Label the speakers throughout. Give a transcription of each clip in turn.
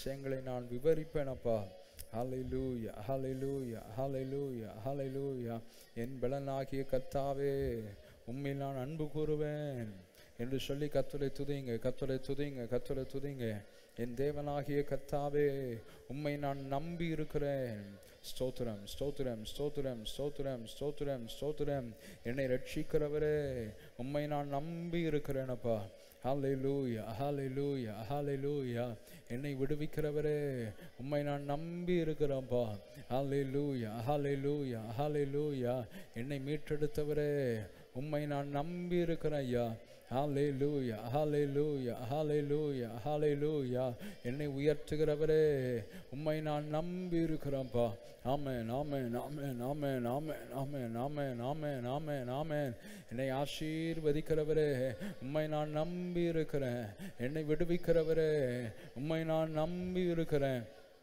Speaker 1: அதிசயங்களை நான் விவரிப்பேனப்பா ஹalleluya ஹalleluya ஹalleluya ஹalleluya என் பலனாகிய கர்த்தாவே உம்மை நான் அன்பு கூறுவேன் என்று சொல்லி கத்துரை துதிங்க கத்துரை துதிங்க கத்துரை துதிங்க என் தேவனாகிய கர்த்தாவே உம்மை நான் நம்பி இருக்கிறேன் ஸ்தோத்திரம் ஸ்தோத்திரம் ஸ்தோத்திரம் ஸ்தோத்திரம் ஸ்தோத்திரம் ஸ்தோத்திரம் என்னை ரட்சிக்கிறவரே உம்மை நான் நம்பி இருக்கிறேனப்பா ஹalleluya ஹalleluya ஹalleluya என்னை விடுவிக்கிறவரே உம்மை நான் நம்பி இருக்கிறேன்ப்பா ஹalleluya ஹalleluya ஹalleluya என்னை மீட்டெடுத்தவரே உம்மை நான் நம்பி இருக்கிறேன் ஐயா ஹalleluya ஹalleluya ஹalleluya ஹalleluya என்னை உயர்த்துகிறவரே உம்மை நான் நம்பி இருக்கிறேன்ப்பா ஆமென் ஆமென் ஆமென் ஆமென் ஆமென் ஆமென் ஆமென் ஆமென் ஆமென் ஆமென் என்னை ஆசீர்வதிக்கிறவரே உம்மை நான் நம்பி இருக்கிறேன் என்னை விடுவிக்கிறவரே உம்மை நான் நம்பி இருக்கிறேன்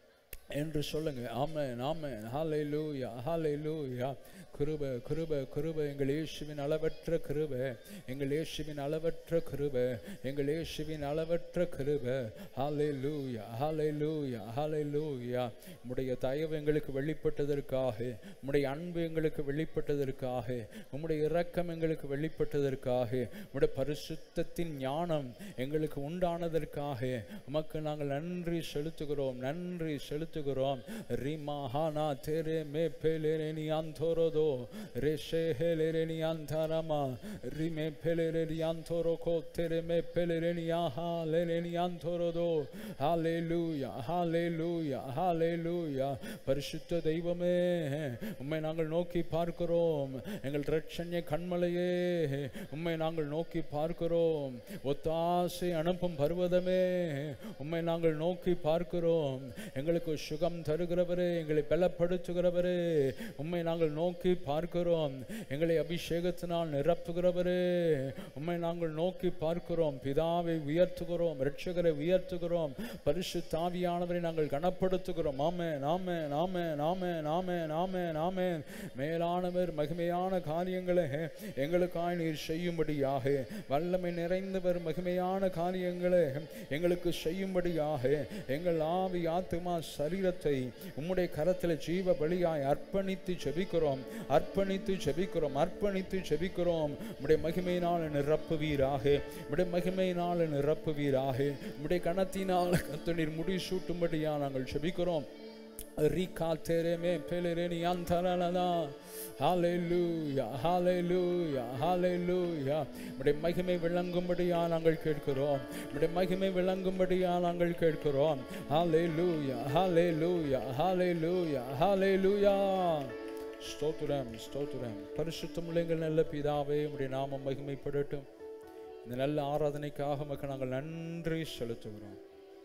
Speaker 1: என்று சொல்லுங்க ஆமென் ஆமென் ஹalleluya ஹalleluya கிருபை கிருபை கிருபை எங்கள் இயேசுவின் அளவற்ற கிருபை எங்கள் இயேசுவின் அளவற்ற கிருபை எங்கள் இயேசுவின் அளவற்ற கிருபை ஹalleluya ஹalleluya ஹalleluya உம்முடைய தயவு எங்களுக்கு வெளிப்பட்டதற்காக உம்முடைய அன்பு எங்களுக்கு வெளிப்பட்டதற்காக உம்முடைய இரக்கம் எங்களுக்கு வெளிப்பட்டதற்காக உம்முடைய பரிசுத்தத்தின் ஞானம் எங்களுக்கு உண்டானதற்காக உமக்கு நாங்கள் நன்றி செலுத்துகிறோம் நன்றி செலுத்துகிறோம் ரிமா ஹானா தேரே மே பேலேரேனி அந்தோரோதோ ரேஷே ஹேலேரேனி அந்தாரமா ரிமே பேலேரேனி அந்தோரோகோ தேரே மே பேலேரேனி ஆஹா லேரேனி அந்தோரோதோ ஹalleluya ஹalleluya ஹalleluya பரிசுத்த தெய்வமே உம்மை நாங்கள் நோக்கி பார்க்கிறோம் எங்கள் இரட்சண்ய கண்மலையே உம்மை நாங்கள் நோக்கி பார்க்கிறோம் ஒத்தாசை அனுப்பும் பர்வதமே உம்மை நாங்கள் நோக்கி பார்க்கிறோம் எங்களுக்கு சுகம் தருகிறவரே எங்களை பலப்படுத்துகிறவரே உம்மை நாங்கள் நோக்கி பார்க்கிறோம் எங்களை அபிஷேகத்தினால் நிரப்புகிறவரே உம்மை நாங்கள் நோக்கி பார்க்கிறோம் பிதாவை உயர்த்துகிறோம் இரட்சகரை உயர்த்துகிறோம் பரிசு தாவியானவரை நாங்கள் கனப்படுத்துகிறோம் ஆமே நாமே நாமே நாமே நாமே நாமே நாமே மேலானவர் மகிமையான காரியங்களை எங்களுக்காய் நீர் செய்யும்படியாக வல்லமை நிறைந்தவர் மகிமையான காரியங்களை எங்களுக்கு செய்யும்படியாக எங்கள் ஆவி ஆத்துமா சரீரத்தை உம்முடைய கரத்தில் ஜீவ பலியாய் அர்ப்பணித்து ஜெபிக்கிறோம் அர்ப்பணித்து ஜெபிக்கிறோம் அர்ப்பணித்து ஜெபிக்கிறோம் உம்முடைய மகிமையினால் நிரப்புவீராக உம்முடைய மகிமையினால் நிரப்புவீராக உம்முடைய கணத்தினால் கத்தனீர் முடி சூட்டும்படியா நாங்கள் ஜெபிக்கிறோம் Rika tereme pelereni antaralada ஹalleluya ஹalleluya ஹalleluya உம்முடைய மகிமை விளங்கும்படியா நாங்கள் கேட்கிறோம் உம்முடைய மகிமை விளங்கும்படியா நாங்கள் கேட்கிறோம் ஹalleluya ஹalleluya ஹalleluya ஹalleluya ஸ்தோத்திரம் ஸ்தோத்திரம் பரிசுத்தமுள்ள எங்கள் நல்ல பிதாவே உம்முடைய நாமம் மகிமைப்படட்டும் இந்த நல்ல ஆராதனைக்காக மக்கள் நாங்கள் நன்றி செலுத்துகிறோம்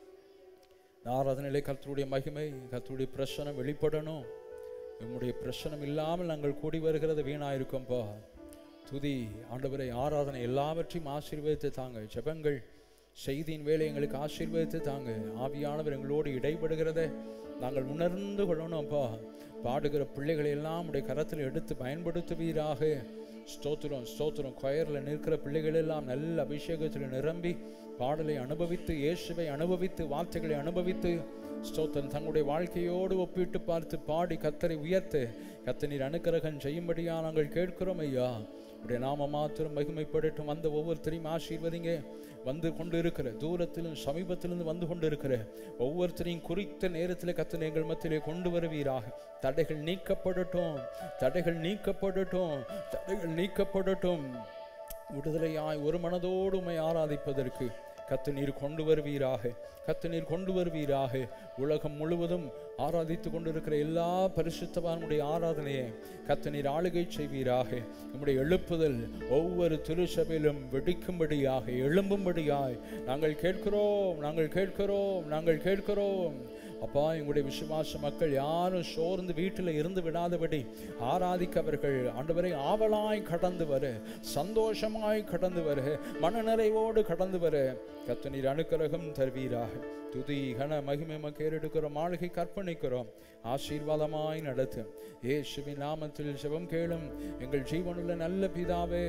Speaker 1: இந்த ஆராதனையிலே கர்த்தருடைய மகிமை கர்த்தருடைய பிரசனம் வெளிப்படணும் உம்முடைய பிரசனம் இல்லாமல் நாங்கள் கூடி வருகிறது வீணாயிருக்கோம்ப்பா துதி ஆண்டவரை ஆராதனை எல்லாவற்றையும் ஆசீர்வதித்து தாங்க ஜெபங்கள் செய்தியின் வேலை எங்களுக்கு ஆசீர்வதித்து தாங்க ஆவியானவர் எங்களோடு இடைபடுகிறதை நாங்கள் உணர்ந்து கொள்ளணும்ப்பா பாடுகிற பிள்ளைகளை எல்லாம் உடைய கரத்தில் எடுத்து பயன்படுத்துவீராக ஸ்தோத்திரம் ஸ்தோத்திரம் கொயரில் நிற்கிற பிள்ளைகள் எல்லாம் நல்ல அபிஷேகத்தில் நிரம்பி பாடலை அனுபவித்து இயேசுவை அனுபவித்து வார்த்தைகளை அனுபவித்து ஸ்தோத்திரம் தங்களுடைய வாழ்க்கையோடு ஒப்பிட்டு பார்த்து பாடி கத்தரை உயர்த்து கத்தனீர் அனுக்கிரகம் செய்யும்படியா நாங்கள் கேட்கிறோம் ஐயா உடைய நாம மாத்திரம் மகிமைப்படட்டும் வந்த ஒவ்வொருத்தரையும் ஆசீர்வதிங்க வந்து கொண்டு இருக்கிற தூரத்திலும் சமீபத்திலிருந்து வந்து கொண்டு இருக்கிற ஒவ்வொருத்தரையும் குறித்த நேரத்தில் கத்தனை எங்கள் மத்தியிலே கொண்டு வருவீராக தடைகள் நீக்கப்படட்டும் தடைகள் நீக்கப்படட்டும் தடைகள் நீக்கப்படட்டும் விடுதலையாய் ஒரு மனதோடு உம்மை ஆராதிப்பதற்கு கத்து நீர் கொண்டு வருவீராக கத்து நீர் கொண்டு வருவீராக உலகம் முழுவதும் ஆராதித்து கொண்டிருக்கிற எல்லா பரிசுத்தவானுடைய ஆராதனையை கத்து நீர் ஆளுகை செய்வீராக நம்முடைய எழுப்புதல் ஒவ்வொரு திருச்சபையிலும் வெடிக்கும்படியாக எழும்பும்படியாய் நாங்கள் கேட்கிறோம் நாங்கள் கேட்கிறோம் நாங்கள் கேட்கிறோம் அப்பா எங்களுடைய விசுவாச மக்கள் யாரும் சோர்ந்து வீட்டில் இருந்து விடாதபடி ஆராதிக்க அவர்கள் ஆண்டவரை ஆவலாய் கடந்து வர சந்தோஷமாய் கடந்து வர மனநிறைவோடு கடந்து வர கத்து நீர் அனுக்கிரகம் தருவீராக துதி கன மகிமை கேரெடுக்கிறோம் மாளிகை கற்பணிக்கிறோம் ஆசீர்வாதமாய் நடத்தும் ஏசுவின் நாமத்தில் சிவம் கேளும் எங்கள் ஜீவனுள்ள நல்ல பிதாவே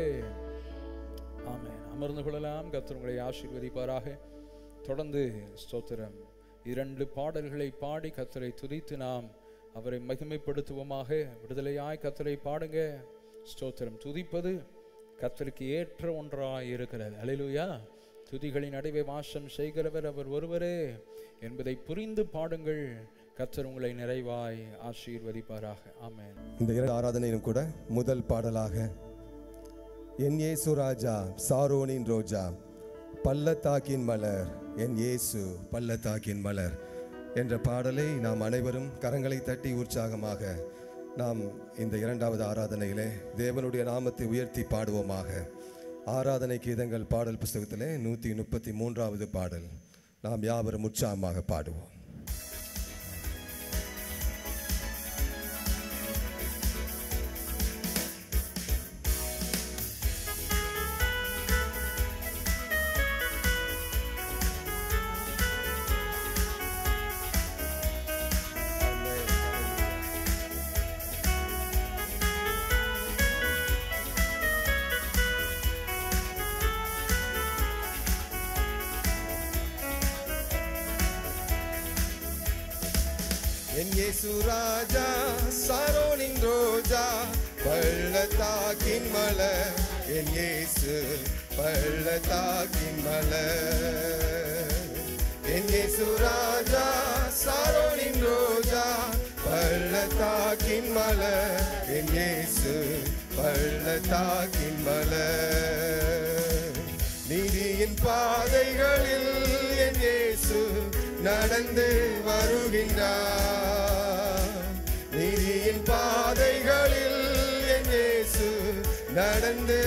Speaker 1: ஆமென் அமர்ந்து கொள்ளலாம் கர்த்தர் உங்களை ஆசீர்வதிப்பாராக தொடர்ந்து ஸ்தோத்திரம் இரண்டு பாடல்களை பாடி கத்தரை துதித்து நாம் அவரை மகிமைப்படுத்துவோமாக விடுதலையாய் கத்தரை பாடுங்க ஸ்தோத்திரம் துதிப்பது கத்தருக்கு ஏற்ற ஒன்றாய் இருக்கிறது அலையிலுயா துதிகளின் நடுவே வாசம் செய்கிறவர் அவர் ஒருவரே என்பதை புரிந்து பாடுங்கள் கத்தர் உங்களை நிறைவாய் ஆசீர்வதிப்பாராக ஆமென்
Speaker 2: இந்த இரண்டு ஆராதனையிலும் கூட முதல் பாடலாக என் இயேசு ராஜா சாரோனின் ரோஜா பள்ளத்தாக்கின் மலர் என் இயேசு பள்ளத்தாக்கின் மலர் என்ற பாடலை நாம் அனைவரும் கரங்களை தட்டி உற்சாகமாக நாம் இந்த இரண்டாவது ஆராதனையிலே தேவனுடைய நாமத்தை உயர்த்தி பாடுவோமாக ஆராதனை கீதங்கள் பாடல் புஸ்தகத்திலே நூற்றி முப்பத்தி மூன்றாவது பாடல் நாம் யாவரும் உற்சாகமாக பாடுவோம் என் இயேசு ராஜா சாரோனின் ரோஜா பள்ளத்தாக்கின் மலர் என் இயேசு பள்ளத்தாக்கின் மலர் என் இயேசு ராஜா சாரோனின் ரோஜா பள்ளத்தாக்கின் மலர் என் இயேசு பள்ளத்தாக்கின் மலர் நீதியின் பாதைகளில் என் இயேசு நடந்து வருகின்றார் நீதியின் பாதைகளில் என் இயேசு நடந்து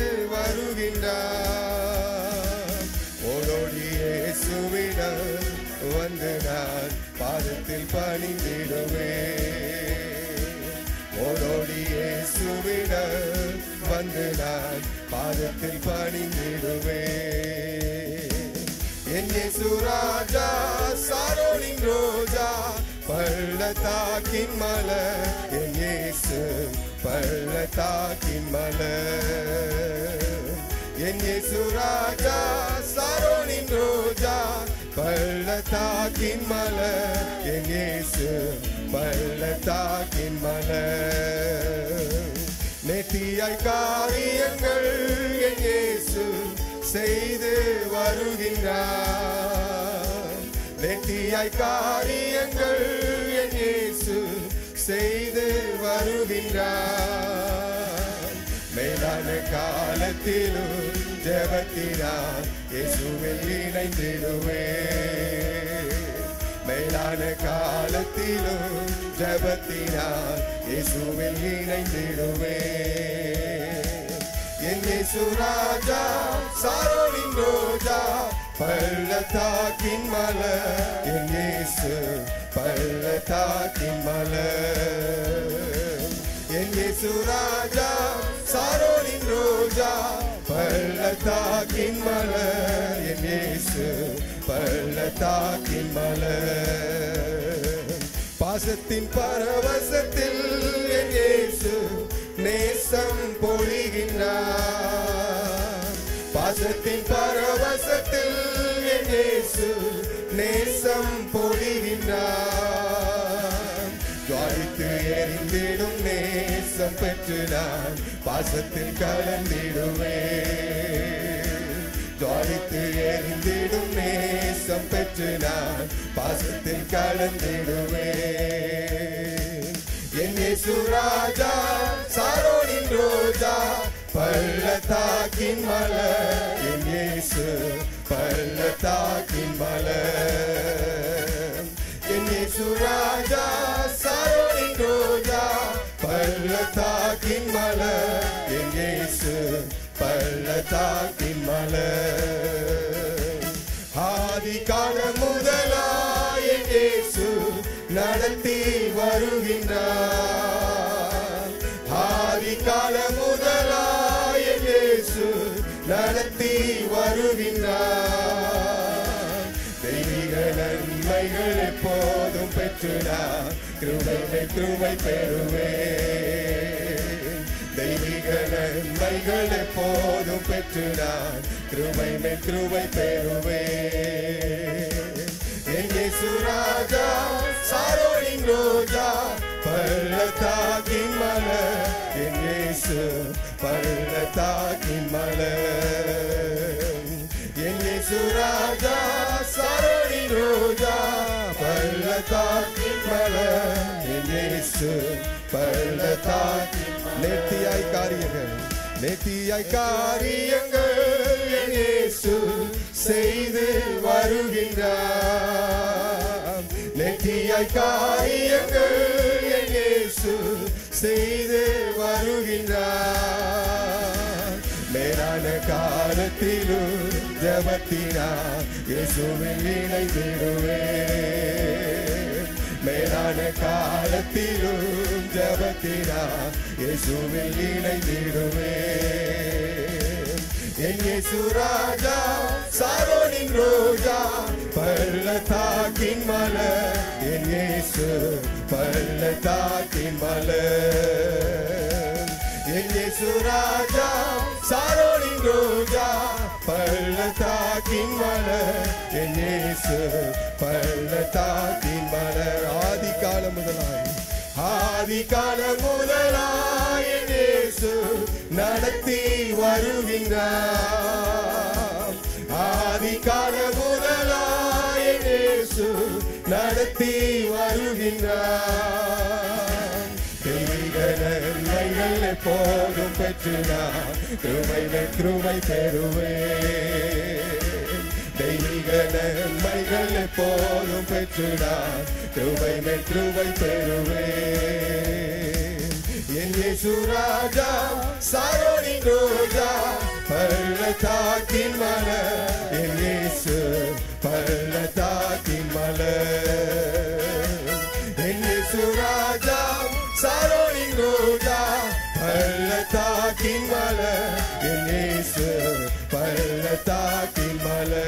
Speaker 2: வருகின்றார் ஓடோடி இயேசுவிடம் வந்து நான் பாதத்தில் பணிந்திடுவேன் ஓடோடி இயேசுவிடம் வந்து நான் பாதத்தில் பணிந்திடுவேன் என் இயேசு ராஜா சாரோனின் ரோஜா பள்ளத்தாக்கின் மலர் என் இயேசு பள்ளத்தாக்கின் மலர் என் இயேசு ராஜா சாரோனின் ரோஜா பள்ளத்தாக்கின் மலர் என் இயேசு பள்ளத்தாக்கின் மலர் நெட்டியாய் காரியங்கள் என் இயேசு செய்து வருகின்றார் நெட்டியாய் காரியங்கள் என் இயேசு செய்து வருகின்றார் மேலான காலத்திலும் ஜெபத்தினார் இயேசுவில் இணைந்திடுவேன் மேலான காலத்திலும் ஜபத்தினால் இயேசுவில் இணைந்திடுவேன் என் இயேசு ராஜா சாரோனின் ரோஜா பள்ளத்தாக்கின் மலர் என் இயேசு பள்ளத்தாக்கின் மலர் என் இயேசு ராஜா சாரோனின் ரோஜா பள்ளத்தாக்கின் மலர் என் இயேசு பள்ளத்தாக்கின் மலர் பாசத்தின் பரவசத்தில் என் இயேசு நேசம் பொழிகின்றார் பாசத்தின் பரவசத்தில் என் இயேசு நேசம் பொழிகின்றார் ஜாலித்து எரிந்திடும் நேசம் பெற்று நான் பாசத்தில் கலந்திடுவேன் ஜாலித்து எரிந்திடும் நேசம் பெற்று நான் பாசத்தில் கலந்திடுவேன் என் இயேசு ராஜா சாரோனின் ரோஜா பள்ளத்தாக்கின் மலர் என் இயேசு பள்ளத்தாக்கின் மலர் என் இயேசு ராஜா சாரோனின் ரோஜா பள்ளத்தாக்கின் மலர் என் இயேசு பள்ளத்தாக்கின் மலர் ஆதி காலம் முதலாய் என் இயேசு நடத்தி வருகின்றார் ஆதி காலம் முதலாய் என் இயேசு நடத்தி வருகின்றார் தெய்வீக நன்மைகள் எப்போதும் பெற்று நான் கிருபை கிருபை பெறுவேன் தெய்வீக நன்மைகள் எப்போதும் பெற்று நான் கிருபை கிருபை பெறுவேன் என் இயேசு இயேசு ராஜா சாரோனின் ரோஜா பள்ளத்தாக்கின் மலர் என் இயேசு பள்ளத்தாக்கின் மலர் என் இயேசு ராஜா சாரோனின் ரோஜா பள்ளத்தாக்கின் மலர் என் இயேசு பள்ளத்தாக்கின் நேர்த்தியாய் காரியங்கள் நேர்த்தியாய் காரியங்கள் என் இயேசு செய்து வருகின்றார் நெற்றியாய் காரியங்கள் என் இயேசு செய்து வருகின்றார் மேலான காலத்திலும் ஜபத்தினார் இயேசுவில் இணைந்திடுவேன் மேலான காலத்திலும் ஜபத்தினார் இயேசுவில் இணைந்திடுவேன் என் இயேசு ராஜா சாரோனின் ரோஜா பள்ளத்தாக்கின் மலர் என் இயேசு பள்ளத்தாக்கின் மலர் என் இயேசு ராஜா சாரோனின் ரோஜா பள்ளத்தாக்கின் மலர் என் இயேசு பள்ளத்தாக்கின் மலர் ஆதி காலம் முதலாய் ஆதி காலம் முதலாய் என் இயேசு நடத்தி வருகின்றார் ஆதி கால முதலாய் என் இயேசு நடத்தி வருகின்றார் தெய்வீக நன்மைகள் எப்போதும் பெற்று நான் கிருபை மேல் கிருபை பெறுவேன் தெய்வீக நன்மைகள் எப்போதும் பெற்று நான் கிருபை மேல் கிருபை பெறுவேன் என் இயேசு ராஜா சாரோனின் ரோஜா பள்ளத்தாக்கின் மலர் என் இயேசு பள்ளத்தாக்கின் மலர் என் இயேசு ராஜா சாரோனின் ரோஜா பள்ளத்தாக்கின் மலர் என் இயேசு பள்ளத்தாக்கின்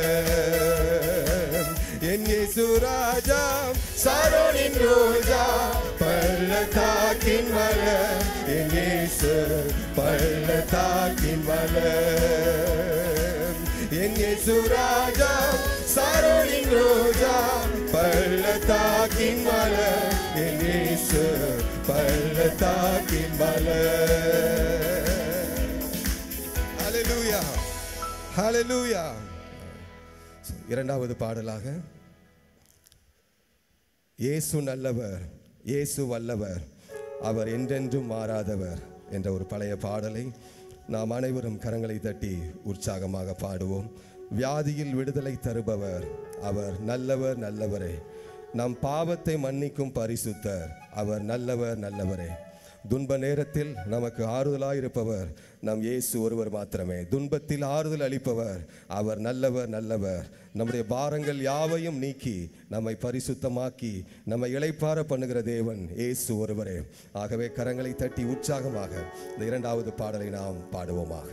Speaker 2: மலர் என் இயேசு ராஜா சாரோனின் ரோஜா பள்ளத்தாக்கின் மலர் என் இயேசு பள்ளத்தாக்கின் மலர் என் இயேசு ராஜா சாரோனின் ரோஜா பள்ளத்தாக்கின் மலர் என் இயேசு பள்ளத்தாக்கின் மலர் ஹalleluya ஹalleluya இரண்டாவது பாடலாக இயேசு நல்லவர் இயேசு வல்லவர் அவர் என்றென்றும் மாறாதவர் என்ற ஒரு பழைய பாடலை நாம் அனைவரும் கரங்களை தட்டி உற்சாகமாக பாடுவோம் வியாதியில் விடுதலை தருபவர் அவர் நல்லவர் நல்லவரே நம் பாவத்தை மன்னிக்கும் பரிசுத்தர் அவர் நல்லவர் நல்லவரே துன்ப நேரத்தில் நமக்கு ஆறுதலாய் இருப்பவர் நம் இயேசு ஒருவர் மாத்திரமே துன்பத்தில் ஆறுதல் அளிப்பவர் அவர் நல்லவர் நல்லவர் நம்முடைய பாரங்கள் யாவையும் நீக்கி நம்மை பரிசுத்தமாக்கி நம்மை இளைப்பார பண்ணுகிற தேவன் இயேசு ஒருவரே ஆகவே கரங்களை தட்டி உற்சாகமாக இந்த இரண்டாவது பாடலை நாம் பாடுவோமாக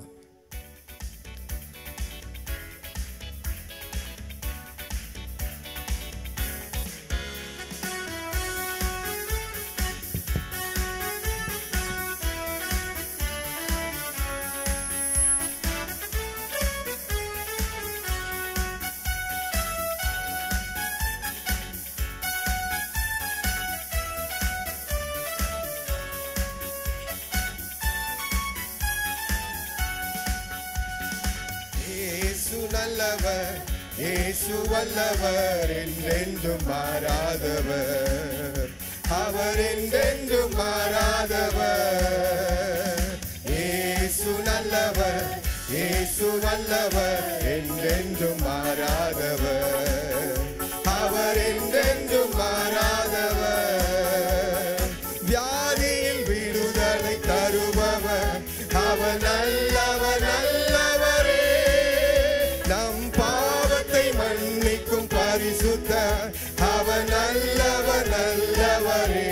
Speaker 2: இயேசு நல்லவர் இயேசு வல்லவர் என்றென்றும் மாறாதவர் அவர் என்றென்றும் மாறாதவர் இயேசு நல்லவர் இயேசு வல்லவர் என்றென்றும் மாறாதவர் அவர் என்றென்றும் மாறாதவர் வியாதியில் விடுதலை தருபவர் அவர் நல்லவர் நல்லவரே நம் பாவத்தை மன்னிக்கும் பரிசுத்த அவர் நல்லவர் நல்லவரே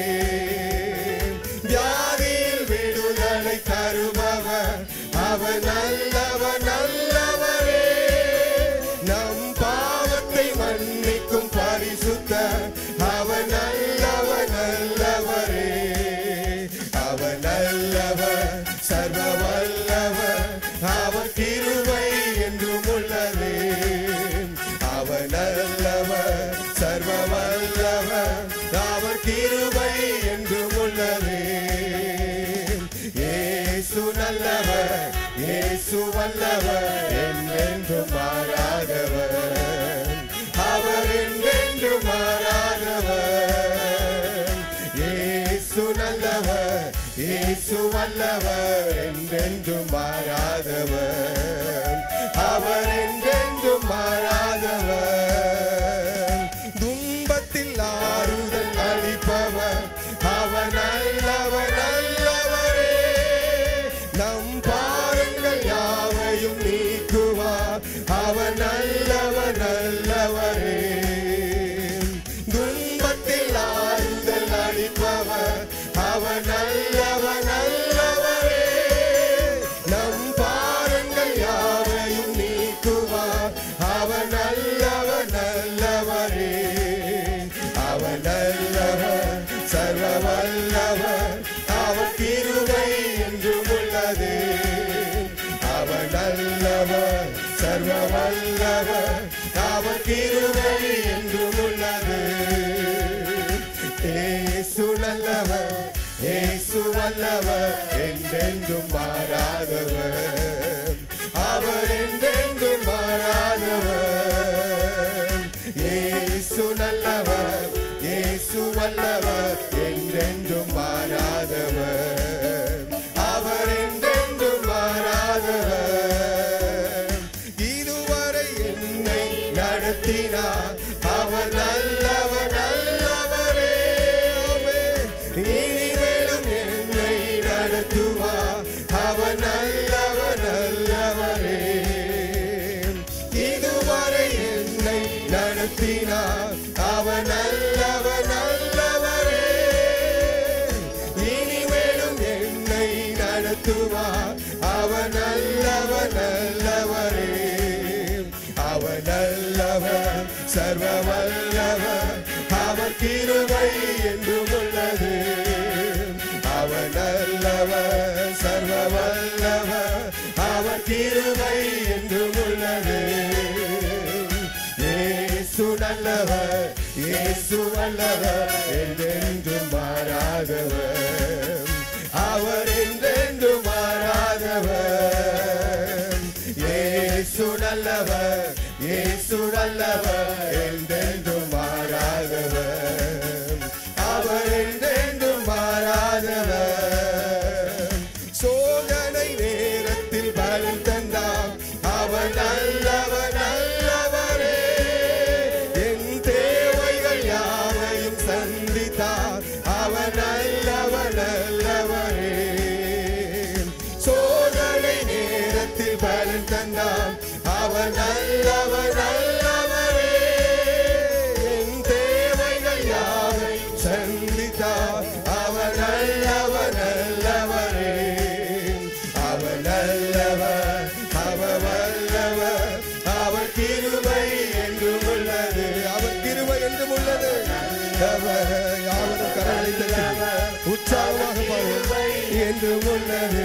Speaker 2: வியாதியில் விடுதலை தருபவர் அவர் நல்லவர் நல்லவரே நம் பாவத்தை மன்னிக்கும் பரிசுத்த அவர் நல்லவர் நல்லவரே அவர் நல்லவர் சர்வ வல்லவர் அவர் கிருபை என்றும் உள்ளதே அவர் நல்லவர் சர்வ அவர் கிருபை என்றும் உள்ளது இயேசு நல்லவர் இயேசு வல்லவர் என்றென்றும் மாறாதவர் அவர் என்றென்றும் மாறாதவர் இயேசு நல்லவர் இயேசு வல்லவர் என்றென்றும் மாறாதவர் அவர் என்றென்றும் மாறாதவர் துன்பத்தில் ஆறுதல் அளிப்பவர் அவர் நல்லவர் நல்லவரே நம் பாருங்கள் யாவையும் நீக்குவார் அவர் நல்லவர் நல்லவரே துன்பத்தில் ஆறுதல் அளிப்பவர் அவர் நல்லவர் நல்லவரே நம் பாருங்கள் யாவையும் நீக்குவார் அவர் நல்லவர் நல்லவரே அவர் நல்லவர் சர்வ வல்லவர் அவர் கிருபை என்றும் உள்ளது அவர் நல்லவர் சர்வ வல்லவர் அவர் கிருபை என்றும் உள்ளது ஏசு நல்லவர் ஏசு வல்லவர் என்றென்றும் மாறாதவர் அவர் என்றென்றும் மாறாதவர் ஏசு நல்லவர் ஏசு வல்லவர் என்றென்றும் மாறாதவர் அவர் என்றென்றும் மாறாதவர் இதுவரை என்னை நடத்தினார் அவர் நல்லவர் நல்லவரே ஆமென். இனிமேலும் என்னை நடத்துவார் அவர் நல்லவர் நல்லவரே இதுவரை என்னை நடத்தினார் அவர் நல்லவர் நல்லவரே இனிமேலும் என்னை நடத்துவார் அவர் நல்லவர் நல்லவரே அவர் நல்லவர் சர்வ வல்லவர் அவர் கிருபை என்றும் உள்ளது அவர் நல்லவர் சர்வ வல்லவர் அவர் கிருபை என்றும் உள்ளது இயேசு நல்லவர் இயேசு வல்லவர் என்றென்றும் மாறாதவர் அவர் என்றென்றும் மாறாதவர் இயேசு நல்லவர் இயேசு நல்லவர் என்றென்றும் மாறாதவர் அவர் என்றென்றும் மாறாதவர் சோதனை நேரத்தில் பலன் தந்தார் அவர் நல்லவர் நல்லவரே என் தேவைகள் யாவையும் சந்தித்தார் அவர் நல்லவர் நல்லவரே சோதனை நேரத்தில் பலன் தந்தார் அவர் நல்லவர் நல்லவரே என் தேவைகள் யாவை சந்தித்தார் அவர் நல்லவர் நல்லவரே அவர் நல்லவர் அவர் வல்லவர் அவர் கிருபை என்றும் உள்ளது அவர் கிருபை என்றும் உள்ளது நல்லவர் யாவரும் கரங்களை தட்டி உற்சாகமாக பாடுவோம் என்றும் உள்ளது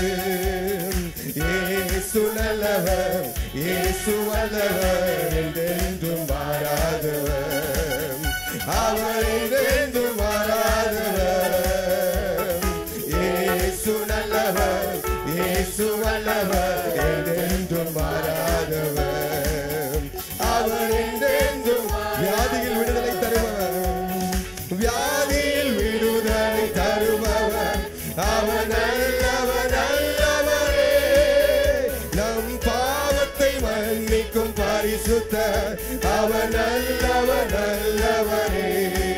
Speaker 2: இயேசு நல்லவர் இயேசு வல்லவர் என்றென்றும் மாறாதவர் அவர் என்றென்றும் மாறாதவர் இயேசு நல்லவர் இயேசு வல்லவர் என்றென்றும் மாறாதவர் அவர் என்றென்றும் வியாதியில் விடுதலை தருபவர் வியாதியில் விடுதலை தருபவர் அவர் நல்லவர் நல்லவரே நம் பாவத்தை மன்னிக்கும் பரிசுத்த அவர் நல்லவர் நல்லவரே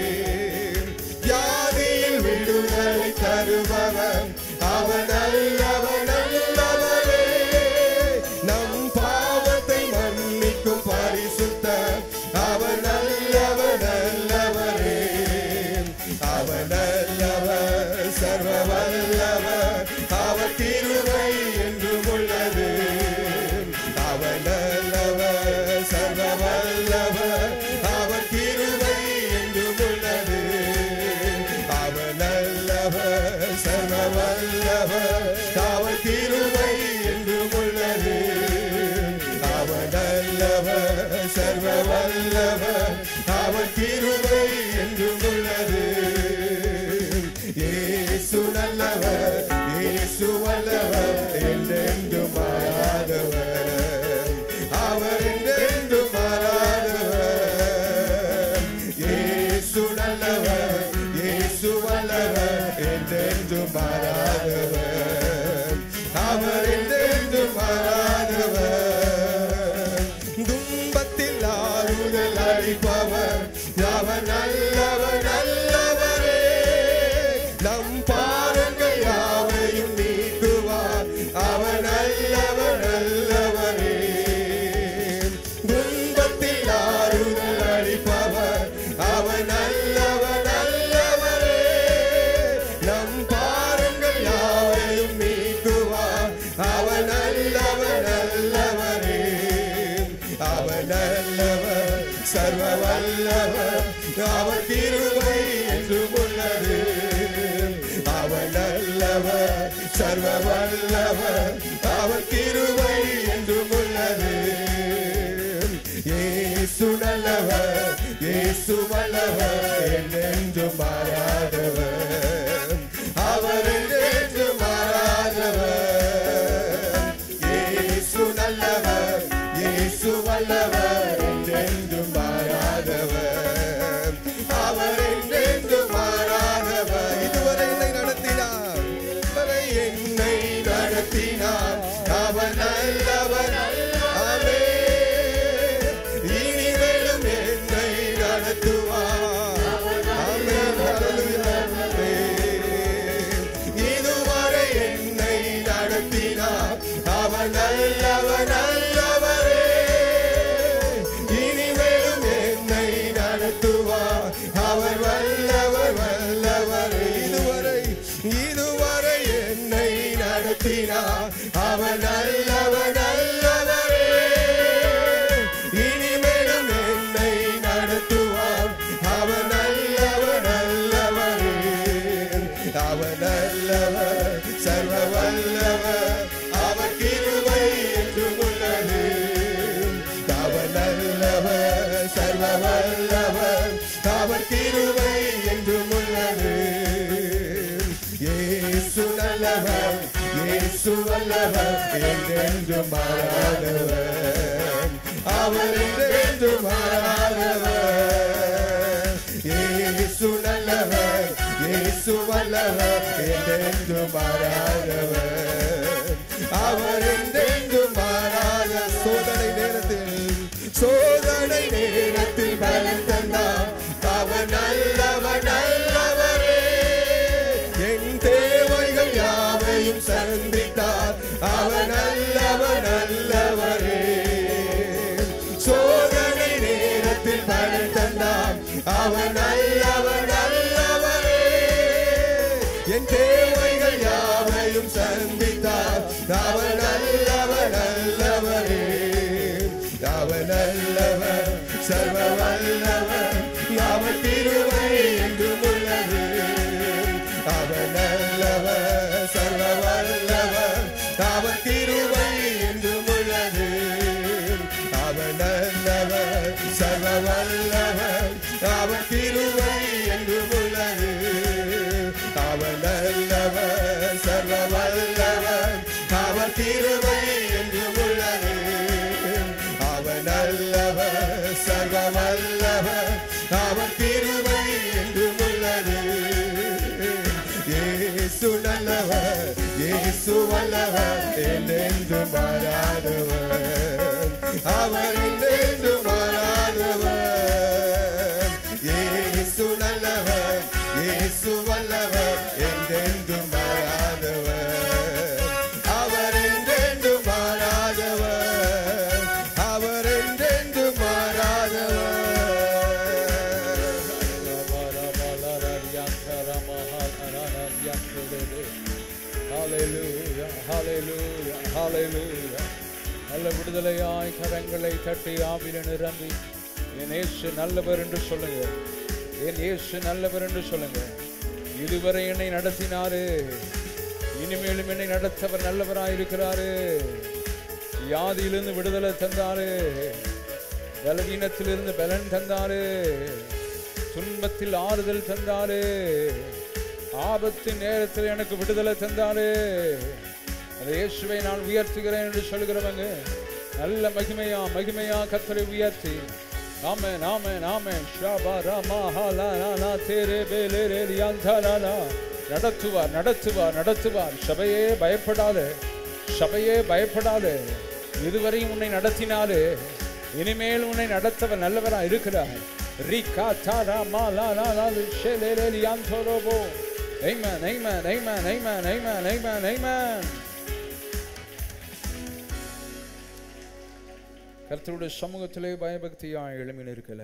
Speaker 2: வியாதியில் விடுதலை தருபவர் அவர் நல்லவர் நல்லவரே நம் பாவத்தை மன்னிக்கும் பரிசுத்த அவர் நல்லவர் நல்லவரே அவர் நல்லவர் சர்வ வல்லவர் அவர் கிருபை என்றும் உள்ளது அவர் நல்லவர் சர்வ வல்லவர் அவர் கிருபை என்றும் உள்ளது அவர் நல்லவர் சர்வ வல்லவர் அவர் கிருபை என்றும் உள்ளது அவர் நல்லவர் சர்வ வல்லவர் அவர் கிருபை என்றும் உள்ளது மாறாதவர் அவர் என்றென்றும் மாறாதவர் துன்பத்தில் ஆறுதல் அளிப்பவர் அவர் நல்லவர் நல்லவரே நம் பாரங்கள் யாவையும் நீக்குவார் அவர் நல்லவர் நல்லவரே துன்பத்தில் ஆறுதல் அளிப்பவர் அவர் நல்லவர் நல்லவரே நம் பாரங்கள் யாவையும் நீக்குவார் அவர் நல்லவர் நல்லவரே அவர் நல்லவர் சர்வ வல்லவர் அவர் கிருபை என்றும் உள்ளது அவர் நல்லவர் சர்வ வல்லவர் அவர் கிருபை என்றும் உள்ளது இயேசு நல்லவர் இயேசு வல்லவர் என்றென்றும் மாறாதவர் அவர் என்றென்றும் மாறாதவர் இயேசு நல்லவர் இயேசு வல்லவர் என்றென்றும் மாறாதவர் அவர் என்றென்றும் மாறாதவர் இதுவரை என்னை நடத்தினார் இதுவரை என்னை நடத்தினார் அவர் நல்லவர் ஆமே இனிமேலும் என்னை நடத்துவார் ஆமென். ஹalleluya. இதுவரை என்னை நடத்தினார் அவர் நல்லவர் நல்லவரே இனிமேலும் என்னை நடத்துவார் அவர் வல்லவர் வல்லவர் இதுவரை இதுவரை என்னை நடத்தினார் அவர் நல்லவர் நல்லவரே இனிமேலும் என்னை நடத்துவார் அவர் நல்லவர் நல்லவரே அவர் நல்லவர் சர்வ வல்லவர் அவர் கிருபை என்றும் உள்ளது அவர் நல்லவர் சர்வ வல்லவர் அவர் கிருபை என்றும் உள்ளது இயேசு நல்லவர் இயேசு வல்லவர் என்றென்றும் மாறாதவர் அவர் என்றென்றும் மாறாதவர் இயேசு நல்லவர் இயேசு வல்லவர் என்றென்றும் மாறாதவர் அவர் என்றென்றும் மாறாத சோதனை நேரத்தில் சோதனை நேரத்தில் பலன் தந்தார் அவர் நல்லவர் நல்லவரே என் தேவைகள் யாவையும் சந்தித்தார் அவர் நல்லவர் நல்லவரே சோதனை நேரத்தில் பலன் தந்தார் அவர் நல்லவர் நல்லவரே என் தேவைகள் யாவையும் சந்தித்தார் அவர் நல்லவர் நல்லவரே அவர் நல்லவர் சர்வ வல்லவர் அவர் திருவை என்றும் உள்ளது அவர் நல்லவர் சர்வ வல்லவர் அவர் திருவை என்றும் உள்ளது அவர் நல்லவர் சர்வ வல்லவர் அவர் திருவை என்றும் உள்ளது அவர் நல்லவர் சர்வ வல்லவர் அவர் திருவை என்றும் உள்ளது அவர் நல்லவர் சர்வ வல்லவர் அவர் திருவை என்றும் உள்ளது இயேசு நல்லவர் இயேசு வல்லவர் என்றென்றும் மாறாதவர் அவர் என்றென்றும் மாறாதவர் இயேசு நல்லவர் இயேசு வல்லவர் என்றென்றும் மாறாதவர் அவர் என்றென்றும் மாறாதவர் அவர் என்றென்றும் மாறாதவர்
Speaker 1: Hallelujah, hallelujah, hallelujah. நல்ல விடுதலையாய் கரங்களை தட்டி ஆவில நிரம்பி என் இயேசு நல்லவர் என்று சொல்லுங்க என் இயேசு நல்லவர் என்று சொல்லுங்க இதுவரை என்னை நடத்தினாரு இனிமேலும் என்னை நடத்தவர் நல்லவராய் இருக்கிறாரு வியாதியிலிருந்து விடுதலை தந்தாரு பலவீனத்திலிருந்து பலன் தந்தாரு துன்பத்தில் ஆறுதல் தந்தாரு ஆபத்து நேரத்தில் எனக்கு விடுதலை தந்தாரு அந்த இயேசுவை நான் உயர்த்துகிறேன் என்று சொல்கிறவங்க நல்ல மகிமையா மகிமையா கத்தரை உயர்த்தி ஆமென் ஆமென் ஆமென் ஷாபா ராமா ஹாலா நானா தேரே பேலே ரே ரியாந்தா நானா நடத்துவார் நடத்துவார் நடத்துவார் சபையே பயப்படாத சபையே பயப்படாத இதுவரையும் உன்னை நடத்தினாலே இனிமேல் உன்னை நடத்தவர் நல்லவரா இருக்கிறார் ரிகா தாரா மா லா லா லா லு ஷே லே லே லி யான் தோரோபோ Amen, amen, amen, amen, amen, amen, amen. கர்த்தருடைய சமூகத்திலே பயபக்தியாய் எழுமி நிற்கல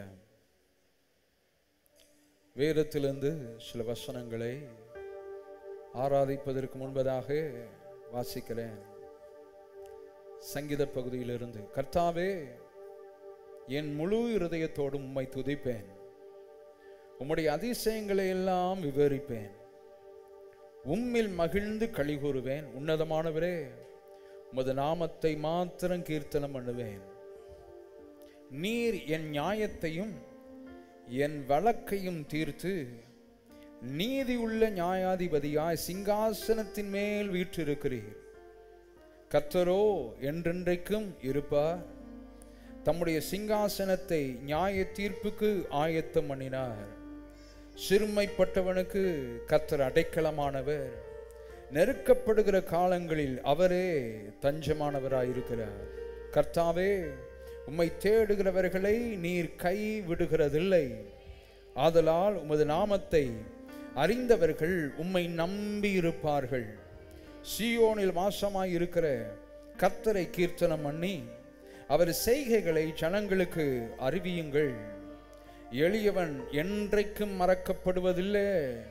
Speaker 1: வேதத்திலிருந்து சில வசனங்களை ஆராதிப்பதற்கு முன்பதாக வாசிக்கிறேன் சங்கீத பகுதியிலிருந்து கர்த்தாவே என் முழு இருதயத்தோடு உம்மை துதிப்பேன் உம்முடைய அதிசயங்களை எல்லாம் விவரிப்பேன் உம்மில் மகிழ்ந்து களி கூறுவேன் உன்னதமானவரே உமது நாமத்தை மாத்திரம் கீர்த்தனம் பண்ணுவேன் நீர் என் நியாயத்தையும் என் வழக்கையும் தீர்த்து நீதியுள்ள நியாயாதிபதியாய் சிங்காசனத்தின் மேல் வீற்றிருக்கிறீர் கர்த்தரோ என்றென்றைக்கும் இருப்பார் தம்முடைய சிங்காசனத்தை நியாய தீர்ப்புக்கு ஆயத்தம் பண்ணினார் சிறுமைப்பட்டவனுக்கு கர்த்தர் அடைக்கலமானவர் நெருக்கப்படுகிற காலங்களில் அவரே தஞ்சமானவராயிருக்கிறார் கர்த்தாவே உம்மை தேடுகிறவர்களை நீர் கை விடுகிறதில்லை ஆதலால் உமது நாமத்தை அறிந்தவர்கள் உம்மை நம்பி இருப்பார்கள் சீயோனில் வாசமாய் இருக்கிற கர்த்தரை கீர்த்தனம் பண்ணி அவர் செய்கைகளை ஜனங்களுக்கு அறிவியுங்கள் எளியவன் என்றைக்கும் மறக்கப்படுவதில்லை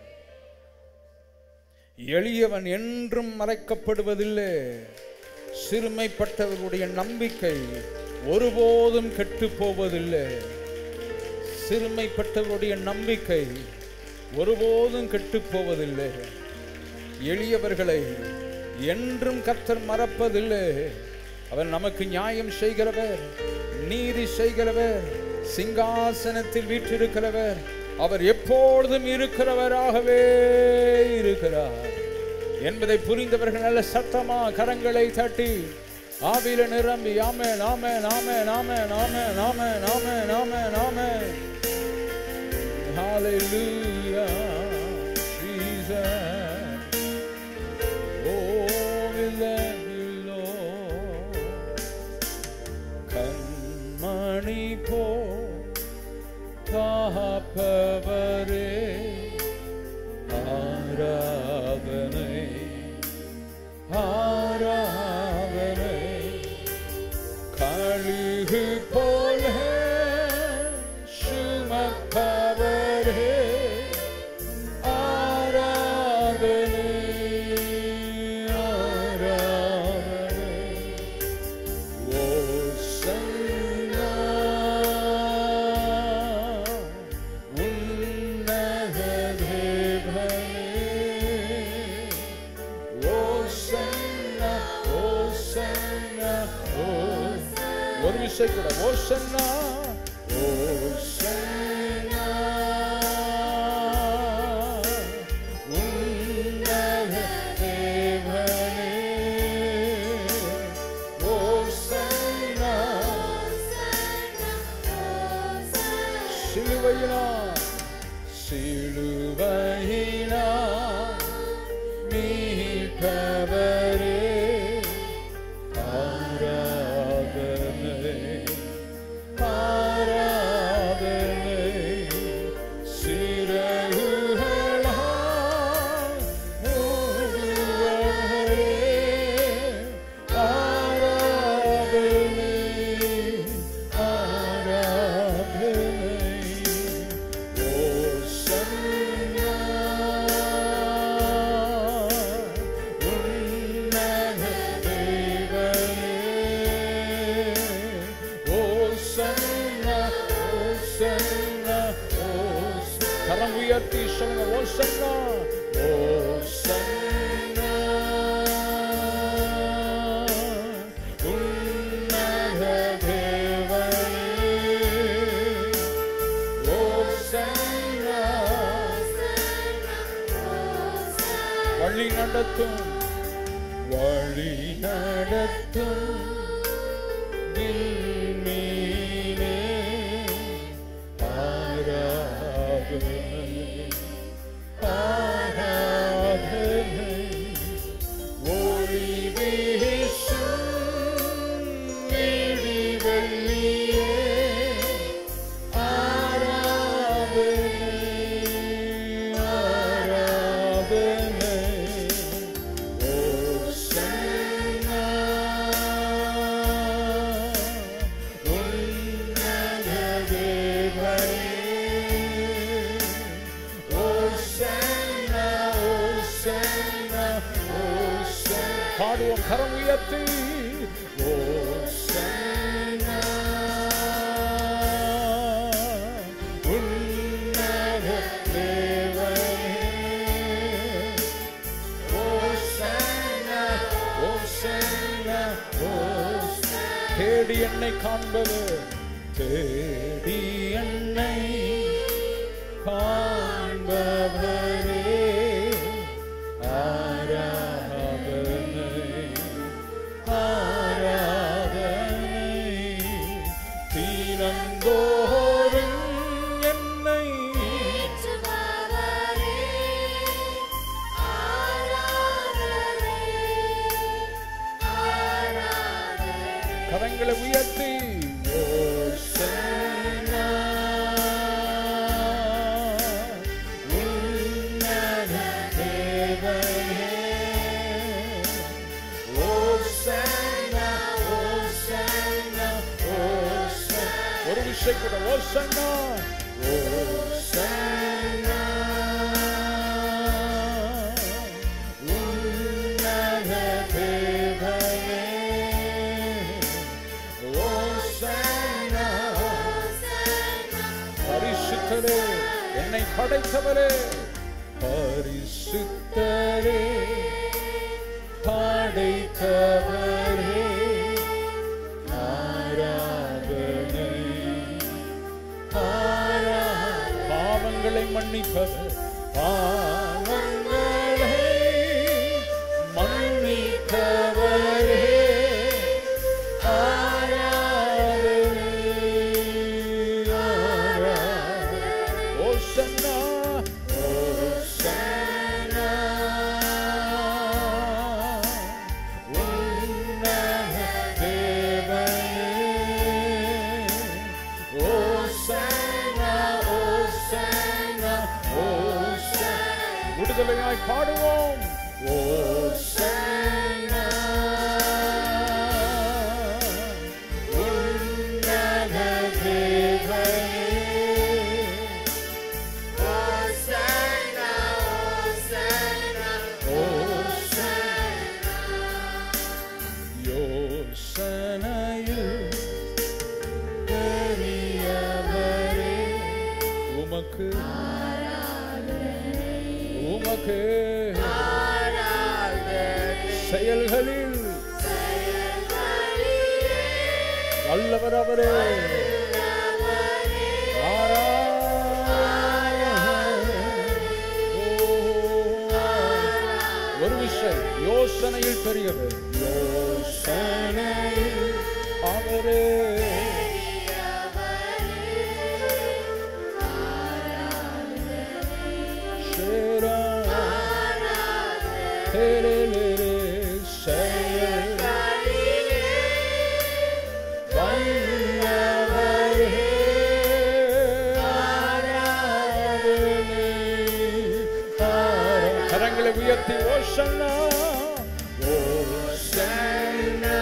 Speaker 1: எளியவன் என்றும் மறைக்கப்படுவதில்லை சிறுமைப்பட்டவர்களுடைய நம்பிக்கை ஒருபோதும் கெட்டு போவதில்லை சிறுமைப்பட்டவருடைய நம்பிக்கை ஒருபோதும் கெட்டு போவதில்லை எளியவர்களை என்றும் கர்த்தர் மறப்பதில்லை அவர் நமக்கு நியாயம் செய்கிறவர் நீதி செய்கிறவர் சிங்காசனத்தில் வீற்றிருக்கிறவர் அவர் எப்பொழுதும் இருக்கிறவராகவே இருக்கிறார் என்பதை புரிந்தவர்கள் நல்ல சத்தமா கரங்களை தட்டி ஆவில நிரம்பி ஆமே நாம நாம நாம நாம நாம நாம நாம நாம Hallelujah, Jesus. Oh, we love you, Lord. கண்மணி போ காப்பவரே ஆராதனை ஆராதனை கழுகு போல சுமப்பவரே ஆராதனை ஆராதனை ஓசன்னா உன்னத தேவனே ஓசன்னா ஓசன்னா ஓ- ஒரு விஷயம் கூட ஓசன்னா ஓசன்னா உன்னத தேவனே ஓசன்னா சிலுவையினா சிலுவையினா மீட்பவரே ஆராதனை ஆராதனை சிறகுகளால் மூடுபவரே ஆராதனை ஆராதனை ஓசன்னா உன்னத தேவனே ஓசன்னா ஓசன்னா ஓஸ் கரம் உயர்த்தி சொல்லுங்க ஓசன்னா ஓசன்னா உன்னத தேவனே ஓசன்னா வழி நடத்தும் வழி நடத்தும் விண்மீனே ஆராதனை ஆராதனை ஓசன்னா ஓசன்னா பாடுவோம் கரம் உயர்த்தி ஓசன்னா உன்னத தேவனே ஓசன்னா ஓசன்னா ஓசன்னா தேடி என்னை காண்பது தேடி என்னை காண்பவரே ஆராதனை ஆராதனை தீனந்தோறும் என்னை கரங்களை உயர்த்தி ஓசன்னா, உன்னத தேவனே. ஓசன்னா, ஓசன்னா, ஓசன்னா. ஒரு விஷயம் கூட ஓசன்னா ஓசன்னா உன்னத தேவனே ஓசன்னா பரிசுத்தரே என்னை படைத்தவரே பரிசுத்தரே படைத்தவரே ஆராதனை ஆரா பாவங்களை மன்னிப்பவர் பாவங்களை மன்னித்தவரே ஆராதனை ஆராதனை ஓசன்னா ஓசன்னா உன்னத தேவனே ஓசன்னா ஓசன்னா ஓசன்னா விடுதலையாய் பாடுவோம் ஓசன்னா உன்னத தேவனே யோசனையில் பெரியவரே உமக்கு உமக்கு செயல்களில் வல்லவர் அவரே ஒரு விஷயம் யோசனையில் பெரியவர் யோசனையில் அவரே சேரா தேரேலேரே செயல் வல்லவரே ஆராதனை ஆரா- கரங்களை உயர்த்தி ஓசன்னா ஓசன்னா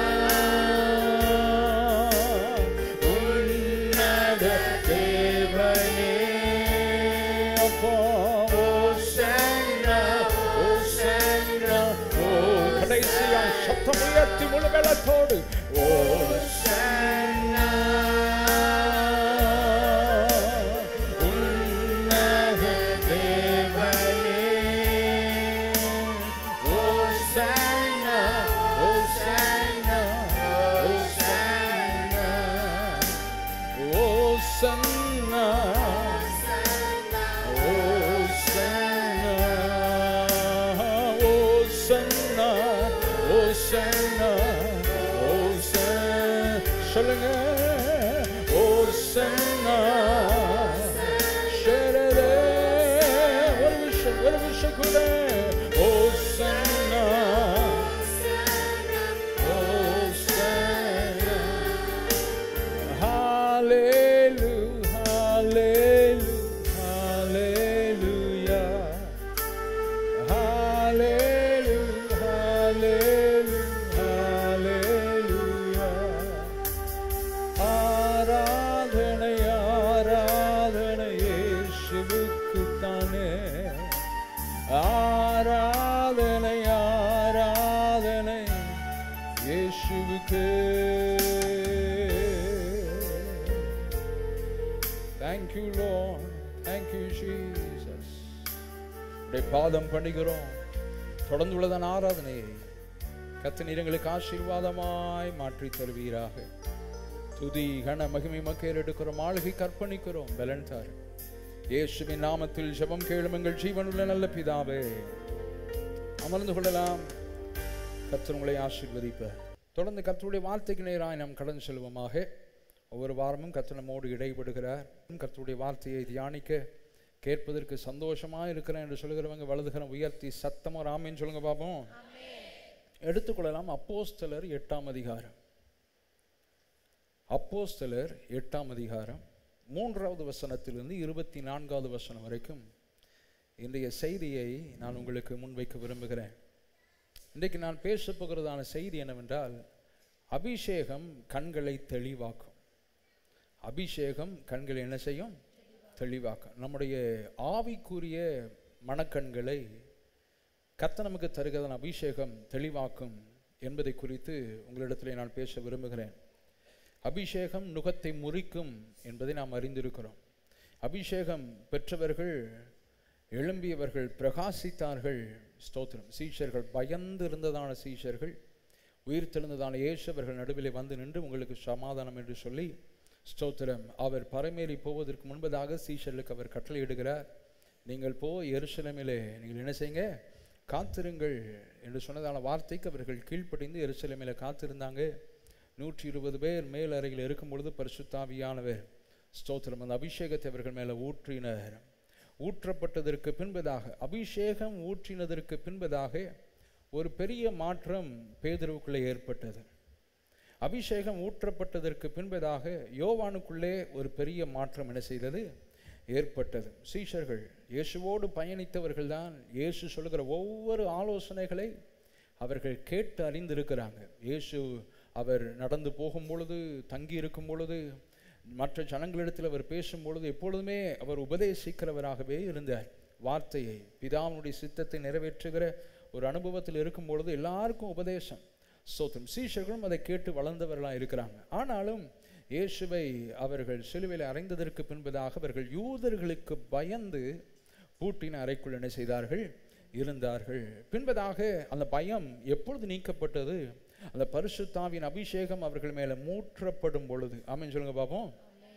Speaker 1: உன்னத தேவனே அப்பா ஓசன்னா ஓசன்னா ஓ கடைசியா சத்தம் உயர்த்தி முழு வெள்ளத்தோடு ஓசன்னா உன்னத தேவனே ஓசன்னா ஓசன்னா ஓசன்னா ஓசன்னா ஓசன்னா ஓசன்னா ஓசன்னா சொல்லுங்க ஓசன்னா ஷரரே ஒரு விஷயம் ஒரு விஷயம் கூட ஓசன்னா ஓசன்னா Hallelujah, hallelujah, hallelujah. Hallelujah, hallelujah, hallelujah. ஆராதனை ஆராதனை இயேசுவுக்குத்தானே ஆ இயேசுவுக்கு Thank you Lord Thank you Jesus உடைய பாதம் பண்ணுகிறோம் தொடர்ந்து உள்ளதன் ஆராதனையை கத்தனீர் எங்களுக்கு ஆசீர்வாதமாய் மாற்றி தருவீராக துதி கன மகிமை மக்கள் எடுக்கிறோம் ஆளுகை கற்பணிக்கிறோம் பலன் தாரு இயேசுவின் நாமத்தில் ஜெபம் கேளும் எங்கள் ஜீவனுள்ள நல்ல பிதாவே அமர்ந்து கொள்ளலாம் கர்த்தர் உங்களை ஆசீர்வதிப்பார் தொடர்ந்து கர்த்தருடைய வார்த்தைக்கு நேராக நாம் கடந்து செல்வோமாக ஒவ்வொரு வாரமும் கர்த்தர் நம்மோடு இடைபடுகிறார் கர்த்தருடைய வார்த்தையை தியானிக்க கேட்பதற்கு சந்தோஷமா இருக்கிறேன் என்று சொல்கிறவங்க வலதுகரம் உயர்த்தி சத்தமா ராமேன்னு சொல்லுங்க பாப்போம் எடுத்துக்கொள்ளலாம் அப்போஸ்தலர் எட்டாம் அதிகாரம் அப்போஸ்தலர் எட்டாம் அதிகாரம் மூன்றாவது வசனத்திலிருந்து இருபத்தி நான்காவது வசனம் வரைக்கும் இன்றைய செய்தியை நான் உங்களுக்கு முன்வைக்க விரும்புகிறேன் இன்றைக்கு நான் பேசப் போகிறதான செய்தி என்னவென்றால் அபிஷேகம் கண்களை தெளிவாக்கும் அபிஷேகம் கண்களை என்ன செய்யும் தெளிவாக்கும் நம்முடைய ஆவிக்குரிய மனக்கண்களை கத்த நமக்கு தருகிறதான அபிஷேகம் தெளிவாக்கும் என்பதை குறித்து உங்களிடத்திலே நான் பேச விரும்புகிறேன் அபிஷேகம் நுகத்தை முறிக்கும் என்பதை நாம் அறிந்திருக்கிறோம் அபிஷேகம் பெற்றவர்கள் எழும்பியவர்கள் பிரகாசித்தார்கள் ஸ்தோத்திரம் சீஷர்கள் பயந்து இருந்ததான சீஷர்கள் உயிர் தெழுந்ததான இயேசுவர்கள் நடுவிலே வந்து நின்று உங்களுக்கு சமாதானம் என்று சொல்லி ஸ்தோத்திரம் அவர் பரமேறி போவதற்கு முன்பதாக சீஷர்களுக்கு அவர் கட்டளையிடுகிறார் நீங்கள் போ எருசலேமிலே நீங்கள் என்ன செய்யுங்க காத்திருங்கள் என்று சொன்னதான வார்த்தைக்கு அவர்கள் கீழ்ப்படிந்து எருசலேமிலே காத்திருந்தாங்க நூற்றி இருபது பேர் மேல் அறையில் இருக்கும் பொழுது பரிசுத்தாவியானவர் ஸ்தோத்திரம் அந்த அபிஷேகத்தை அவர்கள் மேலே ஊற்றினர் ஊற்றப்பட்டதற்கு பின்பதாக அபிஷேகம் ஊற்றினதற்கு பின்பதாக ஒரு பெரிய மாற்றம் பேதுருவுக்குள்ளே ஏற்பட்டது அபிஷேகம் ஊற்றப்பட்டதற்கு பின்பதாக யோவானுக்குள்ளே ஒரு பெரிய மாற்றம் என்ன செய்தது ஏற்பட்டது சீஷர்கள் இயேசுவோடு பயணித்தவர்கள் தான் இயேசு சொல்லுகிற ஒவ்வொரு ஆலோசனைகளை அவர்கள் கேட்டு அறிந்திருக்கிறாங்க இயேசு அவர் நடந்து போகும் பொழுது தங்கி இருக்கும் பொழுது மற்ற ஜனங்களிடத்தில் அவர் பேசும் பொழுது எப்பொழுதுமே அவர் உபதேசிக்கிறவராகவே இருந்தார் வார்த்தையை பிதாவுடைய சித்தத்தை நிறைவேற்றுகிற ஒரு அனுபவத்தில் இருக்கும் பொழுது எல்லாருக்கும் உபதேசம் சோத்தம் சீஷர்களும் அதை கேட்டு வளர்ந்தவர்களாக இருக்கிறாங்க ஆனாலும் இயேசுவை அவர்கள் சிலுவையில் அறைந்ததற்கு பின்பதாக அவர்கள் யூதர்களுக்கு பயந்து பூட்டின அறைக்குள் என்ன செய்தார்கள் இருந்தார்கள் பின்பதாக அந்த பயம் எப்பொழுது நீக்கப்பட்டது அந்த பரிசுத்தாவின் அபிஷேகம் அவர்கள் மேலே மூற்றப்படும் பொழுது ஆமென் சொல்லுங்க பாப்போம்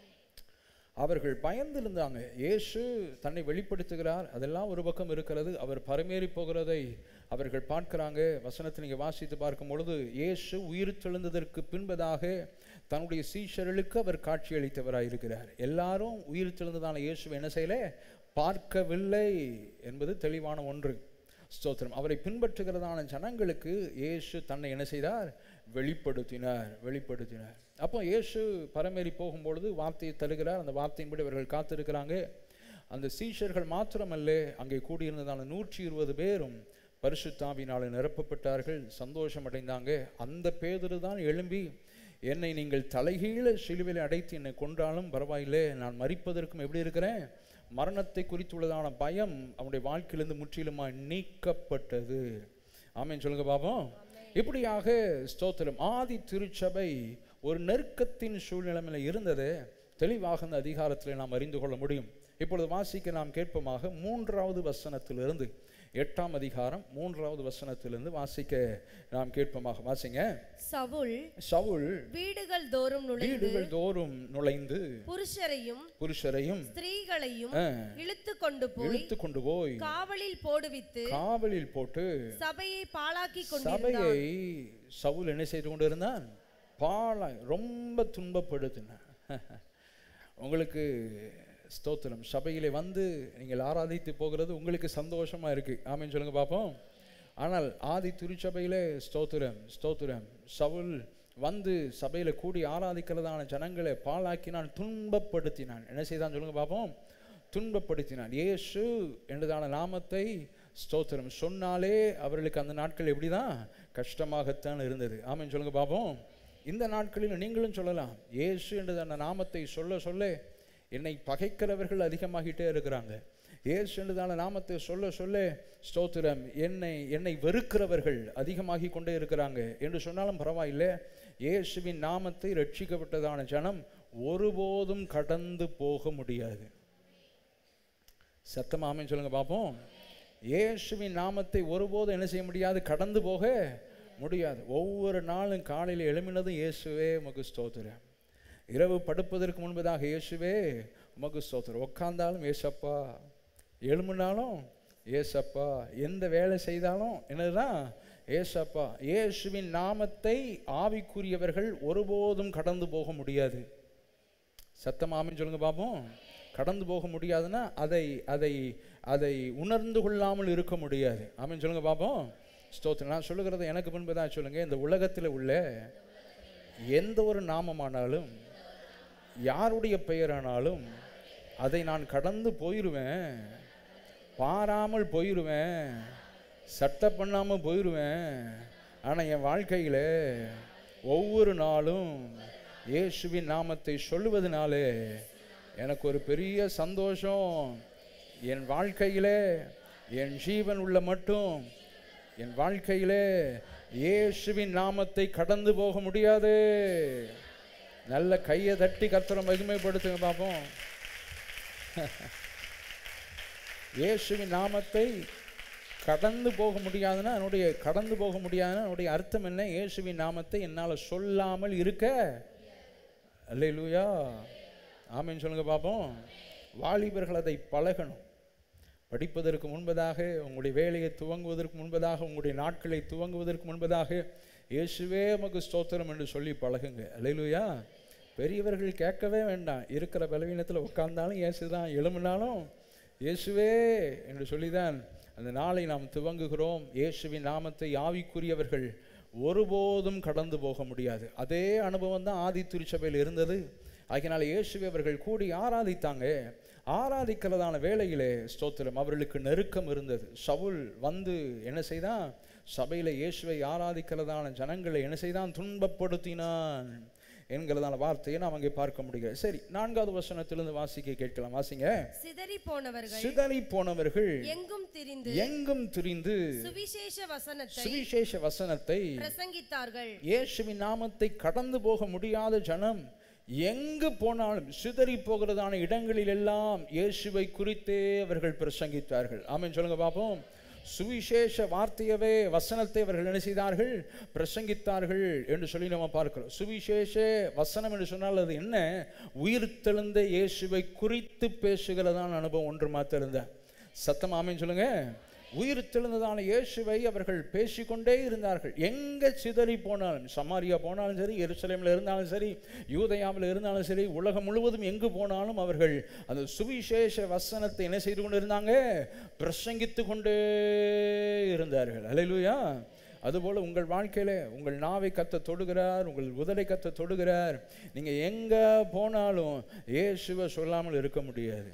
Speaker 1: அவர்கள் பயந்திருந்தாங்க இயேசு தன்னை வெளிப்படுத்துகிறார் அதெல்லாம் ஒரு பக்கம் இருக்கிறது அவர் பரமேறி போகிறதை அவர்கள் பார்க்கிறாங்க வசனத்தை நீங்கள் வாசித்து பார்க்கும் பொழுது இயேசு உயிர் தெழுந்ததற்கு பின்பதாக தன்னுடைய சீஷர்களுக்கு அவர் காட்சியளித்தவராக இருக்கிறார் எல்லாரும் உயிர் தெழுந்ததான இயேசுவை என்ன செய்யல பார்க்கவில்லை என்பது தெளிவான ஒன்று ஸ்தோத்திரம் அவரை பின்பற்றுகிறதான ஜனங்களுக்கு இயேசு தன்னை என்ன செய்தார் வெளிப்படுத்தினார் வெளிப்படுத்தினார் அப்போ இயேசு பரமேறி போகும்பொழுது வார்த்தையை தருகிறார் அந்த வார்த்தையின்படி அவர்கள் காத்திருக்கிறாங்க அந்த சீஷர்கள் மாத்திரமல்ல அங்கே கூடியிருந்ததான நூற்றி இருபது பேரும் பரிசுத்தாவினாலே நிரப்பப்பட்டார்கள் சந்தோஷம் அடைந்தாங்க அந்த பேதரு தான் எழும்பி என்னை நீங்கள் தலைகீழ சிலுவையில் அடைத்து என்னை கொன்றாலும் பரவாயில்லை நான் மறிப்பதற்கும் எப்படி இருக்கிறேன் மரணத்தை குறித்துள்ளதான பயம் அவனுடைய வாழ்க்கையிலிருந்து முற்றிலுமாய் நீக்கப்பட்டது ஆமென் சொல்லுங்க பாப்போம் இப்படியாக ஸ்தோத்திரம் ஆதி திருச்சபை ஒரு நெருக்கத்தின் சூழ்நிலைமையில் இருந்தது தெளிவாக அந்த அதிகாரத்தில் நாம் அறிந்து கொள்ள முடியும் இப்பொழுது வாசிக்க நாம் கேட்போமாக மூன்றாவது வசனத்திலிருந்து எட்டாம் அதிகாரம் மூன்றாவது வசனத்திலிருந்து வாசிக்க நாம் கேட்போமாக வாசிங்க
Speaker 3: சவுல்
Speaker 1: சவுல்
Speaker 3: வீடுகள் தோறும் நுழைந்து
Speaker 1: வீடுகள் தோறும் நுழைந்து
Speaker 3: புருஷரையும்
Speaker 1: புருஷரையும்
Speaker 3: ஸ்திரீகளையும்
Speaker 1: ஆ,
Speaker 3: இழுத்து கொண்டு போய்
Speaker 1: இழுத்து கொண்டு போய்
Speaker 3: காவலில் போடுவித்து
Speaker 1: காவலில் போட்டு
Speaker 3: சபையை பாழாக்கி கொண்டிருந்தான்
Speaker 1: சபையை சவுல் என்ன செய்து கொண்டு இருந்தான் பாழ ரொம்ப துன்பப்படுத்தினான் உங்களுக்கு ஸ்தோத்திரம் சபையிலே வந்து நீங்கள் ஆராதித்து போகிறது உங்களுக்கு சந்தோஷமா இருக்கு ஆமென்னு சொல்லுங்க பார்ப்போம் ஆனால் ஆதி திருச்சபையிலே ஸ்தோத்திரம் ஸ்தோத்திரம் சவுல் வந்து சபையில் கூடி ஆராதிக்கிறதான ஜனங்களை பாழாக்கினான் துன்பப்படுத்தினான் என்ன செய்தான் சொல்லுங்க பார்ப்போம் துன்பப்படுத்தினான் இயேசு என்றதான நாமத்தை ஸ்தோத்திரம் சொன்னாலே அவர்களுக்கு அந்த நாட்கள் எப்படிதான் கஷ்டமாகத்தான் இருந்தது ஆமென்னு சொல்லுங்க பார்ப்போம் இந்த நாட்களில் நீங்களும் சொல்லலாம் இயேசு என்றதான நாமத்தை சொல்ல சொல்ல என்னை பகைக்கிறவர்கள் அதிகமாகிட்டே இருக்கிறாங்க இயேசு என்றதான நாமத்தை சொல்ல சொல்ல ஸ்தோத்திரம் என்னை என்னை வெறுக்கிறவர்கள் அதிகமாகி கொண்டே இருக்கிறாங்க என்று சொன்னாலும் பரவாயில்லை இயேசுவின் நாமத்தை ரட்சிக்கப்பட்டதான ஜனம் ஒருபோதும் கடந்து போக முடியாது சத்தமாமன்னு சொல்லுங்க பார்ப்போம் இயேசுவின் நாமத்தை ஒருபோதும் என்ன செய்ய முடியாது கடந்து போக முடியாது ஒவ்வொரு நாளும் காலையில் எழுமினதும் இயேசுவே உமக்கு ஸ்தோத்திரம் இரவு படுப்பதற்கு முன்பதாக இயேசுவே உமக்கு ஸ்தோத்திரம் உட்கார்ந்தாலும் ஏசப்பா எழும்பினாலும் ஏசப்பா எந்த வேலை செய்தாலும் என்னதுதான் ஏசப்பா இயேசுவின் நாமத்தை ஆவிக்குரியவர்கள் ஒருபோதும் கடந்து போக முடியாது சத்தமாமின்னு சொல்லுங்க பார்ப்போம் கடந்து போக முடியாதுன்னா அதை அதை அதை உணர்ந்து கொள்ளாமல் இருக்க முடியாது ஆமின்னு சொல்லுங்க பார்ப்போம் ஸ்தோத்திரம் நான் சொல்லுகிறது எனக்கு முன்பதான் சொல்லுங்க இந்த உலகத்தில் உள்ள எந்த ஒரு நாமமானாலும் யாருடைய பெயரானாலும் அதை நான் கடந்து போயிடுவேன் பாராமல் போயிடுவேன் சட்டை பண்ணாமல் போயிடுவேன் ஆனால் என் வாழ்க்கையில் ஒவ்வொரு நாளும் இயேசுவின் நாமத்தை சொல்லுவதனாலே எனக்கு ஒரு பெரிய சந்தோஷம் என் வாழ்க்கையிலே என் ஜீவன் உள்ள மட்டும் என் வாழ்க்கையிலே இயேசுவின் நாமத்தை கடந்து போக முடியாது நல்ல கையை தட்டி கர்த்தரை மகிமைப்படுத்துங்க பார்ப்போம் இயேசுவின் நாமத்தை கடந்து போக முடியாதுன்னா என்னுடைய கடந்து போக முடியாதுன்னா என்னுடைய அர்த்தம் என்ன இயேசுவின் நாமத்தை என்னால் சொல்லாமல் இருக்க அல்லேலூயா ஆமென்னு சொல்லுங்க பார்ப்போம் வாலிபர்கள் அதை பழகணும் படிப்பதற்கு முன்பதாக உங்களுடைய வேலையை துவங்குவதற்கு முன்பதாக உங்களுடைய நாட்களை துவங்குவதற்கு முன்பதாக இயேசுவே உமக்கு ஸ்தோத்திரம் என்று சொல்லி பழகுங்க அல்லேலூயா பெரியவர்கள் கேட்கவே வேண்டாம் இருக்கிற பலவீனத்தில் உட்கார்ந்தாலும் இயேசு தான் எழும்பினாலும் இயேசுவே என்று சொல்லிதான் அந்த நாளை நாம் துவங்குகிறோம் இயேசுவின் நாமத்தை ஆவிக்குரியவர்கள் ஒருபோதும் கடந்து போக முடியாது அதே அனுபவம் தான் ஆதி திருச்சபையில் இருந்தது ஆகினால் இயேசுவை அவர்கள் கூடி ஆராதித்தாங்க ஆராதிக்கிறதான வேளையிலே ஸ்தோத்திரம் அவர்களுக்கு நெருக்கம் இருந்தது சவுல் வந்து என்ன செய்தான் சபையில் இயேசுவை ஆராதிக்கிறதான ஜனங்களை என்ன செய்தான் துன்பப்படுத்தினான் என்கிறதான வார்த்தையை நாம் அங்கே பார்க்க முடிகிறது சரி நான்காவது வசனத்திலிருந்து வாசிக்க கேட்கலாம் வாசிங்க
Speaker 3: சிதறி போனவர்கள்
Speaker 1: சிதறி போனவர்கள்
Speaker 3: எங்கும் திரிந்து
Speaker 1: எங்கும் திரிந்து
Speaker 3: சுவிசேஷ வசனத்தை
Speaker 1: சுவிசேஷ வசனத்தை
Speaker 3: பிரசங்கித்தார்கள்
Speaker 1: இயேசுவின் நாமத்தை கடந்து போக முடியாத ஜனம் எங்கு போனாலும் சிதறி போகிறதான இடங்களில் எல்லாம் இயேசுவை குறித்தே அவர்கள் பிரசங்கித்தார்கள் ஆமென் சொல்லுங்க பார்ப்போம் சுவிசேஷ வார்த்தையவே வசனத்தை அவர்கள் என்ன செய்தார்கள் பிரசங்கித்தார்கள் என்று சொல்லி நம்ம பார்க்கிறோம் சுவிசேஷ வசனம் என்று சொன்னால் அது என்ன உயிர்த்தெழுந்த இயேசுவை குறித்து பேசுகிறதான அனுபவம் ஒன்று மாத்திருந்த சத்தம் ஆமென் சொல்லுங்க உயிர் தெழுந்ததான இயேசுவை அவர்கள் பேசிக்கொண்டே இருந்தார்கள் எங்கே சிதறி போனாலும் சமாரியா போனாலும் சரி எருசலேமில் இருந்தாலும் சரி யூதயாவில் இருந்தாலும் சரி உலகம் முழுவதும் எங்கு போனாலும் அவர்கள் அந்த சுவிசேஷ வசனத்தை என்ன செய்து கொண்டு இருந்தாங்க பிரசங்கித்து கொண்டே இருந்தார்கள் அலையிலுயா அதுபோல் உங்கள் வாழ்க்கையில் உங்கள் நாவை கத்த தொடுகிறார் உங்கள் உதடை கத்த தொடுகிறார் நீங்கள் எங்கே போனாலும் இயேசுவை சொல்லாமல் இருக்க முடியாது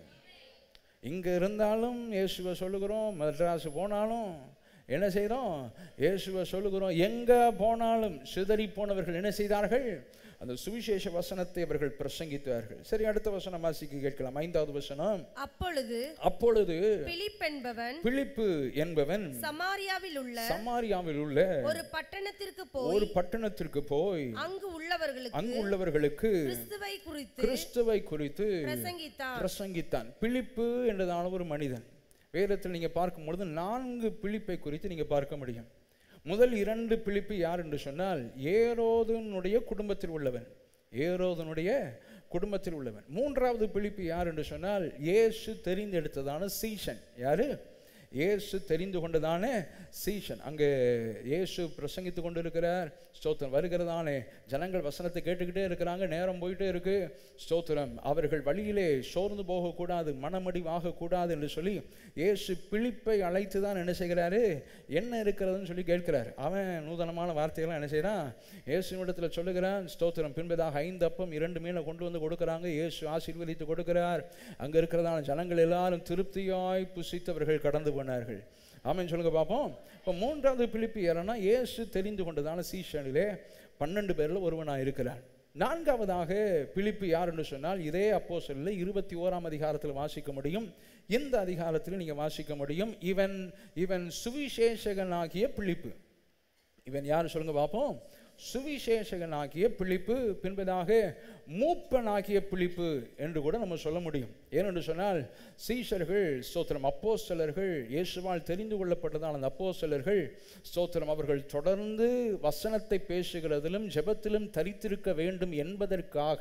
Speaker 1: இங்கே இருந்தாலும் இயேசுவை சொல்லுகிறோம் மெட்ராஸ் போனாலும் என்ன செய்கிறோம் இயேசுவை சொல்லுகிறோம் எங்கே போனாலும் சிதறி போனவர்கள் என்ன செய்தார்கள் அந்த சுவிசேஷ வசனத்தை அவர்கள் பிரசங்கித்தார்கள் சரி அடுத்த வசனம் வாசிக்க கேட்கலாம் ஐந்தாவது வசனம்
Speaker 3: அப்பொழுது
Speaker 1: அப்பொழுது
Speaker 3: பிலிப் என்பவன்
Speaker 1: பிலிப்பு என்பவன்
Speaker 3: சமாரியாவில் உள்ள
Speaker 1: சமாரியாவில் உள்ள
Speaker 3: ஒரு பட்டணத்திற்கு போய்
Speaker 1: ஒரு பட்டணத்திற்கு போய்
Speaker 3: அங்கு உள்ளவர்களுக்கு
Speaker 1: அங்கு உள்ளவர்களுக்கு
Speaker 3: கிறிஸ்துவை குறித்து
Speaker 1: கிறிஸ்துவை குறித்து
Speaker 3: பிரசங்கித்தான்
Speaker 1: பிரசங்கித்தான் பிலிப்பு என்றதான ஒரு மனிதன் வேதத்தில் நீங்க பார்க்கும் பொழுது நான்கு பிலிப்பை குறித்து நீங்க பார்க்க முடியும் முதல் இரண்டு பிலிப்பு யார் என்று சொன்னால் ஏரோதனுடைய குடும்பத்தில் உள்ளவன் ஏரோதனுடைய குடும்பத்தில் உள்ளவன் மூன்றாவது பிலிப்பு யார் என்று சொன்னால் இயேசு தெரிந்தெடுத்ததான சீஷன் யாரு இயேசு தெரிந்து கொண்டதான சீஷன் அங்கே இயேசு பிரசங்கித்து கொண்டு இருக்கிறார் ஸ்தோத்திரம் வருகிறதானே ஜனங்கள் வசனத்தை கேட்டுக்கிட்டே இருக்கிறாங்க நேரம் போயிட்டே இருக்கு ஸ்தோத்திரம் அவர்கள் வழியிலே சோர்ந்து போகக்கூடாது மனமடிவாகக்கூடாது என்று சொல்லி இயேசு பிலிப்பை அழைத்து தான் என்ன செய்கிறாரு என்ன இருக்கிறதுன்னு சொல்லி கேட்கிறார் அவன் நூதனமான வார்த்தைகள்லாம் என்ன செய்கிறான் இயேசுவிடத்தில் சொல்லுகிறான் ஸ்தோத்திரம் பின்பதாக ஐந்து அப்பம் இரண்டு மீனை கொண்டு வந்து கொடுக்குறாங்க இயேசு ஆசீர்வதித்து கொடுக்கிறார் அங்கே இருக்கிறதான ஜனங்கள் எல்லாரும் திருப்தியாய் புசித்தவர்கள் கடந்து போனார்கள் ஆமென் சொல்லுங்க பார்ப்போம் இப்போ மூன்றாவது பிலிப்பு யாருன்னா இயேசு தெரிந்து கொண்டதான சீஷனிலே பன்னெண்டு பேரில் ஒருவனாக இருக்கிறான் நான்காவதாக பிலிப்பு யார் என்று சொன்னால் இதே அப்போ சொல்ல இருபத்தி ஓராம் அதிகாரத்தில் வாசிக்க முடியும் இந்த அதிகாரத்தில் நீங்கள் வாசிக்க முடியும் இவன் இவன் சுவிசேஷகனாகிய பிலிப்பு இவன் யார் சொல்லுங்க பார்ப்போம் சுவிசேஷகனாகிய பிலிப்பு பின்பதாக மூப்பனாகிய பிலிப்பு என்று கூட நம்ம சொல்ல முடியும் ஏனென்று சொன்னால் சீஷர்கள் ஸ்தோத்திரம் அப்போஸ்தலர்கள் இயேசுவால் தெரிந்து கொள்ளப்பட்டதான அந்த அப்போஸ்தலர்கள் ஸ்தோத்திரம் அவர்கள் தொடர்ந்து வசனத்தை பேசுகிறதிலும் ஜெபத்திலும் தரித்திருக்க வேண்டும் என்பதற்காக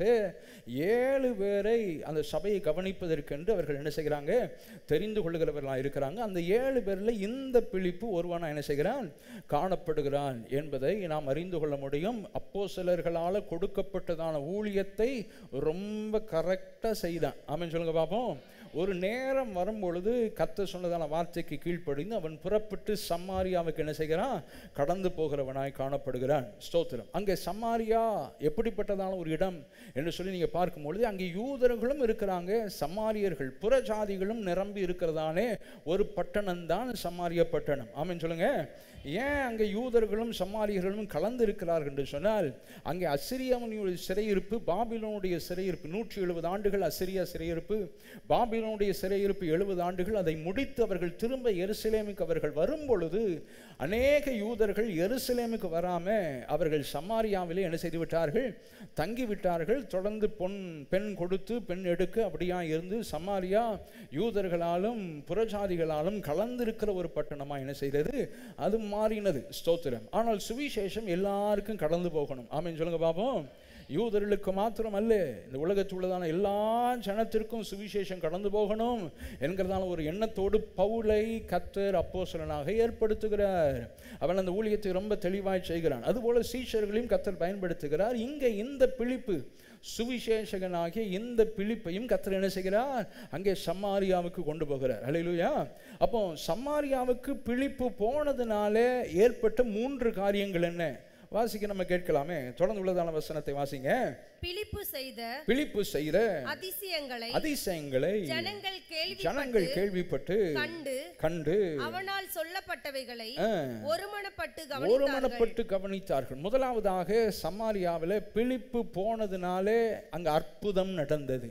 Speaker 1: ஏழு பேரை அந்த சபையை கவனிப்பதற்கென்று அவர்கள் என்ன செய்கிறாங்க தெரிந்து கொள்ளுகிறவர்களாக இருக்கிறாங்க அந்த ஏழு பேரில் இந்த பிலிப்பு ஒருவனா என்ன செய்கிறான் காணப்படுகிறான் என்பதை நாம் அறிந்து கொள்ள முடியும் அப்போ சிலர்களால் கொடுக்கப்பட்டதான ஊழியத்தை ரொம்ப கரெக்டாக செய்தான் ஆமென் சொல்லுங்க பார்ப்போம் ஒரு நேரம் வரும்பொழுது கத்த சொன்னதான வார்த்தைக்கு கீழ்ப்படிந்து அவன் புறப்பட்டு சம்மாரியாவுக்கு என்ன செய்கிறான் கடந்து போகிறவனாய் காணப்படுகிறான் ஸ்தோத்திரம் அங்கே சம்மாரியா எப்படிப்பட்டதான ஒரு இடம் என்று சொல்லி நீங்கள் பார்க்கும் பொழுது அங்கே யூதர்களும் இருக்கிறாங்க சம்மாரியர்கள் புறஜாதிகளும் நிரம்பி இருக்கிறதானே ஒரு பட்டணம் தான் சம்மாரிய பட்டணம் ஆமென் சொல்லுங்க ஏன் அங்கே யூதர்களும் சம்மாரியர்களும் கலந்து இருக்கிறார்கள் என்று சொன்னால் அங்கே அசிரியாவுடைய சிறையிருப்பு பாபிலோனுடைய சிறையிருப்பு நூற்றி எழுபது ஆண்டுகள் அசிரியா சிறையிருப்பு பாபிலோனுடைய சிறையிருப்பு எழுபது ஆண்டுகள் அதை முடித்து அவர்கள் திரும்ப எருசலேமுக்கு அவர்கள் வரும் பொழுது அநேக யூதர்கள் எருசலேமுக்கு வராம அவர்கள் சமாரியாவிலே என்ன செய்து விட்டார்கள் தங்கி விட்டார்கள் தொடர்ந்து பொன் பெண் கொடுத்து பெண் எடுக்க அப்படியா இருந்து சமாரியா யூதர்களாலும் புறஜாதிகளாலும் கலந்திருக்கிற ஒரு பட்டணமா என்ன செய்தது அது மாறினது ஸ்தோத்திரம் ஆனால் சுவிசேஷம் எல்லாருக்கும் கடந்து போகணும் ஆமென் சொல்லுங்க பாப்போம் யூதர்களுக்கு மாத்திரம் அல்ல இந்த உலகத்தில் உள்ளதான எல்லா ஜனத்திற்கும் சுவிசேஷம் கடந்து போகணும் என்கிறதான ஒரு எண்ணத்தோடு பவுலை கத்தர் அப்போஸ்தலனாக ஏற்படுத்துகிறார் அவன் அந்த ஊழியத்தை ரொம்ப தெளிவாய் செய்கிறான் அதுபோல சீஷர்களையும் கத்தர் பயன்படுத்துகிறார் இங்கே இந்த பிழிப்பு சுவிசேஷகனாகிய இந்த பிலிப்பையும் கத்தர் என்ன செய்கிறார் அங்கே சம்மாரியாவுக்கு கொண்டு போகிறார் ஹalleluya அப்போ சம்மாரியாவுக்கு பிலிப்பு போனதுனால ஏற்பட்ட மூன்று காரியங்கள் என்ன வாசிக்க நம்ம கேட்கலாமே தொடர்ந்து உள்ளதான வசனத்தை வாசிங்க
Speaker 3: பிலிப்பு செய்த
Speaker 1: பிலிப்பு செய்கிற
Speaker 3: அதிசயங்களை
Speaker 1: அதிசயங்களை
Speaker 3: ஜனங்கள்
Speaker 1: ஜனங்கள்
Speaker 3: கேள்விப்பட்டு
Speaker 1: கேள்விப்பட்டு
Speaker 3: கண்டு
Speaker 1: கண்டு
Speaker 3: அவனால் சொல்லப்பட்டவைகளை
Speaker 1: ஆ,
Speaker 3: ஒருமனப்பட்டு கவனித்தார்கள்
Speaker 1: ஒருமனப்பட்டு கவனித்தார்கள் முதலாவதாக சமாரியாவில் பிலிப்பு போனதுனாலே அங்க அற்புதம் நடந்தது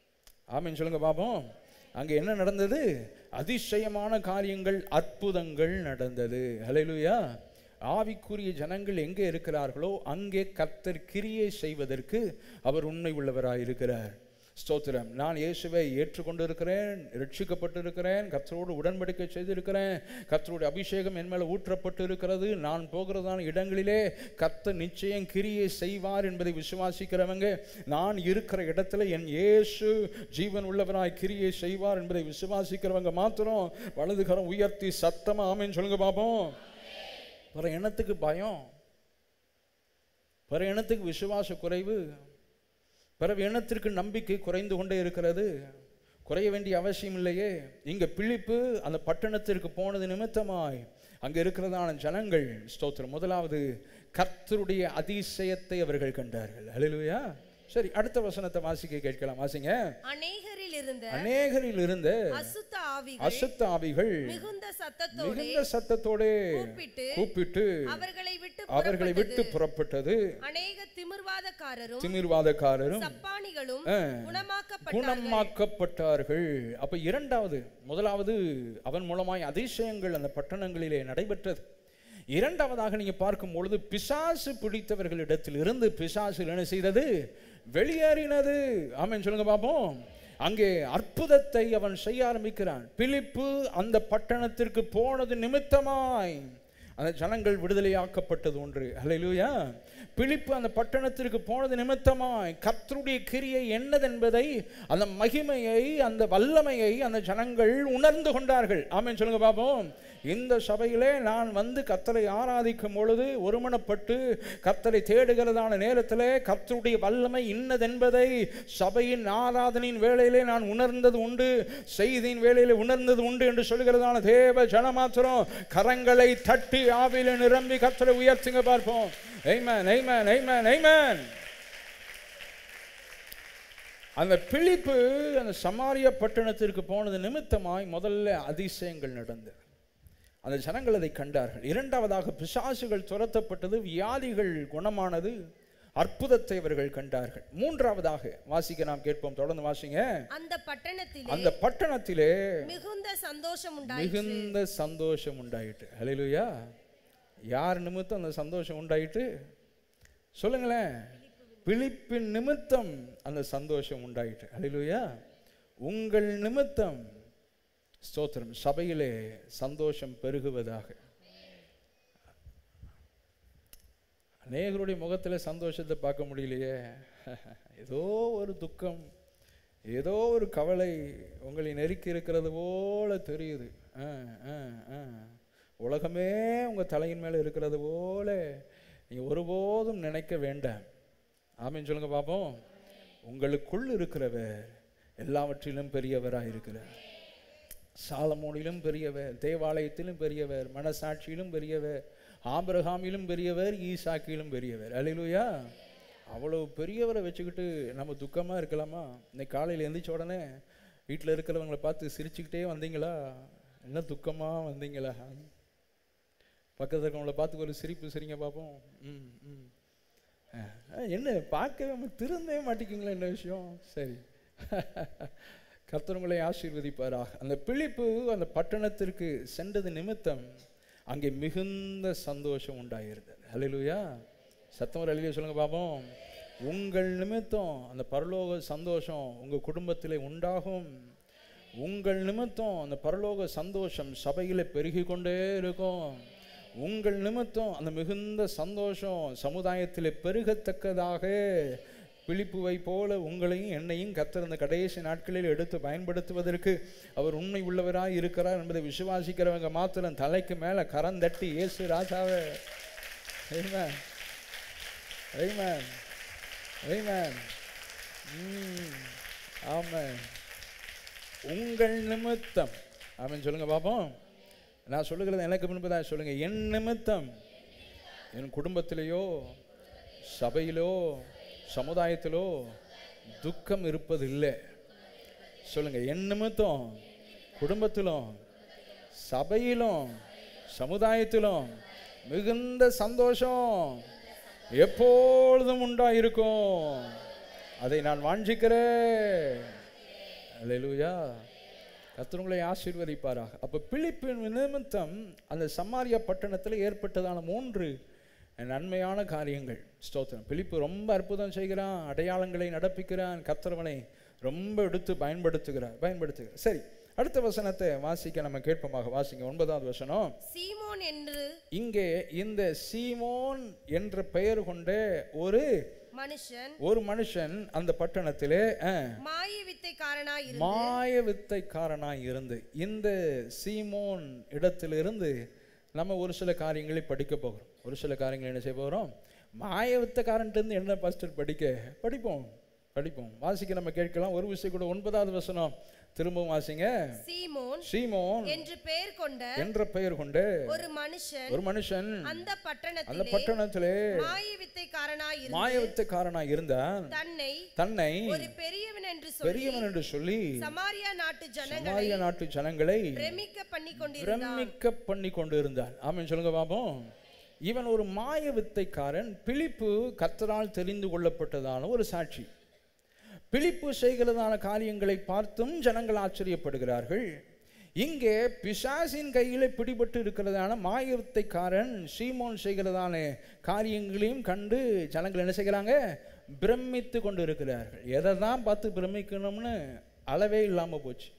Speaker 1: ஆமென் சொல்லுங்க பாப்போம் அங்க என்ன நடந்தது அதிசயமான காரியங்கள் அற்புதங்கள் நடந்தது ஹalleluya ஆவிக்குரிய ஜனங்கள் எங்கே இருக்கிறார்களோ அங்கே கர்த்தர் கிரியை செய்வதற்கு அவர் உண்மை உள்ளவராய் இருக்கிறார் ஸ்தோத்திரம் நான் இயேசுவை ஏற்றுக்கொண்டிருக்கிறேன் ரட்சிக்கப்பட்டிருக்கிறேன் கர்த்தரோடு உடன்படிக்கை செய்திருக்கிறேன் கர்த்தருடைய அபிஷேகம் என் மேலே ஊற்றப்பட்டு இருக்கிறது நான் போகிறதான இடங்களிலே கர்த்தர் நிச்சயம் கிரியை செய்வார் என்பதை விசுவாசிக்கிறவங்க நான் இருக்கிற இடத்துல என் இயேசு ஜீவன் உள்ளவராய் கிரியை செய்வார் என்பதை விசுவாசிக்கிறவங்க மாத்திரம் வலதுகரம் உயர்த்தி சத்தமா ஆமென்னு சொல்லுங்க பாப்போம் பிற இனத்துக்கு பயம் பிற இனத்துக்கு விசுவாச குறைவு பிற இனத்திற்கு நம்பிக்கை குறைந்து கொண்டே இருக்கிறது குறைய வேண்டிய அவசியம் இல்லையே இங்க பிலிப்பு அந்த பட்டணத்திற்கு போனது நிமித்தமாய் அங்க இருக்கிறதான ஜனங்கள் ஸ்தோத்திரம் முதலாவது கர்த்தருடைய அதிசயத்தை அவர்கள் கண்டார்கள் ஹalleluya சரி அடுத்த வசனத்தை வாசிக்க கேட்கலாம் வாசிங்க
Speaker 3: அநேகரில் இருந்த
Speaker 1: அநேகரில் இருந்த
Speaker 3: அசுத்த ஆவிகள்
Speaker 1: அசுத்த ஆவிகள்
Speaker 3: மிகுந்த சத்தத்தோடு
Speaker 1: மிகுந்த சத்தத்தோடே
Speaker 3: கூப்பிட்டு
Speaker 1: கூப்பிட்டு
Speaker 3: அவர்களை விட்டு
Speaker 1: அவர்களை விட்டு
Speaker 3: புறப்பட்டது.
Speaker 1: புறப்பட்டது
Speaker 3: அநேக திமிர்வாதக்காரரும்
Speaker 1: திமிர்வாதக்காரரும்
Speaker 3: சப்பானிகளும்
Speaker 1: ஆ,
Speaker 3: குணமாக்கப்பட்டார்கள்
Speaker 1: குணமாக்கப்பட்டார்கள் அப்ப இரண்டாவது முதலாவது அவன் மூலமாய் அதிசயங்கள் அந்த பட்டணங்களிலே நடைபெற்றது இரண்டாவதாக நீங்க பார்க்கும் பொழுது பிசாசு பிடித்தவர்களிடத்தில் இருந்து பிசாசு என்ன செய்தது வெளியேறினது ஆமென் சொல்லுங்க பாப்போம் அங்கே அற்புதத்தை அவன் செய்ய ஆரம்பிக்கிறான் பிலிப்பு அந்த பட்டணத்திற்கு போனது நிமித்தமாய் அந்த ஜனங்கள் விடுதலையாக்கப்பட்டது ஒன்று ஹalleluya பிலிப்பு அந்த பட்டணத்திற்கு போனது நிமித்தமாய் கர்த்தருடைய கிரியை என்னதென்பதை அந்த மகிமையை அந்த வல்லமையை அந்த ஜனங்கள் உணர்ந்து கொண்டார்கள் ஆமென் சொல்லுங்க பாப்போம் இந்த சபையிலே நான் வந்து கர்த்தரை ஆராதிக்கும் பொழுது ஒருமனப்பட்டு கர்த்தரை தேடுகிறதான நேரத்திலே கர்த்தருடைய வல்லமை இன்னதென்பதை சபையின் ஆராதனையின் வேளையிலே நான் உணர்ந்தது உண்டு செய்தியின் வேளையிலே உணர்ந்தது உண்டு என்று சொல்கிறதான தேவ ஜனமாத்திரம் கரங்களை தட்டி ஆவியிலே நிரம்பி கர்த்தரை உயர்த்துங்க பார்ப்போம் Amen, amen, amen, amen. அந்த பிலிப்பு அந்த சமாரிய பட்டணத்திற்கு போனது நிமித்தமாய் முதல்ல அதிசயங்கள் நடந்தது அந்த ஜனங்கள் அதை கண்டார்கள் இரண்டாவதாக பிசாசுகள் துரத்தப்பட்டது வியாதிகள் குணமானது அற்புதத்தை அவர்கள் கண்டார்கள் மூன்றாவதாக வாசிக்க நாம் கேட்போம் தொடர்ந்து வாசிங்க
Speaker 3: அந்த பட்டணத்திலே
Speaker 1: அந்த பட்டணத்திலே
Speaker 3: மிகுந்த சந்தோஷம் உண்டாயிற்று
Speaker 1: மிகுந்த சந்தோஷம் உண்டாயிட்டு ஹalleluya யார் நிமித்தம் அந்த சந்தோஷம் உண்டாயிட்டு சொல்லுங்களேன் பிலிப்பின் நிமித்தம் அந்த சந்தோஷம் உண்டாயிட்டு ஹalleluya உங்கள் நிமித்தம் ஸ்தோத்திரம் சபையிலே சந்தோஷம் பெருகுவதாக அநேகருடைய முகத்தில் சந்தோஷத்தை பார்க்க முடியலையே ஏதோ ஒரு துக்கம் ஏதோ ஒரு கவலை உங்களை நெருக்கி இருக்கிறது போல தெரியுது ஆ, ஆ, ஆ. உலகமே உங்கள் தலையின் மேலே இருக்கிறது போல நீங்கள் ஒருபோதும் நினைக்க வேண்டாம் ஆமீன் சொல்லுங்க பார்ப்போம் உங்களுக்குள் இருக்கிறவர் எல்லாவற்றிலும் பெரியவராக இருக்கிறார் சாலமோனிலும் பெரியவர் தேவாலயத்திலும் பெரியவர் மனசாட்சியிலும் பெரியவர் ஆபிரகாமிலும் பெரியவர் ஈசாக்கியிலும் பெரியவர் அல்லேலூயா அவ்வளவு பெரியவரை வச்சுக்கிட்டு நம்ம துக்கமாக இருக்கலாமா இன்னைக்கு காலையில் எந்திரிச்ச உடனே வீட்டில் இருக்கிறவங்களை பார்த்து சிரிச்சுக்கிட்டே வந்தீங்களா என்ன துக்கமாக வந்தீங்களா பக்கத்தில் இருக்கவங்கள பார்த்து ஒரு சிரிப்பு சிரிங்க பார்ப்போம் ம் ம் அஹ், என்ன பார்க்கவே ம- திருந்தவே மாட்டேங்கிங்களா என்ன விஷயம் சரி கர்த்தர் உங்களை ஆசீர்வதிப்பாராக அந்த பிழிப்பு அந்த பட்டணத்திற்கு சென்றது நிமித்தம் அங்கே மிகுந்த சந்தோஷம் உண்டாயிருந்தது ஹalleluya சத்தம் ஒரு அழிவிய சொல்லுங்க பாப்போம் உங்கள் நிமித்தம் அந்த பரலோக சந்தோஷம் உங்கள் குடும்பத்திலே உண்டாகும் உங்கள் நிமித்தம் அந்த பரலோக சந்தோஷம் சபையிலே பெருகி கொண்டே இருக்கும் உங்கள் நிமித்தம் அந்த மிகுந்த சந்தோஷம் சமுதாயத்திலே பெருகத்தக்கதாக பிழிப்புவை போல உங்களையும் என்னையும் கத்தர் இந்த கடைசி நாட்களில் எடுத்து பயன்படுத்துவதற்கு அவர் உண்மை உள்ளவராய் இருக்கிறார் என்பதை விசுவாசிக்கிறவங்க மாத்திரம் தலைக்கு மேலே கரந்தட்டி இயேசு ராஜாவே Amen. Amen. Amen. ம். ஆமென். உங்கள் நிமித்தம் ஆமென் சொல்லுங்க பாப்போம் நான் சொல்லுகிறது எனக்கு முன்பதாக சொல்லுங்க என் நிமித்தம் என் குடும்பத்திலேயோ சபையிலோ சமுதாயத்திலோ துக்கம் இருப்பதில்லை சொல்லுங்க என் நிமித்தம் குடும்பத்திலும் சபையிலும் சமுதாயத்திலும் மிகுந்த சந்தோஷம் எப்பொழுதும் உண்டாயிருக்கும் அதை நான் வாஞ்சிக்கிறேன் அல்லேலூயா கர்த்தர் உங்களை ஆசீர்வதிப்பாராக அப்போ பிலிப்பின் நிமித்தம் அந்த சமாரியா பட்டணத்தில் ஏற்பட்டதான மூன்று நன்மையான காரியங்கள் ஸ்தோத்திரம் பிலிப்பு ரொம்ப அற்புதம் செய்கிறான் அடையாளங்களை நடப்பிக்கிறான் கர்த்தரவனை ரொம்ப எடுத்து பயன்படுத்துகிறார் பயன்படுத்துகிறார் சரி அடுத்த வசனத்தை வாசிக்க நம்ம கேட்போமாக வாசிங்க ஒன்பதாவது வசனம்
Speaker 3: சீமோன் என்று
Speaker 1: இங்கே இந்த சீமோன் என்ற பெயர் கொண்ட ஒரு
Speaker 3: மனுஷன்
Speaker 1: ஒரு மனுஷன் அந்த பட்டணத்திலே அஹ்,
Speaker 3: மாய வித்தைக்காரனாய் இருந்து
Speaker 1: மாய வித்தைக்காரனாய் இருந்து இந்த சீமோன் இடத்திலிருந்து நம்ம ஒரு சில காரியங்களை படிக்க போகிறோம் ஒரு சில காரியங்களை என்ன செய்ய போகிறோம் மாய வித்தைக்காரன்ட்டு என்ன பாஸ்டர் படிக்க படிப்போம் படிப்போம் வாசிக்க நம்ம கேட்கலாம் ஒரு விஷயம் கூட ஒன்பதாவது வசனம் திரும்பவும் வாசிங்க
Speaker 3: சீமோன்
Speaker 1: சீமோன்
Speaker 3: என்று பெயர் கொண்ட
Speaker 1: என்ற பெயர் கொண்டு
Speaker 3: ஒரு மனுஷன்
Speaker 1: ஒரு மனுஷன்
Speaker 3: அந்த
Speaker 1: அந்த
Speaker 3: பட்டணத்திலே
Speaker 1: பட்டணத்திலே
Speaker 3: மாய வித்தைக்காரனாய் இருந்து
Speaker 1: மாய வித்தைக்காரனாய் இருந்தான்
Speaker 3: தன்னை
Speaker 1: தன்னை
Speaker 3: ஒரு பெரியவன் என்று சொல்லி
Speaker 1: பெரியவன் என்று சொல்லி
Speaker 3: சமாரியா நாட்டு ஜனங்களை
Speaker 1: சமாரிய நாட்டு ஜனங்களை
Speaker 3: பிரமிக்க பண்ணி கொண்டிருந்தான்
Speaker 1: பிரமிக்க பண்ணி கொண்டு இருந்தான் ஆமென் சொல்லுங்க பாப்போம் இவன் ஒரு மாய வித்தைக்காரன் பிலிப்பு கர்த்தரால் தெரிந்து கொள்ளப்பட்டதான ஒரு சாட்சி பிலிப்பு செய்கிறதான காரியங்களை பார்த்தும் ஜனங்கள் ஆச்சரியப்படுகிறார்கள் இங்கே பிசாசின் கையில் பிடிபட்டு இருக்கிறதான மாய வித்தைக்காரன் சீமோன் செய்கிறதான காரியங்களையும் கண்டு ஜனங்கள் என்ன செய்கிறாங்க பிரமித்து கொண்டு இருக்கிறார்கள் எதை தான் பார்த்து பிரமிக்கணும்னு அளவே இல்லாமல் போச்சு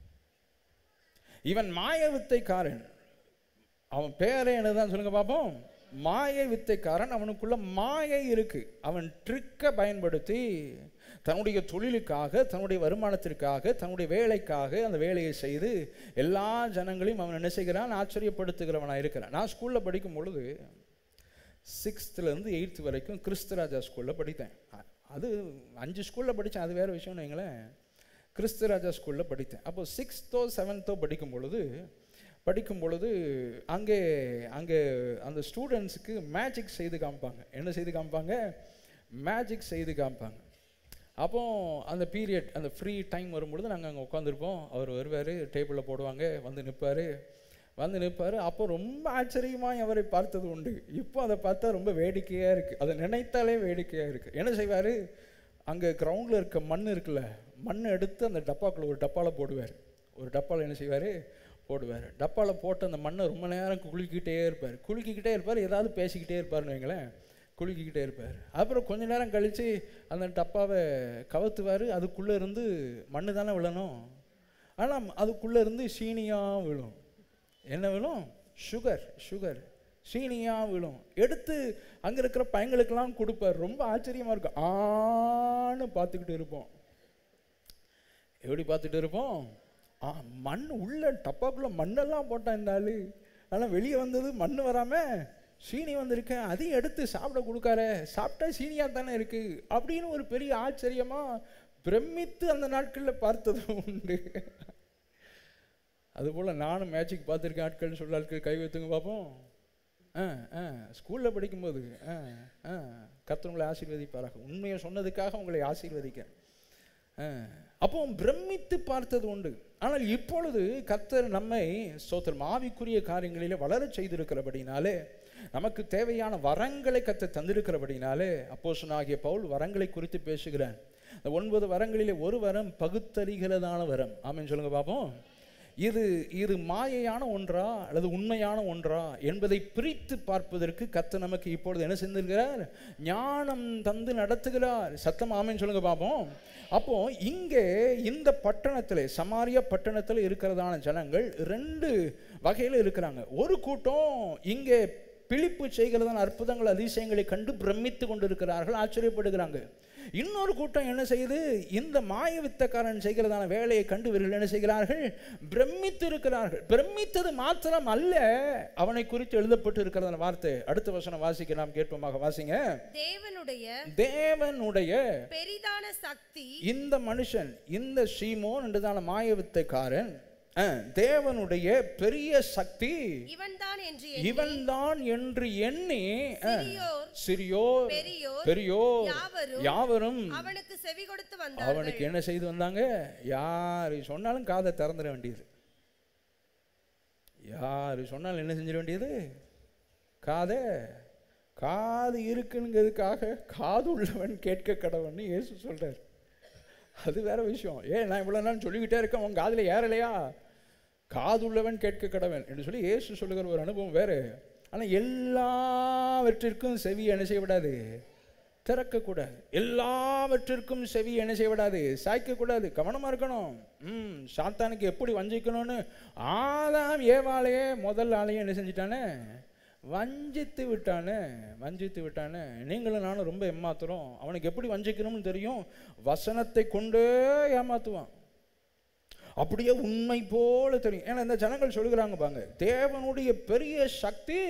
Speaker 1: இவன் மாய வித்தைக்காரன் அவன் பேரே என்னதான் சொல்லுங்க பார்ப்போம் மாய வித்தைக்காரன் அவனுக்குள்ள மாயை இருக்கு அவன் ட்ரிக்கை பயன்படுத்தி தன்னுடைய தொழிலுக்காக தன்னுடைய வருமானத்திற்காக தன்னுடைய வேலைக்காக அந்த வேலையை செய்து எல்லா ஜனங்களையும் அவன் என்ன செய்கிறான் ஆச்சரியப்படுத்துகிறவனாக இருக்கிறான் நான் ஸ்கூலில் படிக்கும் பொழுது சிக்ஸ்த்துலேருந்து எயித்து வரைக்கும் கிறிஸ்துராஜா ஸ்கூலில் படித்தேன் அ- அது அஞ்சு ஸ்கூலில் படித்தேன் அது வேறு விஷயம்னு வைங்களேன் கிறிஸ்துராஜா ஸ்கூலில் படித்தேன் அப்போ சிக்ஸ்த்தோ செவன்த்தோ படிக்கும் பொழுது படிக்கும் பொழுது அங்கே அங்கே அந்த ஸ்டூடெண்ட்ஸுக்கு மேஜிக் செய்து காமிப்பாங்க என்ன செய்து காமிப்பாங்க மேஜிக் செய்து காமிப்பாங்க அப்போ அந்த பீரியட் அந்த ஃப்ரீ டைம் வரும்பொழுது நாங்கள் அங்கே உட்காந்துருப்போம் அவர் வருவார் டேபிளில் போடுவாங்க வந்து நிற்பார் வந்து நிற்பார் அப்போ ரொம்ப ஆச்சரியமாக அவரை பார்த்தது உண்டு இப்போ அதை பார்த்தா ரொம்ப வேடிக்கையாக இருக்குது அதை நினைத்தாலே வேடிக்கையாக இருக்குது என்ன செய்வார் அங்கே கிரவுண்டில் இருக்க மண் இருக்குல்ல மண் எடுத்து அந்த டப்பாக்குள்ள ஒரு டப்பாவில் போடுவார் ஒரு டப்பாவில் என்ன செய்வார் போடுவார் டப்பாவில் போட்டு அந்த மண்ணை ரொம்ப நேரம் குலுக்கிக்கிட்டே இருப்பார் குலுக்கிக்கிட்டே இருப்பார் ஏதாவது பேசிக்கிட்டே இருப்பார்னு வைங்களேன் குலுக்கிக்கிட்டே இருப்பார் அப்புறம் கொஞ்ச நேரம் கழித்து அந்த டப்பாவை கவுத்துவார் அதுக்குள்ளே இருந்து மண்ணு தானே விழணும் ஆனால் அதுக்குள்ளே இருந்து சீனியாக விழும் என்ன விழும் சுகர் சுகர் சீனியாக விழும் எடுத்து அங்கே இருக்கிற பையங்களுக்கெல்லாம் கொடுப்பார் ரொம்ப ஆச்சரியமாக இருக்கும் ஆன்னு பார்த்துக்கிட்டு இருப்போம் எப்படி பார்த்துட்டு இருப்போம் ஆ மண் உள்ள டப்பாக்குள்ளே மண்ணெல்லாம் போட்டான் இந்த ஆளு ஆனால் வெளியே வந்தது மண் வராமல் சீனி வந்திருக்கேன் அதையும் எடுத்து சாப்பிட கொடுக்காரு சாப்பிட்டா சீனியாக தானே இருக்குது அப்படின்னு ஒரு பெரிய ஆச்சரியமாக பிரமித்து அந்த நாட்களில் பார்த்தது உண்டு அதுபோல் நானும் மேட்சிக் பார்த்துருக்கேன் ஆட்கள் சொல்ல ஆட்கள் கை வைத்துங்க பார்ப்போம் ஆ ஆ ஸ்கூலில் படிக்கும்போது ஆ ஆ கர்த்தர் உங்களை ஆசீர்வதிப்பாராக உண்மையை சொன்னதுக்காக உங்களை ஆசீர்வதிக்கிறேன் ஆ, அப்போ பிரமித்து பார்த்தது உண்டு ஆனால் இப்பொழுது கர்த்தர் நம்மை ஸ்தோத்திரம் ஆவிக்குரிய காரியங்களிலே வளரச் செய்திருக்கிறபடினாலே நமக்கு தேவையான வரங்களை கர்த்தர் தந்திருக்கிறபடினாலே அப்போஸ்தலனாகிய பவுல் வரங்களை குறித்து பேசுகிறார் இந்த ஒன்பது வரங்களிலே ஒரு வரம் பகுத்தறிகிறதான வரம் ஆமென் சொல்லுங்க பார்ப்போம் இது இது மாயையான ஒன்றா அல்லது உண்மையான ஒன்றா என்பதை பிரித்து பார்ப்பதற்கு கர்த்தர் நமக்கு இப்பொழுது என்ன செஞ்சிருக்கிறார் ஞானம் தந்து நடத்துகிறார் சத்தம் ஆமென்னு சொல்லுங்க பார்ப்போம் அப்போ இங்கே இந்த பட்டணத்தில் சமாரியா பட்டணத்தில் இருக்கிறதான ஜனங்கள் ரெண்டு வகையில் இருக்கிறாங்க ஒரு கூட்டம் இங்கே பிழிப்பு செய்கிறதான அற்புதங்கள் அதிசயங்களை கண்டு பிரமித்து கொண்டிருக்கிறார்கள் ஆச்சரியப்படுகிறாங்க இன்னொரு கூட்டம் என்ன செய்யுது இந்த மாய வித்தக்காரன் செய்கிறதான வேலையை கண்டு இவர்கள் என்ன செய்கிறார்கள் பிரமித்து இருக்கிறார்கள் பிரமித்தது மாத்திரம் அல்ல அவனை குறித்து எழுதப்பட்டு இருக்கிறதான வார்த்தை அடுத்த வசனம் வாசிக்க நாம் கேட்போமாக வாசிங்க
Speaker 3: தேவனுடைய
Speaker 1: தேவனுடைய
Speaker 3: பெரிதான சக்தி
Speaker 1: இந்த மனுஷன் இந்த சீமோன் என்றதான மாய வித்தைக்காரன் அஹ், தேவனுடைய பெரிய சக்தி
Speaker 3: இவன்தான் என்று
Speaker 1: இவன்தான் என்று எண்ணி அஹ்,
Speaker 3: சிறியோர்,
Speaker 1: சிறியோர்
Speaker 3: பெரியோர்,
Speaker 1: பெரியோர்
Speaker 3: யாவரும்
Speaker 1: யாவரும்
Speaker 3: அவனுக்கு செவி கொடுத்து வந்தார்கள்
Speaker 1: அவனுக்கு என்ன செய்து வந்தாங்க யாரு சொன்னாலும் காதை திறந்துட வேண்டியது யாரு சொன்னாலும் என்ன செஞ்சிட வேண்டியது காதை காது இருக்குங்கிறதுக்காக காது உள்ளவன் கேட்க கடவன் இயேசு சொல்றார் அது வேற விஷயம் ஏன் நான் இவ்வளோ நாள் சொல்லிக்கிட்டே இருக்கேன் உன் காதில் ஏறலையா காது உள்ளவன் கேட்க கடவன் என்று சொல்லி இயேசு சொல்லுகிற ஒரு அனுபவம் வேறு ஆனால் எல்லாவற்றிற்கும் செவி என்ன செய்யக்கூடாது திறக்கக்கூடாது எல்லாவற்றிற்கும் செவி என்ன செய்யக்கூடாது சாய்க்கக்கூடாது கவனமாக இருக்கணும் ம் சாத்தானுக்கு எப்படி வஞ்சிக்கணும்னு ஆதாம் ஏவாளையே முதல் ஆளையும் என்ன செஞ்சிட்டானே வஞ்சித்து விட்டானே வஞ்சித்து விட்டானே நீங்களும் நானும் ரொம்ப ஏமாத்துறோம் அவனுக்கு எப்படி வஞ்சிக்கணும்னு தெரியும் வசனத்தை கொண்டே ஏமாத்துவான் அப்படியே உண்மை போல தெரியும் ஏன்னா இந்த ஜனங்கள் சொல்லுகிறாங்க பாங்க தேவனுடைய பெரிய சக்தி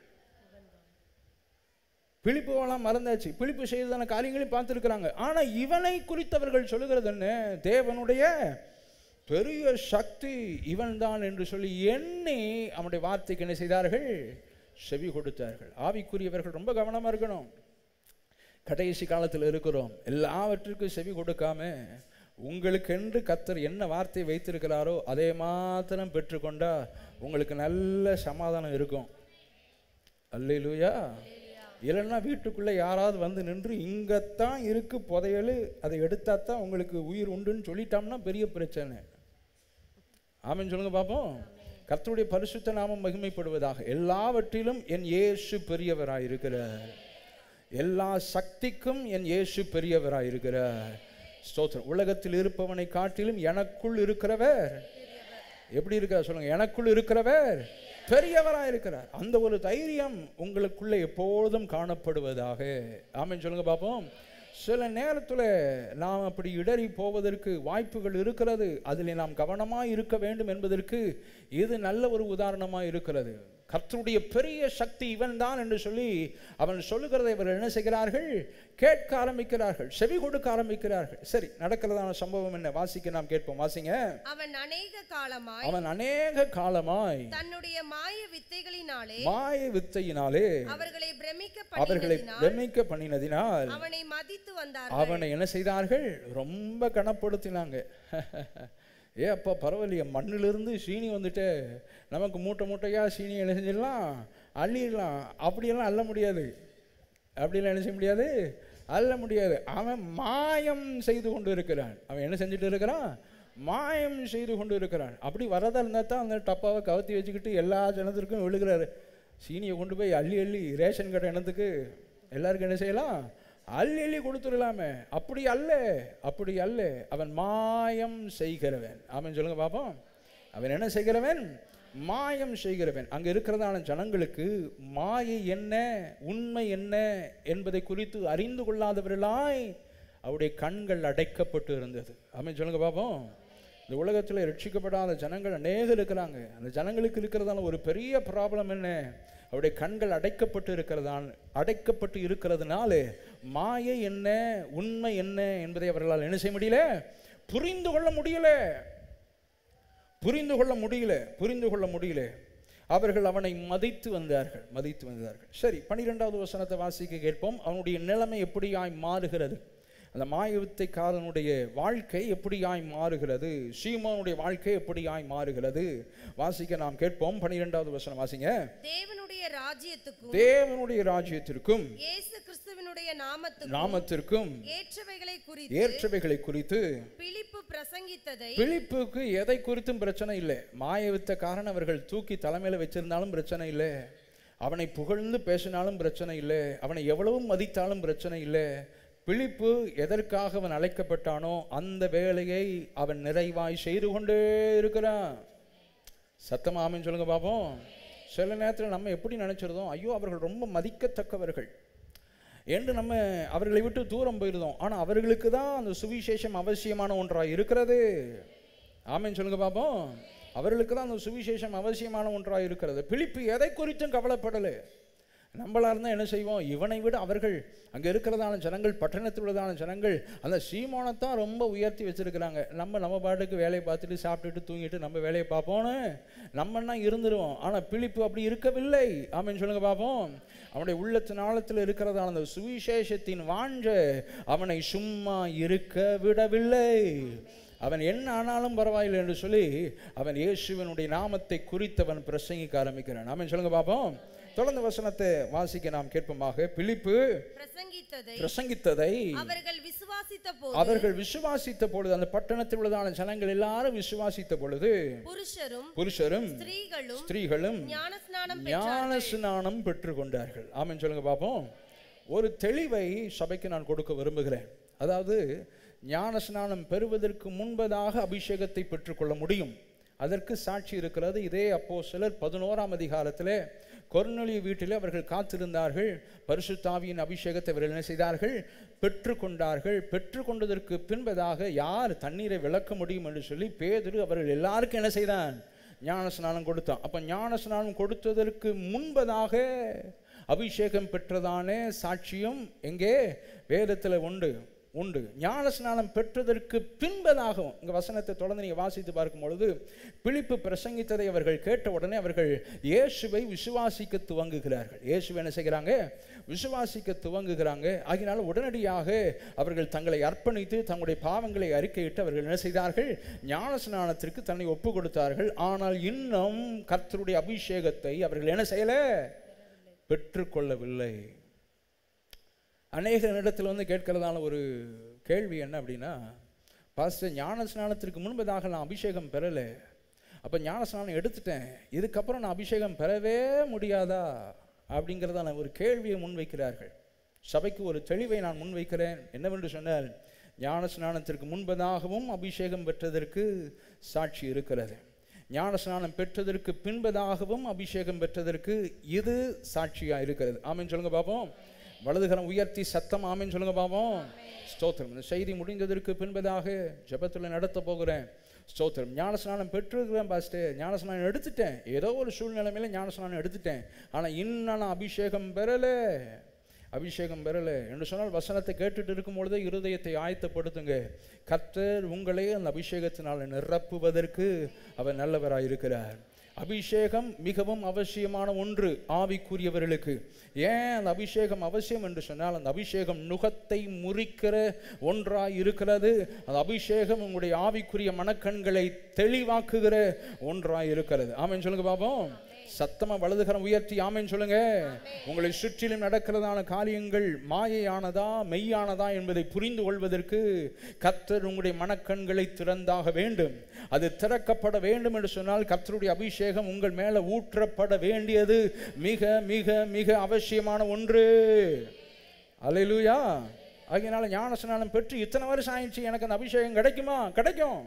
Speaker 1: பிழிப்புவெல்லாம் மறந்தாச்சு பிழிப்பு செய்ததான காரியங்களையும் பார்த்துருக்குறாங்க ஆனால் இவனை குறித்தவர்கள் சொல்லுகிறது என்ன தேவனுடைய பெரிய சக்தி இவன்தான் என்று சொல்லி எண்ணி அவனுடைய வார்த்தைக்கு என்ன செய்தார்கள் செவி கொடுத்தார்கள் ஆவிக்குரியவர்கள் ரொம்ப கவனமாக இருக்கணும் கடைசி காலத்தில் இருக்கிறோம் எல்லாவற்றிற்கும் செவி கொடுக்காம உங்களுக்கென்று கத்தர் என்ன வார்த்தை வைத்திருக்கிறாரோ அதே மாத்திரம் பெற்றுக்கொண்டா உங்களுக்கு நல்ல சமாதானம் இருக்கும் அல்லேலூயா இல்லைன்னா வீட்டுக்குள்ளே யாராவது வந்து நின்று இங்கத்தான் இருக்கு புதையல் அதை எடுத்தா தான் உங்களுக்கு உயிர் உண்டுன்னு சொல்லிட்டோம்னா பெரிய பிரச்சனை ஆமென் சொல்லுங்க பார்ப்போம் கர்த்தருடைய பரிசுத்த நாமம் மகிமைப்படுவதாக எல்லாவற்றிலும் என் இயேசு பெரியவராயிருக்கிறார் எல்லா சக்திக்கும் என் இயேசு பெரியவராயிருக்கிறார் ஸ்தோத்திரம் உலகத்தில் இருப்பவனை காட்டிலும் எனக்குள் இருக்கிறவர் எப்படி இருக்கிறார் சொல்லுங்க எனக்குள் இருக்கிறவர் பெரியவராக இருக்கிறார் அந்த ஒரு தைரியம் உங்களுக்குள்ள எப்பொழுதும் காணப்படுவதாக ஆமென் சொல்லுங்க பார்ப்போம் சில நேரத்தில் நாம் அப்படி இடறி போவதற்கு வாய்ப்புகள் இருக்கிறது அதில் நாம் கவனமாக இருக்க வேண்டும் என்பதற்கு இது நல்ல ஒரு உதாரணமாக இருக்கிறது கர்த்தருடைய பெரிய சக்தி இவன் தான் என்று சொல்லி அவன் சொல்லுகிறதை இவர்கள் என்ன செய்கிறார்கள் கேட்க ஆரம்பிக்கிறார்கள் செவி கொடுக்க ஆரம்பிக்கிறார்கள் சரி நடக்கிறதான சம்பவம் என்ன வாசிக்க நாம் கேட்போம் வாசிங்க
Speaker 3: அவன் அநேக காலமாய்
Speaker 1: அவன் அநேக காலமாய்
Speaker 3: தன்னுடைய மாய வித்தைகளினாலே
Speaker 1: மாய வித்தையினாலே
Speaker 3: அவர்களை பிரமிக்க
Speaker 1: அவர்களை
Speaker 3: பண்ணினதினால்
Speaker 1: பிரமிக்க பண்ணினதினால்
Speaker 3: அவனை மதித்து வந்தார்கள்
Speaker 1: அவனை என்ன செய்தார்கள் ரொம்ப கனப்படுத்தினாங்க ஏ அப்பா பரவாயில்லையே மண்ணிலிருந்து சீனி வந்துட்டு நமக்கு மூட்டை மூட்டையாக சீனி என்ன செஞ்சிடலாம் அள்ளிடலாம் அப்படியெல்லாம் அள்ள முடியாது அப்படியெல்லாம் என்ன செய்ய முடியாது அள்ள முடியாது அவன் மாயம் செய்து கொண்டு இருக்கிறான் அவன் என்ன செஞ்சுட்டு இருக்கிறான் மாயம் செய்து கொண்டு இருக்கிறான் அப்படி வரதா இருந்தால் தான் அந்த டப்பாவை கவுத்தி வச்சுக்கிட்டு எல்லா ஜனத்திற்கும் விழுகிறாரு சீனியை கொண்டு போய் அள்ளி அள்ளி ரேஷன் கடை இனத்துக்கு எல்லாருக்கும் என்ன செய்யலாம் அள்ளி அள்ளி கொடுத்துடலாமே அப்படி அல்ல அப்படி அல்ல அவன் மாயம் செய்கிறவன் அவன் சொல்லுங்க பாப்போம் அவன் என்ன செய்கிறவன் மாயம் செய்கிறவன் அங்க இருக்கிறதான ஜனங்களுக்கு மாயை என்ன உண்மை என்ன என்பதை குறித்து அறிந்து கொள்ளாதவர்களாய் அவருடைய கண்கள் அடைக்கப்பட்டு இருந்தது அவன் சொல்லுங்க பாப்போம் இந்த உலகத்தில் ரட்சிக்கப்படாத ஜனங்கள் அநேகம் இருக்கிறாங்க அந்த ஜனங்களுக்கு இருக்கிறதான ஒரு பெரிய ப்ராப்ளம் என்ன அவருடைய கண்கள் அடைக்கப்பட்டு இருக்கிறதான் அடைக்கப்பட்டு இருக்கிறதுனால மாயை என்ன உண்மை என்ன என்பதை அவர்களால் என்ன செய்ய முடியல புரிந்து கொள்ள முடியல புரிந்து கொள்ள முடியல புரிந்து கொள்ள முடியல அவர்கள் அவனை மதித்து வந்தார்கள் மதித்து வந்தார்கள் சரி பன்னிரெண்டாவது வசனத்தை வாசிக்க கேட்போம் அவனுடைய நிலைமை எப்படியாய் மாறுகிறது அந்த மாயவித்தைக்காரனுடைய வாழ்க்கை எப்படியாய் மாறுகிறது சீமோனுடைய வாழ்க்கை எப்படியாய் மாறுகிறது வாசிக்க நாம் கேட்போம் பன்னிரெண்டாவது வசனம் வாசிங்க
Speaker 3: தேவனுடைய ராஜ்யத்துக்கும்
Speaker 1: தேவனுடைய ராஜ்யத்திற்கும்
Speaker 3: இயேசு கிறிஸ்துவினுடைய நாமத்துக்கும்
Speaker 1: நாமத்திற்கும்
Speaker 3: ஏற்றவைகளை குறித்து
Speaker 1: ஏற்றவைகளை குறித்து
Speaker 3: பிலிப்பு பிரசங்கித்ததை
Speaker 1: பிலிப்புக்கு எதை குறித்தும் பிரச்சனை இல்லை மாயவித்தக்காரன் அவர்கள் தூக்கி தலைமையில வச்சிருந்தாலும் பிரச்சனை இல்லை அவனை புகழ்ந்து பேசினாலும் பிரச்சனை இல்லை அவனை எவ்வளவு மதித்தாலும் பிரச்சனை இல்லை பிலிப்பு எதற்காக அவன் அழைக்கப்பட்டானோ அந்த வேலையை அவன் நிறைவாய் செய்து கொண்டே இருக்கிறான் சத்தமா ஆமென்னு சொல்லுங்க பாப்போம் சில நேரத்தில் நம்ம எப்படி நினைச்சிருந்தோம் ஐயோ அவர்கள் ரொம்ப மதிக்கத்தக்கவர்கள் என்று நம்ம அவர்களை விட்டு தூரம் போயிருந்தோம் ஆனால் அவர்களுக்கு தான் அந்த சுவிசேஷம் அவசியமான ஒன்றாக இருக்கிறது ஆமென்னு சொல்லுங்க பாப்போம் அவர்களுக்கு தான் அந்த சுவிசேஷம் அவசியமான ஒன்றாக இருக்கிறது பிலிப்பு எதை குறித்தும் கவலைப்படலை நம்மளா இருந்தால் என்ன செய்வோம் இவனை விட அவர்கள் அங்கே இருக்கிறதான ஜனங்கள் பட்டணத்தில் உள்ளதான ஜனங்கள் அந்த சீமோனைத்தான் ரொம்ப உயர்த்தி வச்சிருக்கிறாங்க நம்ம நம்ம பாட்டுக்கு வேலையை பார்த்துட்டு சாப்பிட்டுட்டு தூங்கிட்டு நம்ம வேலையை பார்ப்போன்னு நம்மன்னா இருந்துருவோம் ஆனால் பிலிப்பு அப்படி இருக்கவில்லை ஆமென்னு சொல்லுங்க பார்ப்போம் அவனுடைய உள்ளத்தின் ஆழத்தில் இருக்கிறதான அந்த சுவிசேஷத்தின் வாஞ்ச அவனை சும்மா இருக்க விடவில்லை அவன் என்ன ஆனாலும் பரவாயில்லை என்று சொல்லி அவன் இயேசுவனுடைய நாமத்தை குறித்தவன் பிரசங்கிக்க ஆரம்பிக்கிறான் அவன் சொல்லுங்க பார்ப்போம் தொடர்ந்து வசனத்தை வாசிக்க நாம் கேட்போமாக பிலிப்பு
Speaker 3: பிரசங்கித்ததை
Speaker 1: பிரசங்கித்ததை
Speaker 3: அவர்கள் விசுவாசித்த போது
Speaker 1: அவர்கள் விசுவாசித்த பொழுது அந்த பட்டணத்தில் உள்ளதான ஜனங்கள் எல்லாரும் விசுவாசித்த பொழுது
Speaker 3: புருஷரும்
Speaker 1: புருஷரும்
Speaker 3: ஸ்திரீகளும்
Speaker 1: ஸ்திரீகளும்
Speaker 3: ஞானஸ்நானம்
Speaker 1: ஞான ஸ்நானம் பெற்றுக்கொண்டார்கள் ஆமென் சொல்லுங்க பார்ப்போம் ஒரு தெளிவை சபைக்கு நான் கொடுக்க விரும்புகிறேன் அதாவது ஞான ஸ்நானம் பெறுவதற்கு முன்பதாக அபிஷேகத்தை பெற்றுக்கொள்ள முடியும் அதற்கு சாட்சி இருக்கிறது இதே அப்போ சிலர் பதினோராம் அதிகாரத்திலே கொர்நொலி வீட்டிலே அவர்கள் காத்திருந்தார்கள் பரிசுத்தாவியின் அபிஷேகத்தை அவர்கள் என்ன செய்தார்கள் பெற்றுக்கொண்டார்கள் பெற்றுக்கொண்டதற்கு பின்பதாக யார் தண்ணீரை விளக்க முடியும் என்று சொல்லி பேதுரு அவர்கள் எல்லாருக்கும் என்ன செய்தான் ஞான ஸ்நானம் கொடுத்தான் அப்போ ஞான ஸ்நானம் கொடுத்ததற்கு முன்பதாக அபிஷேகம் பெற்றதான சாட்சியம் எங்கே வேதத்தில் உண்டு உண்டு ஞான ஸ்நானம் பெற்றதற்கு பின்பதாகவும் இங்கே வசனத்தை தொடர்ந்து நீங்கள் வாசித்து பார்க்கும் பொழுது பிலிப்பு பிரசங்கித்ததை அவர்கள் கேட்ட உடனே அவர்கள் இயேசுவை விசுவாசிக்க துவங்குகிறார்கள் இயேசுவை என்ன செய்கிறாங்க விசுவாசிக்க துவங்குகிறாங்க ஆகினால உடனடியாக அவர்கள் தங்களை அர்ப்பணித்து தங்களுடைய பாவங்களை அறிக்கையிட்டு அவர்கள் என்ன செய்தார்கள் ஞான ஸ்நானத்திற்கு தன்னை ஒப்பு கொடுத்தார்கள் ஆனால் இன்னும் கர்த்தருடைய அபிஷேகத்தை அவர்கள் என்ன செய்யலை பெற்றுக்கொள்ளவில்லை அநேக இடத்துல வந்து கேட்கிறதான ஒரு கேள்வி என்ன அப்படின்னா பாஸ்டர் ஞான ஸ்நானத்திற்கு முன்பதாக நான் அபிஷேகம் பெறலை அப்போ ஞான ஸ்நானம் எடுத்துட்டேன் இதுக்கப்புறம் நான் அபிஷேகம் பெறவே முடியாதா அப்படிங்கிறதான ஒரு கேள்வியை முன்வைக்கிறார்கள் சபைக்கு ஒரு தெளிவை நான் முன்வைக்கிறேன் என்னவென்று சொன்னால் ஞான ஸ்நானத்திற்கு முன்பதாகவும் அபிஷேகம் பெற்றதற்கு சாட்சி இருக்கிறது ஞான ஸ்நானம் பெற்றதற்கு பின்பதாகவும் அபிஷேகம் பெற்றதற்கு இது சாட்சியாக இருக்கிறது ஆமென் சொல்லுங்க பார்ப்போம் வலதுகரம் உயர்த்தி சத்தம் ஆமென் சொல்லுங்க பாப்போம் ஸ்தோத்திரம் இந்த செய்தி முடிந்ததற்கு பின்பதாக ஜெபத்தில் நடத்த போகிறேன் ஸ்தோத்திரம் ஞானஸ்நானம் பெற்றிருக்கிறேன் பாஸ்டே ஞானஸ்நானம் எடுத்துட்டேன் ஏதோ ஒரு சூழ்நிலைமையில ஞானஸ்நானம் எடுத்துட்டேன் ஆனால் இன்னும் நான் அபிஷேகம் பெறலை அபிஷேகம் பெறலை என்று சொன்னால் வசனத்தை கேட்டுட்டு இருக்கும் பொழுதே இருதயத்தை ஆயத்தப்படுத்துங்க கர்த்தர் உங்களே அந்த அபிஷேகத்தினால் நிரப்புவதற்கு அவர் நல்லவராக இருக்கிறார் அபிஷேகம் மிகவும் அவசியமான ஒன்று ஆவிக்குரியவர்களுக்கு ஏன் அந்த அபிஷேகம் அவசியம் என்று சொன்னால் அந்த அபிஷேகம் நுகத்தை முறிக்கிற ஒன்றாய் இருக்கிறது அந்த அபிஷேகம் உங்களுடைய ஆவிக்குரிய மனக்கண்களை தெளிவாக்குகிற ஒன்றாய் இருக்கிறது ஆமென் சொல்லுங்க பாப்போம் சத்தமா வலதுகரம் உயர்த்தி ஆமென் சொல்லுங்க உங்களை சுற்றிலும் நடக்கிறதான காரியங்கள் மாயையானதா மெய்யானதா என்பதை புரிந்து கொள்வதற்கு கர்த்தர் உங்களுடைய மனக்கண்களை திறந்தாக வேண்டும் அது திறக்கப்பட வேண்டும் என்று சொன்னால் கர்த்தருடைய அபிஷேகம் உங்கள் மேல ஊற்றப்பட வேண்டியது மிக மிக மிக அவசியமான ஒன்று அல்லேலூயா அதனால ஞானஸ்நானம் பெற்று இத்தனை வருஷம் ஆயிடுச்சு எனக்கு அந்த அபிஷேகம் கிடைக்குமா கிடைக்கும்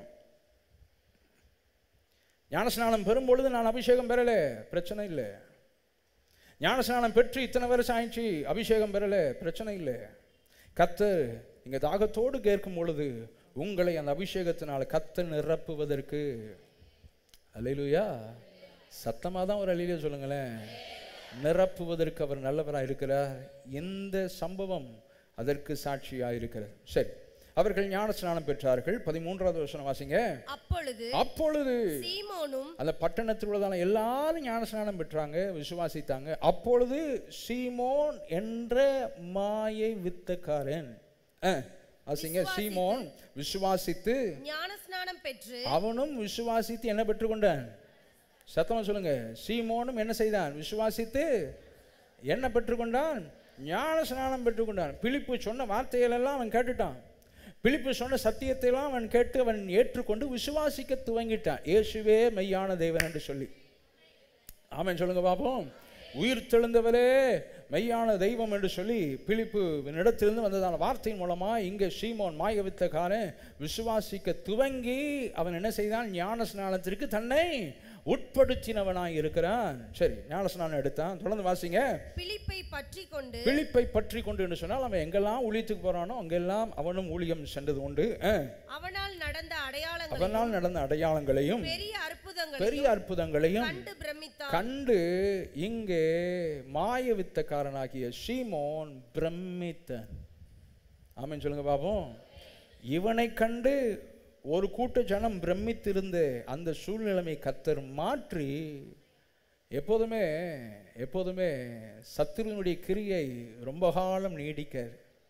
Speaker 1: ஞானஸ்நானம் பெறும்பொழுது நான் அபிஷேகம் பெறல பிரச்சனை இல்லை ஞானஸ்நானம் பெற்று இத்தனை வருஷம் ஆயிடுச்சு அபிஷேகம் பெறல பிரச்சனை இல்லை கத்தர் நீங்க தாகத்தோடு கேட்கும் பொழுது உங்களை அந்த அபிஷேகத்தினால் கத்த நிரப்புவதற்கு அல்லேலூயா சத்தமாக தான் ஒரு அலையிலே சொல்லுங்களேன் நிரப்புவதற்கு அவர் நல்லவராக இருக்கிறார் இந்த சம்பவம் அதற்கு சாட்சியாக இருக்கிறது சரி அவர்கள் ஞானஸ்நானம் பெற்றார்கள் பதிமூன்றாவது வருஷம் வாசிங்க
Speaker 3: அப்பொழுது
Speaker 1: அப்பொழுது
Speaker 3: சீமோனும்
Speaker 1: அந்த பட்டணத்தில் உள்ளதான எல்லாரும் ஞானஸ்நானம் பெற்றாங்க விசுவாசித்தாங்க அப்பொழுது சீமோன் என்ற மாயை வித்தக்காரன் அஹ், வாசிங்க சீமோன் விசுவாசித்து
Speaker 3: ஞானஸ்நானம் பெற்று
Speaker 1: அவனும் விசுவாசித்து என்ன பெற்றுக்கொண்டான் சத்தமா சொல்லுங்க சீமோனும் என்ன செய்தான் விசுவாசித்து என்ன பெற்றுக்கொண்டான் ஞான ஸ்நானம் பெற்றுக்கொண்டான் பிலிப்பு சொன்ன வார்த்தைகளெல்லாம் அவன் கேட்டுட்டான் பிலிப்பு சொன்ன சத்தியத்தையெல்லாம் அவன் கேட்டு அவன் ஏற்றுக்கொண்டு விசுவாசிக்க துவங்கிட்டான் இயேசுவே மெய்யான தெய்வன் என்று சொல்லி ஆமென் சொல்லுங்க பாப்போம் உயிர் தெழுந்தவரே மெய்யான தெய்வம் என்று சொல்லி பிலிப்பு இடத்திலிருந்து வந்ததான வார்த்தையின் மூலமா இங்கே சீமோன் மாயவித்தக்காரன் விசுவாசிக்க துவங்கி அவன் என்ன செய்தான் ஞான ஸ்நானத்திற்கு தன்னை உட்படுத்தினவனாய் இருக்கிறான் சரி ஞான ஸ்நானம் எடுத்தான் தொடர்ந்து வாசிங்க
Speaker 3: பிலிப்பை பற்றி கொண்டு
Speaker 1: பிலிப்பை பற்றி கொண்டு என்று சொன்னால் அவன் எங்கெல்லாம் ஊழியத்துக்கு போறானோ அங்கெல்லாம் அவனும் ஊழியம் சென்றது உண்டு அஹ்.
Speaker 3: அவனால் நடந்த அடையாளங்களை
Speaker 1: அவனால் நடந்த அடையாளங்களையும்
Speaker 3: பெரிய அற்புதங்களை
Speaker 1: பெரிய அற்புதங்களையும்
Speaker 3: கண்டு பிரமித்தான்
Speaker 1: கண்டு இங்கே மாய வித்தக்காரனாகிய சீமோன் பிரமித்தன் ஆமென் சொல்லுங்க பாப்போம் இவனை கண்டு ஒரு கூட்ட ஜனம் பிரமித்திருந்த அந்த சூழ்நிலைமை கத்தர் மாற்றி எப்போதுமே எப்போதுமே சத்துருவினுடைய கிரியை ரொம்ப காலம் நீடிக்காது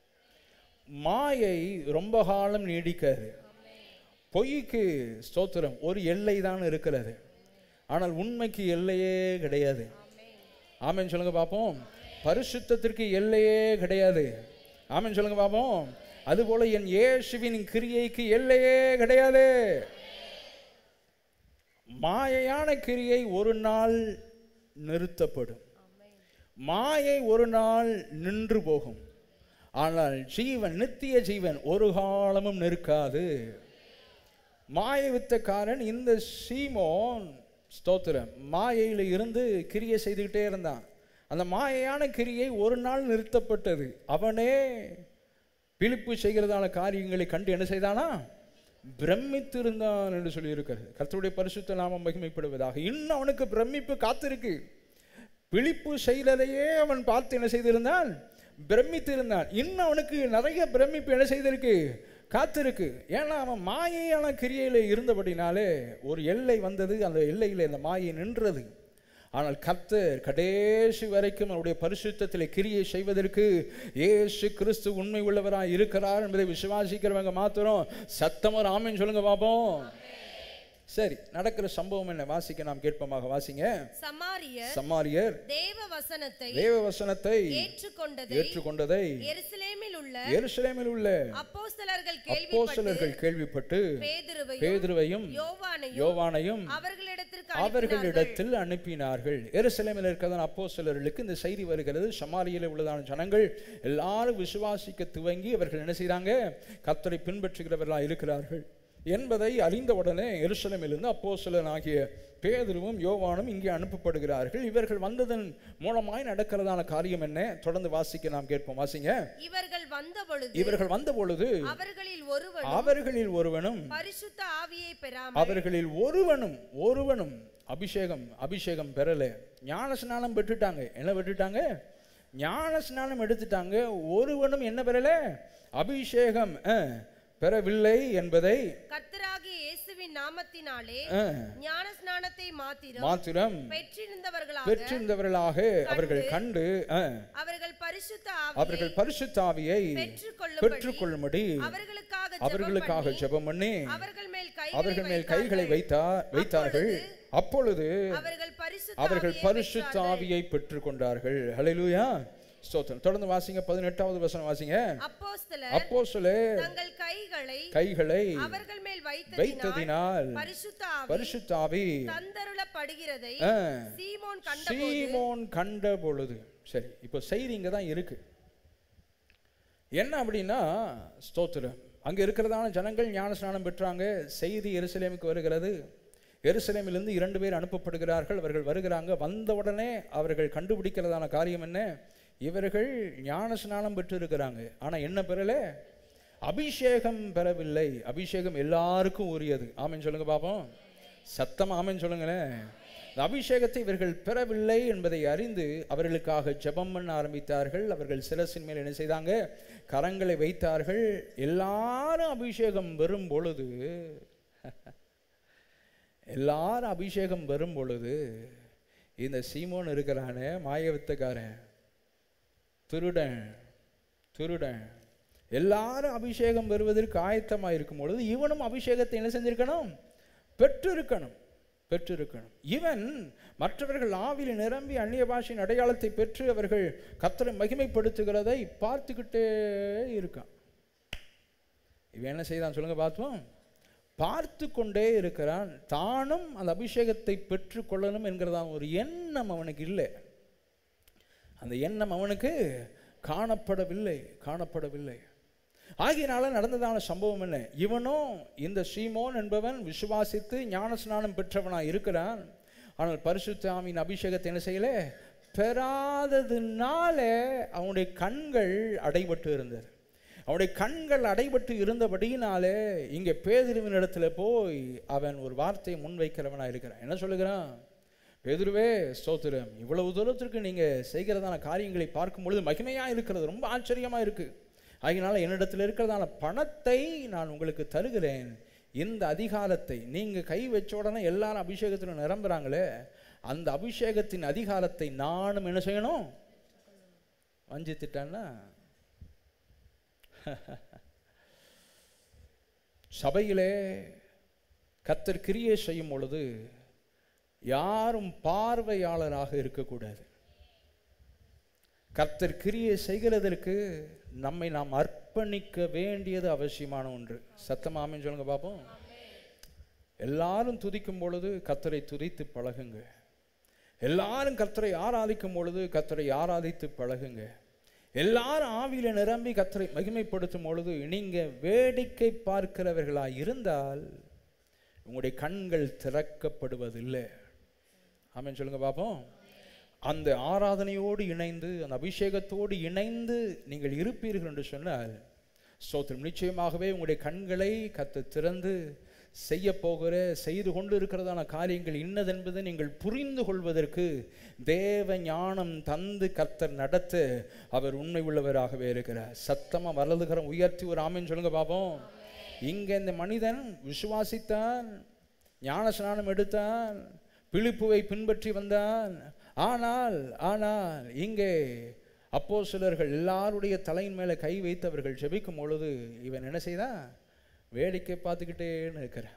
Speaker 1: மாயை ரொம்ப காலம் நீடிக்காது பொய்க்கு ஸ்தோத்திரம் ஒரு எல்லை தான் இருக்கிறது ஆனால் உண்மைக்கு எல்லையே கிடையாது ஆமென் சொல்லுங்க பார்ப்போம் பரிசுத்தத்திற்கு எல்லையே கிடையாது ஆமென் சொல்லுங்க பார்ப்போம் அதுபோல என் இயேசுவின் கிரியைக்கு எல்லையே கிடையாது மாயையான கிரியை ஒரு நாள் நிறுத்தப்படும் மாயை ஒரு நாள் நின்று போகும் ஆனால் ஜீவன் நித்திய ஜீவன் ஒரு காலமும் நிற்காது மாயை வித்தக்காரன் இந்த சீமோன் ஸ்தோத்திரம் மாயையில் இருந்து கிரியை செய்துக்கிட்டே இருந்தான் அந்த மாயையான கிரியை ஒரு நாள் நிறுத்தப்பட்டது அவனே பிலிப்பு செய்கிறதான காரியங்களை கண்டு என்ன செய்தானா பிரமித்திருந்தான் என்று சொல்லியிருக்கிறது கர்த்தருடைய பரிசுத்த நாமம் மகிமைப்படுவதாக இன்னும் அவனுக்கு பிரமிப்பு காத்திருக்கு பிலிப்பு செய்ததையே அவன் பார்த்து என்ன செய்திருந்தான் பிரமித்திருந்தான் இன்னும் அவனுக்கு நிறைய பிரமிப்பு என்ன செய்திருக்கு காத்திருக்கு ஏன்னா அவன் மாயையான கிரியையில் இருந்தபடினாலே ஒரு எல்லை வந்தது அந்த எல்லையில் அந்த மாயை நின்றது ஆனால் கர்த்தர் கடைசி வரைக்கும் அவருடைய பரிசுத்தத்தில் கிரியை செய்வதற்கு இயேசு கிறிஸ்து உண்மை உள்ளவராய் இருக்கிறார் என்பதை விசுவாசிக்கிறவங்க மாத்திரம் சத்தமாக ஆமென் சொல்லுங்க பாப்போம் சரி நடக்கிற சம்பவம் என்ன வாசிக்க நாம் கேட்போமாக வாசிங்க
Speaker 3: சமாரியர்
Speaker 1: சமாரியர்
Speaker 3: தேவ வசனத்தை
Speaker 1: தேவ வசனத்தை
Speaker 3: ஏற்றுக்கொண்டதை
Speaker 1: ஏற்றுக்கொண்டதை
Speaker 3: எருசலேமில் உள்ள
Speaker 1: எருசலேமில் உள்ள
Speaker 3: அப்போஸ்தலர்கள் கேள்விப்பட்டு
Speaker 1: அப்போஸ்தலர்கள் கேள்விப்பட்டு
Speaker 3: பேதுருவையும்
Speaker 1: பேதுருவையும்
Speaker 3: யோவானையும்
Speaker 1: யோவானையும்
Speaker 3: அவர்களிடத்திற்கு அனுப்பினார்கள்
Speaker 1: அவர்களிடத்தில் அனுப்பினார்கள் எருசலேமில் இருக்கிறதான அப்போஸ்தலர்களுக்கு இந்த செய்தி வருகிறது சமாரியில் உள்ளதான ஜனங்கள் எல்லாரும் விசுவாசிக்க துவங்கி அவர்கள் என்ன செய்றாங்க கர்த்தரை பின்பற்றுகிறவர்களாக இருக்கிறார்கள் என்பதை அறிந்தவுடனே எருசலேமிலிருந்து அப்போஸ்தலன் ஆகிய பேதுருவும் யோவானும் இங்கே அனுப்பப்படுகிறார்கள் இவர்கள் வந்ததன் மூலமாய் நடக்கிறதான காரியம் என்ன தொடர்ந்து வாசிக்க நாம் கேட்போம் வாசிங்க
Speaker 3: இவர்கள் வந்த பொழுது
Speaker 1: இவர்கள் வந்த பொழுது
Speaker 3: அவர்களில் ஒருவன்
Speaker 1: அவர்களில் ஒருவனும்
Speaker 3: பரிசுத்த ஆவியை பெறாமல்
Speaker 1: அவர்களில் ஒருவனும் ஒருவனும் அபிஷேகம் அபிஷேகம் பெறல ஞான ஸ்நானம் பெற்றுட்டாங்க என்ன பெற்றுட்டாங்க ஞான ஸ்நானம் எடுத்துட்டாங்க ஒருவனும் என்ன பெறல அபிஷேகம் அஹ், பெறவில்லை என்பதை
Speaker 3: கர்த்தராகிய இயேசுவின் நாமத்தினாலே
Speaker 1: ஆ,
Speaker 3: ஞான ஸ்நானத்தை மாத்திரம்
Speaker 1: மாத்திரம்
Speaker 3: பெற்றிருந்தவர்களாக
Speaker 1: பெற்றிருந்தவர்களாக அவர்கள் கண்டு ஆ,
Speaker 3: அவர்கள் பரிசுத்த
Speaker 1: அவர்கள்
Speaker 3: ஆவியை
Speaker 1: பரிசுத்தாவியை
Speaker 3: பெற்றுக்கொள்ளும்படி
Speaker 1: பெற்றுக்கொள்ளும்படி
Speaker 3: அவர்களுக்காக
Speaker 1: அவர்களுக்காக
Speaker 3: ஜெபம்
Speaker 1: ஜெபம் பண்ணி
Speaker 3: பண்ணி அவர்கள் மேல்
Speaker 1: அவர்கள் மேல்
Speaker 3: கைகளை
Speaker 1: கைகளை வைத்தார் வைத்தார்கள் அப்பொழுது
Speaker 3: அவர்கள் பரிசுத்த
Speaker 1: அவர்கள்
Speaker 3: ஆவியை
Speaker 1: பரிசுத்த
Speaker 3: பெற்றார்கள்.
Speaker 1: ஆவியை பெற்றுக்கொண்டார்கள் ஹalleluya ஸ்தோத்திரம் தொடர்ந்து வாசிங்க பதினெட்டாவது வசனம் வாசிங்க
Speaker 3: அப்போஸ்தலர்
Speaker 1: அப்போஸ்தலர்
Speaker 3: தங்கள் கைகளை
Speaker 1: கைகளை
Speaker 3: அவர்கள் மேல் வைத்ததினால்
Speaker 1: வைத்ததினால்
Speaker 3: பரிசுத்த ஆவி
Speaker 1: பரிசுத்த ஆவி
Speaker 3: தந்தருளப்படுகிறதை
Speaker 1: ஆ,
Speaker 3: சீமோன் கண்ட
Speaker 1: சீமோன் கண்ட பொழுது சரி இப்போ செய்தி இங்க தான் இருக்கு என்ன அப்படின்னா ஸ்தோத்திரம் அங்க இருக்கிறதான ஜனங்கள் ஞான ஸ்நானம் பெற்றாங்க செய்தி எருசலேமுக்கு வருகிறது எருசலேமிலிருந்து இரண்டு பேர் அனுப்பப்படுகிறார்கள் அவர்கள் வருகிறாங்க வந்த உடனே அவர்கள் கண்டுபிடிக்கிறதான காரியம் என்ன இவர்கள் ஞான ஸ்நானம் பெற்று இருக்கிறாங்க ஆனா என்ன பெறல அபிஷேகம் பெறவில்லை அபிஷேகம் எல்லாருக்கும் உரியது ஆமென் சொல்லுங்க பாப்போம் சத்தம் ஆமென் சொல்லுங்களேன் இந்த அபிஷேகத்தை இவர்கள் பெறவில்லை என்பதை அறிந்து அவர்களுக்காக ஜெபம் பண்ண ஆரம்பித்தார்கள் அவர்கள் சிரசின் மேல் என்ன செய்தாங்க கரங்களை வைத்தார்கள் எல்லாரும் அபிஷேகம் வரும் பொழுது எல்லாரும் அபிஷேகம் வரும் பொழுது இந்த சீமோன் இருக்கிறானே மாயவித்தக்காரன் திருடன் திருடன் எல்லாரும் அபிஷேகம் பெறுவதற்கு ஆயத்தமாக இருக்கும் பொழுது இவனும் அபிஷேகத்தை என்ன செஞ்சிருக்கணும் பெற்றிருக்கணும் பெற்றிருக்கணும் இவன் மற்றவர்கள் ஆவியில் நிரம்பி அந்நிய பாஷையின் அடையாளத்தை பெற்று அவர்கள் கத்தரை மகிமைப்படுத்துகிறதை பார்த்துக்கிட்டே இருக்கான் இவன் என்ன செய்தான் சொல்லுங்க பார்த்தோம் பார்த்து கொண்டே இருக்கிறான் தானும் அந்த அபிஷேகத்தை பெற்றுக்கொள்ளணும் என்கிறதான ஒரு எண்ணம் அவனுக்கு இல்லை அந்த எண்ணம் அவனுக்கு காணப்படவில்லை காணப்படவில்லை ஆகையினால நடந்ததான சம்பவம் என்ன இவனும் இந்த சீமோன் என்பவன் விசுவாசித்து ஞான ஸ்நானம் பெற்றவனாக இருக்கிறான் ஆனால் பரிசுத்த ஆவியின் அபிஷேகத்தை என்ன செய்யல பெறாததுனால அவனுடைய கண்கள் அடைபட்டு இருந்தது அவனுடைய கண்கள் அடைபட்டு இருந்தபடியினாலே இங்கே பேதிருவின் இடத்துல போய் அவன் ஒரு வார்த்தையை முன்வைக்கிறவனாக இருக்கிறான் என்ன சொல்லுகிறான் பேதுருவே ஸ்தோத்திரம் இவ்வளவு தூரத்திற்கு நீங்கள் செய்கிறதான காரியங்களை பார்க்கும் பொழுது மகிமையாக இருக்கிறது ரொம்ப ஆச்சரியமாக இருக்குது ஆகினால என்னிடத்தில் இருக்கிறதான பணத்தை நான் உங்களுக்கு தருகிறேன் இந்த அதிகாரத்தை நீங்கள் கை வச்ச உடனே எல்லாரும் அபிஷேகத்தில் நிரம்புறாங்களே அந்த அபிஷேகத்தின் அதிகாரத்தை நானும் என்ன செய்யணும் வஞ்சித்திட்டான்னா சபையிலே கத்தர் கிரியை செய்யும் பொழுது யாரும் பார்வையாளராக இருக்கக்கூடாது கர்த்தர் கிரியை செய்கிறதற்கு நம்மை நாம் அர்ப்பணிக்க வேண்டியது அவசியமான ஒன்று சத்தமாமின்னு சொல்லுங்க பார்ப்போம் எல்லாரும் துதிக்கும் பொழுது கர்த்தரை துதித்து பழகுங்க எல்லாரும் கர்த்தரை ஆராதிக்கும் பொழுது கர்த்தரை ஆராதித்து பழகுங்க எல்லாரும் ஆவியில நிரம்பி கர்த்தரை மகிமைப்படுத்தும் பொழுது நீங்க வேடிக்கை பார்க்கிறவர்களா இருந்தால் உங்களுடைய கண்கள் திறக்கப்படுவதில்லை ஆமென் சொல்லுங்க பார்ப்போம் அந்த ஆராதனையோடு இணைந்து அந்த அபிஷேகத்தோடு இணைந்து நீங்கள் இருப்பீர்கள் என்று சொன்னால் ஸ்தோத்திரம் நிச்சயமாகவே உங்களுடைய கண்களை கத்து திறந்து செய்ய போகிற செய்து கொண்டு இருக்கிறதான காரியங்கள் இன்னதென்பதை நீங்கள் புரிந்து கொள்வதற்கு தேவ ஞானம் தந்து கர்த்தர் நடத்த அவர் உண்மை உள்ளவராகவே இருக்கிறார் சத்தமா வலதுகரம் உயர்த்தி ஒரு ஆமென் சொல்லுங்க பாப்போம் இங்க இந்த மனிதன் விசுவாசித்தான் ஞான ஸ்நானம் எடுத்தான் பிலிப்புவை பின்பற்றி வந்தான் ஆனால் ஆனால் இங்கே அப்போ சிலர்கள் எல்லாருடைய தலையின் மேலே கை வைத்தவர்கள் ஜெபிக்கும் பொழுது இவன் என்ன செய்தான் வேடிக்கை பார்த்துக்கிட்டேன்னு இருக்கிறான்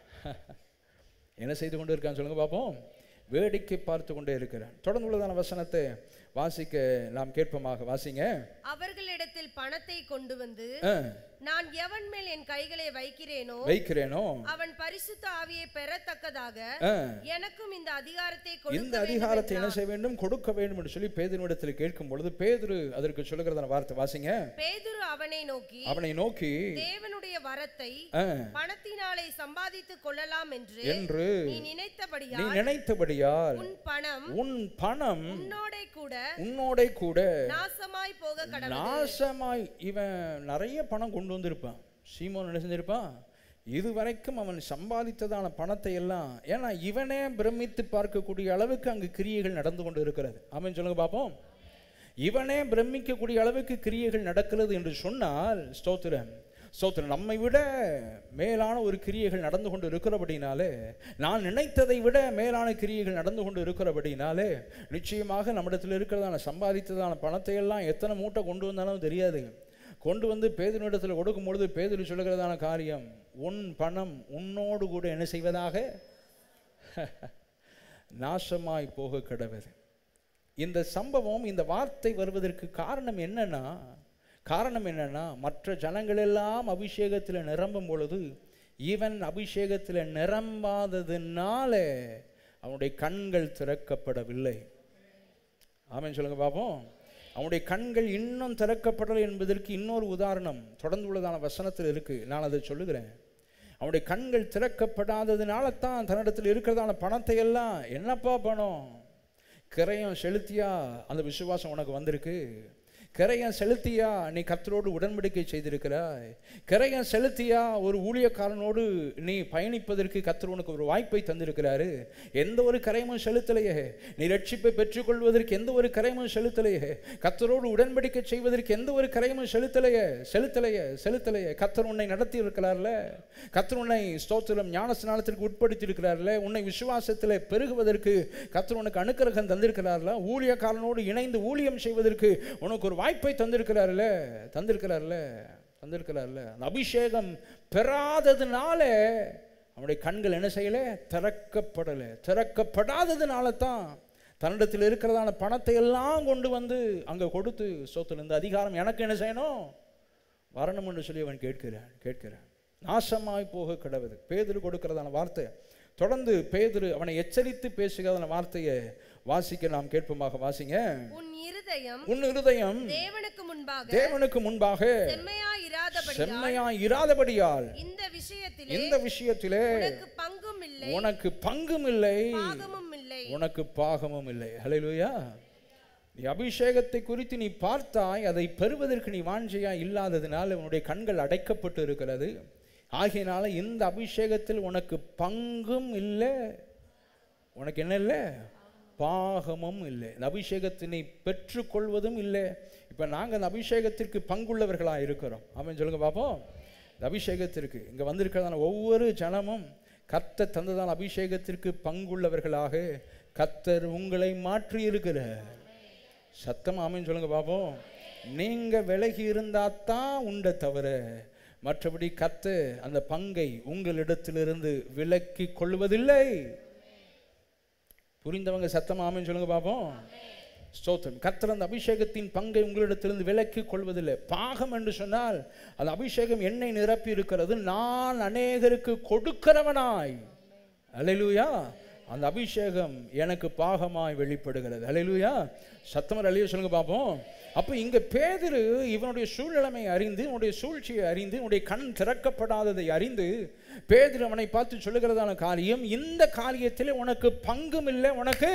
Speaker 1: என்ன செய்து கொண்டு இருக்கான்னு சொல்லுங்க பார்ப்போம் வேடிக்கை பார்த்து கொண்டே இருக்கிறான் தொடர்ந்து உள்ளதான வசனத்தை வாசிக்க நாம் கேட்போமாக வாசிங்க
Speaker 3: அவர்களிடத்தில் பணத்தை கொண்டு வந்து
Speaker 1: ஆ,
Speaker 3: நான் எவன் மேல் என் கைகளை வைக்கிறேனோ
Speaker 1: வைக்கிறேனோ
Speaker 3: அவன் பரிசுத்த ஆவியை பெறத்தக்கதாக
Speaker 1: ஆ,
Speaker 3: எனக்கும் இந்த அதிகாரத்தை
Speaker 1: இந்த
Speaker 3: கொடுக்க வேண்டும்
Speaker 1: அதிகாரத்தை என்ன
Speaker 3: என்றார்.
Speaker 1: செய்ய வேண்டும் கொடுக்க வேண்டும் என்று சொல்லி பேதனிடத்தில் கேட்கும் பொழுது பேதுரு அதற்கு சொல்லுகிறதான வார்த்தை வாசிங்க
Speaker 3: பேதுரு அவனை நோக்கி
Speaker 1: அவனை நோக்கி
Speaker 3: தேவனுடைய வரத்தை
Speaker 1: ஆ,
Speaker 3: பணத்தினாலே சம்பாதித்துக் கொள்ளலாம் என்று
Speaker 1: என்று
Speaker 3: நீ
Speaker 1: நீ
Speaker 3: நினைத்தபடியால்
Speaker 1: நினைத்தபடியால்
Speaker 3: உன் பணம்
Speaker 1: உன் பணம்
Speaker 3: உன்னோடே கூட
Speaker 1: உன்னோட கூட
Speaker 3: நாசமாய் போக கடவுள்
Speaker 1: நாசமாய் இவன் நிறைய பணம் கொண்டு வந்திருப்பான் சீமோன் என்ன செஞ்சிருப்பான் இதுவரைக்கும் அவன் சம்பாதித்ததான பணத்தை எல்லாம் ஏன்னா இவனே பிரமித்து பார்க்கக்கூடிய அளவுக்கு அங்கு கிரியைகள் நடந்து கொண்டு இருக்கிறது ஆமென் சொல்லுங்க பார்ப்போம் இவனே பிரமிக்கக்கூடிய அளவுக்கு கிரியைகள் நடக்கிறது என்று சொன்னால் ஸ்தோத்திரம் ஸ்தோத்திரம் நம்மை விட மேலான ஒரு கிரியைகள் நடந்து கொண்டு இருக்கிறபடினாலே நான் நினைத்ததை விட மேலான கிரியைகள் நடந்து கொண்டு இருக்கிறபடினாலே நிச்சயமாக நம்மிடத்தில் இருக்கிறதான சம்பாதித்ததான பணத்தை எல்லாம் எத்தனை மூட்டை கொண்டு வந்தாலும் தெரியாது கொண்டு வந்து பேதனிடத்தில் கொடுக்கும் பொழுது பேதர் சொல்லுகிறதான காரியம் உன் பணம் உன்னோடு கூட என்ன செய்வதாக நாசமாய் போக கிடவது இந்த சம்பவம் இந்த வார்த்தை வருவதற்கு காரணம் என்னன்னா காரணம் என்னன்னா மற்ற ஜனங்கள் எல்லாம் அபிஷேகத்தில் நிரம்பும் பொழுது இவன் அபிஷேகத்தில் நிரம்பாததுனால அவனுடைய கண்கள் திறக்கப்படவில்லை ஆமென் சொல்லுங்க பாப்போம் அவனுடைய கண்கள் இன்னும் திறக்கப்படலை என்பதற்கு இன்னொரு உதாரணம் தொடர்ந்து உள்ளதான வசனத்தில் இருக்கு நான் அதை சொல்லுகிறேன் அவனுடைய கண்கள் திறக்கப்படாததுனால தான் தன்னிடத்தில் இருக்கிறதான பணத்தை எல்லாம் என்னப்பா பணம் கிரயம் செலுத்தியா அந்த விசுவாசம் உனக்கு வந்திருக்கு கிரயம் செலுத்தியா நீ கர்த்தரோடு உடன்படிக்கை செய்திருக்கிறாய் கிரயம் செலுத்தியா ஒரு ஊழியக்காரனோடு நீ பயணிப்பதற்கு கர்த்தர் உனக்கு ஒரு வாய்ப்பை தந்திருக்கிறாரு எந்த ஒரு கரையமும் செலுத்தலையே நீ ரட்சிப்பை பெற்றுக்கொள்வதற்கு எந்த ஒரு கரையமும் செலுத்தலையே கர்த்தரோடு உடன்படிக்கை செய்வதற்கு எந்த ஒரு கரையமும் செலுத்தலையே செலுத்தலையே செலுத்தலையே கர்த்தர் உன்னை நடத்தி இருக்கிறார்ல கர்த்தர் உன்னை ஸ்தோத்திரம் ஞான ஸ்நானத்திற்கு உட்படுத்தி இருக்கிறார்ல உன்னை விசுவாசத்தில் பெருகுவதற்கு கர்த்தர் உனக்கு அனுக்கிரகம் தந்திருக்கிறார்ல ஊழியக்காரனோடு இணைந்து ஊழியம் செய்வதற்கு உனக்கு ஒரு வாய்ப்பை தந்திருக்கிறார்ல தந்திருக்கிறார்ல தந்திருக்கிறார்ல அந்த அபிஷேகம் பெறாததுனால அவனுடைய கண்கள் என்ன செய்யல திறக்கப்படலை திறக்கப்படாததுனால தான் தன்னிடத்தில் இருக்கிறதான பணத்தை எல்லாம் கொண்டு வந்து அங்கே கொடுத்து சோத்துல இந்த அதிகாரம் எனக்கு என்ன செய்யணும் வரணும் என்று சொல்லி அவன் கேட்கிறான் கேட்கிறான் நாசமாய் போக கிடவுது பேதுரு கொடுக்கிறதான வார்த்தை தொடர்ந்து பேதுரு அவனை எச்சரித்து பேசுகிறதான வார்த்தையை வாசிக்க நாம் கேட்போமாக வாசிங்க
Speaker 3: உன் இருதயம்
Speaker 1: உன் இருதயம்
Speaker 3: தேவனுக்கு முன்பாக
Speaker 1: தேவனுக்கு முன்பாக
Speaker 3: செம்மையா இராதபடி
Speaker 1: செம்மையாய் இராதபடியால்
Speaker 3: இந்த விஷயத்திலே
Speaker 1: இந்த விஷயத்திலே
Speaker 3: உனக்கு பங்கும் இல்லை
Speaker 1: உனக்கு பங்கும் இல்லை
Speaker 3: பாகமும் இல்லை
Speaker 1: உனக்கு பாகமும் இல்லை ஹalleluya நீ அபிஷேகத்தை குறித்து நீ பார்த்தாய் அதை பெறுவதற்கு நீ வாஞ்சையா இல்லாததினால் உன்னுடைய கண்கள் அடைக்கப்பட்டு இருக்கிறது ஆகையினால இந்த அபிஷேகத்தில் உனக்கு பங்கும் இல்லை உனக்கு என்ன இல்லை பாகமும் இல்லை இந்த அபிஷேகத்தினை பெற்றுக்கொள்வதும் இல்லை இப்போ நாங்கள் அந்த அபிஷேகத்திற்கு பங்குள்ளவர்களாக இருக்கிறோம் அவன் சொல்லுங்க பார்ப்போம் இந்த அபிஷேகத்திற்கு இங்கே வந்திருக்கிறதான ஒவ்வொரு ஜனமும் கர்த்தர் தந்ததான அபிஷேகத்திற்கு பங்குள்ளவர்களாக கர்த்தர் உங்களை மாற்றி இருக்கிறார் சத்தம் ஆமென்னு சொல்லுங்க பாப்போம் நீங்க விலகி இருந்தா தான் உண்ட தவிர மற்றபடி கத்து அந்த பங்கை உங்களிடத்திலிருந்து விலக்கி கொள்வதில்லை புரிந்தவங்க சத்தம் ஆமென்னு சொல்லுங்க பாப்போம் ஸ்தோத்திரம் கர்த்தர் அந்த அபிஷேகத்தின் பங்கை உங்களிடத்திலிருந்து விலக்கி கொள்வதில்லை பாகம் என்று சொன்னால் அந்த அபிஷேகம் என்னை நிரப்பி இருக்கிறது நான் அநேகருக்கு கொடுக்கிறவனாய் அலையிலுயா அந்த அபிஷேகம் எனக்கு பாகமாய் வெளிப்படுகிறது அலையிலுயா சத்தமர் அழிய சொல்லுங்க பார்ப்போம் அப்போ இங்க பேதுரு இவனுடைய சூழ்நிலைமை அறிந்து உன்னுடைய சூழ்ச்சியை அறிந்து உன்னுடைய கண் திறக்கப்படாததை அறிந்து பேதுரு அவனை பார்த்து சொல்லுகிறதான காரியம் இந்த காரியத்திலே உனக்கு பங்கும் இல்லை உனக்கு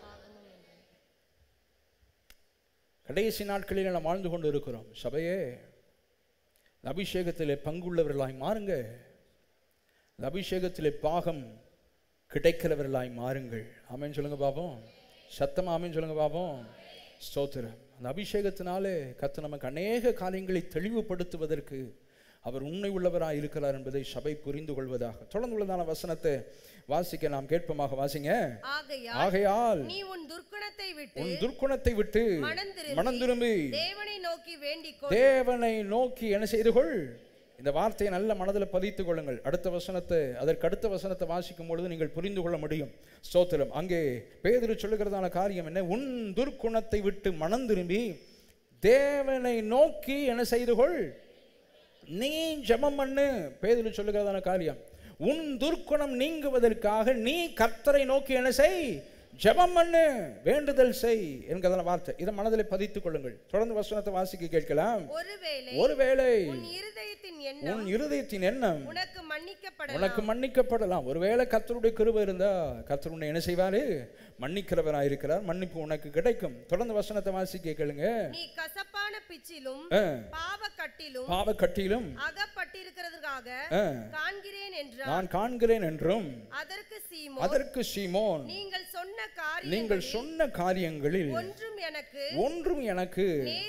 Speaker 1: கடைசி நாட்களில் நாம் வாழ்ந்து கொண்டு இருக்கிறோம் சபையே இந்த அபிஷேகத்திலே பங்குள்ளவர்களாய் மாறுங்க இந்த அபிஷேகத்திலே பாகம் கிடைக்கிறவர்களாய் மாறுங்கள் ஆமென் சொல்லுங்க பாப்போம் சத்தமா ஆமென் சொல்லுங்க பாப்போம் ஸ்தோத்திரம் அந்த அபிஷேகத்தினாலே கர்த்தர் நமக்கு அநேக காரியங்களை தெளிவுபடுத்துவதற்கு அவர் உண்மை உள்ளவராய் இருக்கிறார் என்பதை சபை புரிந்து கொள்வதாக தொடர்ந்து உள்ளதான வசனத்தை வாசிக்க நாம் கேட்போமாக வாசிங்க
Speaker 3: ஆகையால்
Speaker 1: ஆகையால்
Speaker 3: நீ உன் துர்க்குணத்தை விட்டு
Speaker 1: உன் துர்க்குணத்தை விட்டு
Speaker 3: மனம் திரும்பி
Speaker 1: மனம் திரும்பி
Speaker 3: தேவனை நோக்கி வேண்டிக் கொள்
Speaker 1: தேவனை நோக்கி என்ன செய்து கொள் இந்த வார்த்தையை நல்ல மனதில் பதித்துக் கொள்ளுங்கள் அடுத்த வசனத்தை அதற்கு அடுத்த வசனத்தை வாசிக்கும் பொழுது நீங்கள் புரிந்து கொள்ள முடியும் ஸ்தோத்திரம் அங்கே பேதுரு சொல்லுகிறதான காரியம் என்ன உன் துர்க்குணத்தை விட்டு மனம் திரும்பி தேவனை நோக்கி என்ன செய்து கொள் நீ ஜெபம் பண்ணு பேதுரு சொல்லுகிறதான காரியம் உன் துர்க்குணம் நீங்குவதற்காக நீ கர்த்தரை நோக்கி என்ன செய் ஜெபம் பண்ணு வேண்டுதல் செய் என்கிறதான வார்த்தை இதை மனதில் பதித்துக் கொள்ளுங்கள் தொடர்ந்து வசனத்தை வாசிக்க கேட்கலாம்
Speaker 3: ஒருவேளை
Speaker 1: ஒருவேளை
Speaker 3: உன் இருதயத்தின் எண்ணம்
Speaker 1: உன் இருதயத்தின் எண்ணம்
Speaker 3: உனக்கு மன்னிக்கப்படலாம்
Speaker 1: உனக்கு மன்னிக்கப்படலாம் ஒருவேளை கர்த்தருடைய கிருபை இருந்தா கர்த்தர் உன்னை என்ன செய்வாரு மன்னிக்கிறவராய் இருக்கிறார் மன்னிப்பு உனக்கு கிடைக்கும் தொடர்ந்து வசனத்தை வாசிக்க கேளுங்க
Speaker 3: நீ கசப்பான பிச்சிலும்
Speaker 1: ஆ,
Speaker 3: பாவக்கட்டிலும்
Speaker 1: பாவக்கட்டிலும்
Speaker 3: அகப்பட்டிருக்கிறதுக்காக
Speaker 1: ஆ,
Speaker 3: காண்கிறேன் என்றார்
Speaker 1: நான் காண்கிறேன் என்றும்
Speaker 3: அதற்கு சீமோன்
Speaker 1: அதற்கு சீமோன்
Speaker 3: நீங்கள் சொன்ன
Speaker 1: நீங்கள்
Speaker 3: காரியம்
Speaker 1: சொன்ன காரியங்களில்
Speaker 3: ஒன்றும் எனக்கு
Speaker 1: ஒன்றும் எனக்கு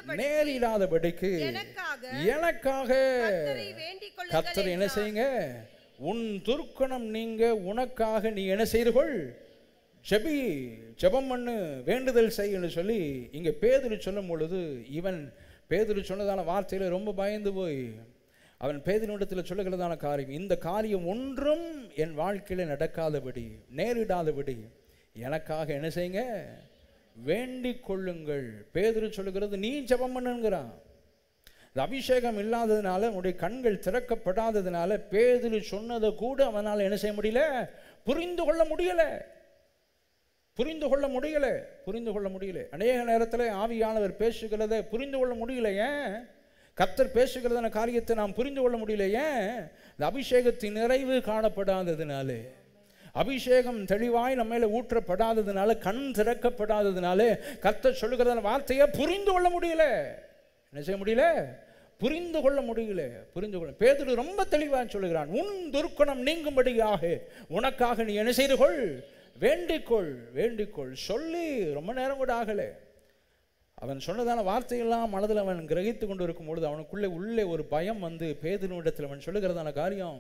Speaker 3: நேரிடாதபடி
Speaker 1: நேரிடாதபடிக்கு
Speaker 3: எனக்காக
Speaker 1: எனக்காக
Speaker 3: கர்த்தரை வேண்டிக் கொள்ளுங்கள்
Speaker 1: கர்த்தர் என்ன
Speaker 3: என்றார்.
Speaker 1: செய்யுங்க உன் துர்க்கணம் நீங்க உனக்காக நீ என்ன செய்து கொள் ஜெபி ஜெபம் பண்ணு வேண்டுதல் செய் என்று சொல்லி இங்க பேதுரு சொல்லும் பொழுது இவன் பேதுரு சொன்னதான வார்த்தையில ரொம்ப பயந்து போய் அவன் பேதினிடத்தில் சொல்லுகிறதான காரியம் இந்த காரியம் ஒன்றும் என் வாழ்க்கையில நடக்காதபடி நேரிடாதபடி எனக்காக என்ன செய்யுங்க வேண்டிக் கொள்ளுங்கள் பேதுரு சொல்லுகிறது நீ ஜெபம் பண்ணுங்கிறான் இந்த அபிஷேகம் இல்லாததுனால உன்னுடைய கண்கள் திறக்கப்படாததுனால பேதுரு சொன்னதை கூட அவனால் என்ன செய்ய முடியல புரிந்து கொள்ள முடியல புரிந்து கொள்ள முடியல புரிந்து கொள்ள முடியல அநேக நேரத்தில் ஆவியானவர் பேசுகிறத புரிந்து கொள்ள முடியல ஏன் கர்த்தர் பேசுகிறதான காரியத்தை நாம் புரிந்து கொள்ள முடியல ஏன் இந்த அபிஷேகத்தின் நிறைவு காணப்படாததுனாலே அபிஷேகம் தெளிவாய் நம்ம மேல ஊற்றப்படாததுனால கண் திறக்கப்படாததுனால கர்த்தர் சொல்லுகிறதான வார்த்தையை புரிந்து கொள்ள முடியல என்ன செய்ய முடியல புரிந்து கொள்ள முடியல புரிந்து கொள்ள பேதுரு ரொம்ப தெளிவாக சொல்லுகிறான் உன் துர்க்குணம் நீங்கும்படியாக உனக்காக நீ என்ன செய்து கொள் வேண்டிக்கொள் வேண்டிக்கொள் சொல்லி ரொம்ப நேரம் கூட ஆகலை அவன் சொன்னதான வார்த்தையெல்லாம் மனதில் அவன் கிரகித்து கொண்டு இருக்கும் பொழுது அவனுக்குள்ளே உள்ளே ஒரு பயம் வந்து பேதுருவிடத்தில் அவன் சொல்லுகிறதான காரியம்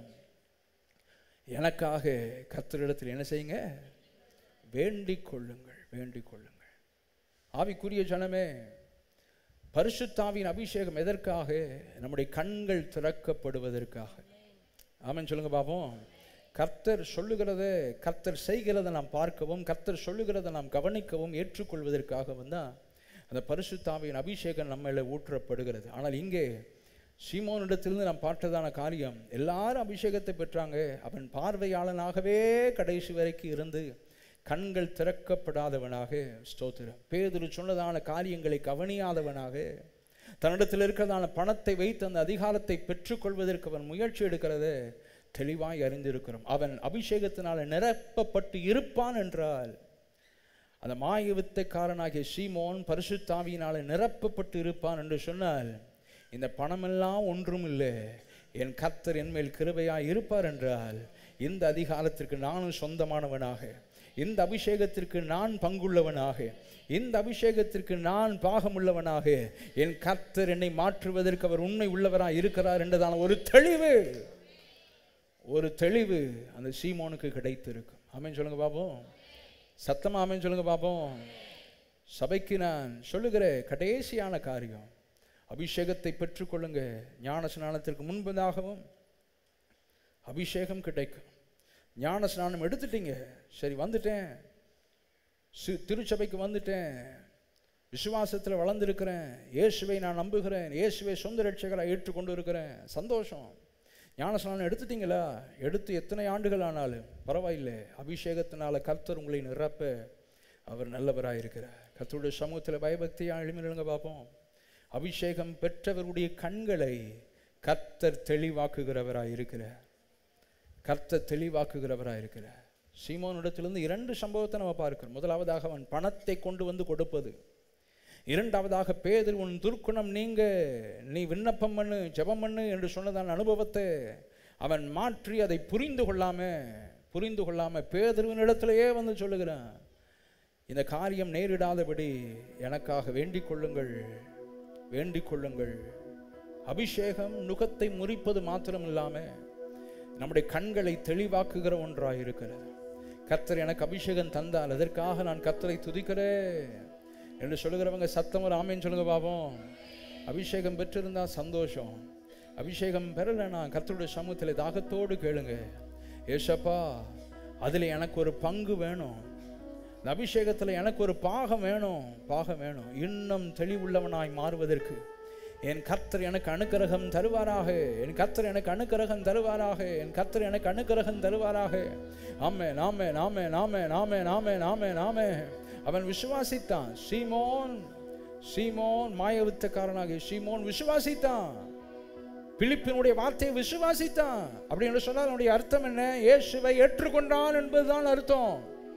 Speaker 1: எனக்காக கர்த்தரிடத்தில் என்ன செய்யுங்க வேண்டிக் கொள்ளுங்கள் வேண்டிக் கொள்ளுங்கள் ஆவிக்குரிய ஜனமே பரிசுத்தாவின் அபிஷேகம் எதற்காக நம்முடைய கண்கள் திறக்கப்படுவதற்காக ஆமென் சொல்லுங்க பாப்போம் கர்த்தர் சொல்லுகிறத கர்த்தர் செய்கிறத நாம் பார்க்கவும் கர்த்தர் சொல்லுகிறத நாம் கவனிக்கவும் ஏற்றுக்கொள்வதற்காக வந்தா அந்த பரிசுத்தாவின் அபிஷேகம் நம்ம மேல ஊற்றப்படுகிறது ஆனால் இங்கே சீமோனிடத்திலிருந்து நாம் பார்த்ததான காரியம் எல்லாரும் அபிஷேகத்தை பெற்றாங்க அவன் பார்வையாளனாகவே கடைசி வரைக்கும் இருந்து கண்கள் திறக்கப்படாதவனாக ஸ்தோத்திரம் பேதுரு சொன்னதான காரியங்களை கவனியாதவனாக தன்னிடத்தில் இருக்கிறதான பணத்தை வைத்து அந்த அதிகாரத்தை பெற்றுக்கொள்வதற்கு அவன் முயற்சி எடுக்கிறத தெளிவாய் அறிந்திருக்கிறோம் அவன் அபிஷேகத்தினால நிரப்பப்பட்டு இருப்பான் என்றால் அந்த மாய வித்தைக்காரனாகிய சீமோன் பரிசுத்தாவியினால நிரப்பப்பட்டு இருப்பான் என்று சொன்னால் இந்த பணமெல்லாம் ஒன்றும் இல்லை என் கர்த்தர் என் மேல் கிருபையாய் இருப்பார் என்றால் இந்த அதிகாரத்திற்கு நானும் சொந்தமானவனாக இந்த அபிஷேகத்திற்கு நான் பங்குள்ளவனாக இந்த அபிஷேகத்திற்கு நான் பாகமுள்ளவனாக என் கர்த்தர் என்னை மாற்றுவதற்கு அவர் உண்மை உள்ளவராய் இருக்கிறார் என்றதான ஒரு தெளிவு ஒரு தெளிவு அந்த சீமோனுக்கு கிடைத்திருக்கும் ஆமென் சொல்லுங்க பாப்போம் சத்தமா ஆமென் சொல்லுங்க பாப்போம் சபைக்கு நான் சொல்லுகிற கடைசியான காரியம் அபிஷேகத்தை பெற்றுக்கொள்ளுங்க ஞான ஸ்நானத்திற்கு முன்பதாகவும் அபிஷேகம் கிடைக்கும் ஞான ஸ்நானம் எடுத்துட்டீங்க சரி வந்துட்டேன் சி திருச்சபைக்கு வந்துட்டேன் விசுவாசத்தில் வளர்ந்துருக்கிறேன் இயேசுவை நான் நம்புகிறேன் இயேசுவை சொந்த ரட்சகராக ஏற்றுக்கொண்டு இருக்கிறேன் சந்தோஷம் ஞானஸ்நானம் எடுத்துட்டீங்களா எடுத்து எத்தனை ஆண்டுகள் ஆனாலும் பரவாயில்லை அபிஷேகத்தினால கர்த்தர் உங்களை நிரப்ப அவர் நல்லவராக இருக்கிறார் கர்த்தருடைய சமூகத்தில் பயபக்தியாக எழுமிருங்க பார்ப்போம் அபிஷேகம் பெற்றவருடைய கண்களை கர்த்தர் தெளிவாக்குகிறவராக இருக்கிறார் கர்த்தர் தெளிவாக்குகிறவராக இருக்கிறார் சீமோனிடத்திலிருந்து இரண்டு சம்பவத்தை நம்ம பார்க்கிறோம் முதலாவதாக அவன் பணத்தை கொண்டு வந்து கொடுப்பது இரண்டாவதாக பேதர் உன் துர்க்குணம் நீங்க நீ விண்ணப்பம் பண்ணு ஜெபம் பண்ணு என்று சொன்னதான அனுபவத்தை அவன் மாற்றி அதை புரிந்து கொள்ளாம புரிந்து கொள்ளாம பேதருவின் இடத்திலேயே வந்து சொல்லுகிறான் இந்த காரியம் நேரிடாதபடி எனக்காக வேண்டிக் கொள்ளுங்கள் வேண்டிக் கொள்ளுங்கள் அபிஷேகம் நுகத்தை முறிப்பது மாத்திரம் இல்லாம நம்முடைய கண்களை தெளிவாக்குகிற ஒன்றாக இருக்கிறது கர்த்தர் எனக்கு அபிஷேகம் தந்தால் அதற்காக நான் கர்த்தரை துதிக்கிறேன் என்று சொல்லுகிறவங்க சத்தம் ஒரு ஆமேன்னு சொல்லுங்க பாப்போம் அபிஷேகம் பெற்றிருந்தா சந்தோஷம் அபிஷேகம் பெறலைன்னா கர்த்தருடைய சமூகத்தில் தாகத்தோடு கேளுங்க ஏசப்பா அதில் எனக்கு ஒரு பங்கு வேணும் இந்த அபிஷேகத்தில் எனக்கு ஒரு பாகம் வேணும் பாகம் வேணும் இன்னும் தெளிவுள்ளவனாய் மாறுவதற்கு என் கர்த்தர் எனக்கு அனுக்கிரகம் தருவாராக என் கர்த்தர் எனக்கு அனுக்கிரகம் தருவாராக என் கர்த்தர் எனக்கு அனுக்கிரகம் தருவாராக ஆமே நாமே நாமே நாமே நாமே நாமே நாமே நாமே அவன் விசுவாசித்தான் சீமோன் சீமோன் மாயவித்தக்காரனாகிய சீமோன் விசுவாசித்தான் பிலிப்பினுடைய வார்த்தையை விசுவாசித்தான் அப்படி என்று சொன்னால் அதனுடைய அர்த்தம் என்ன இயேசுவை ஏற்றுக்கொண்டான் என்பதுதான் அர்த்தம்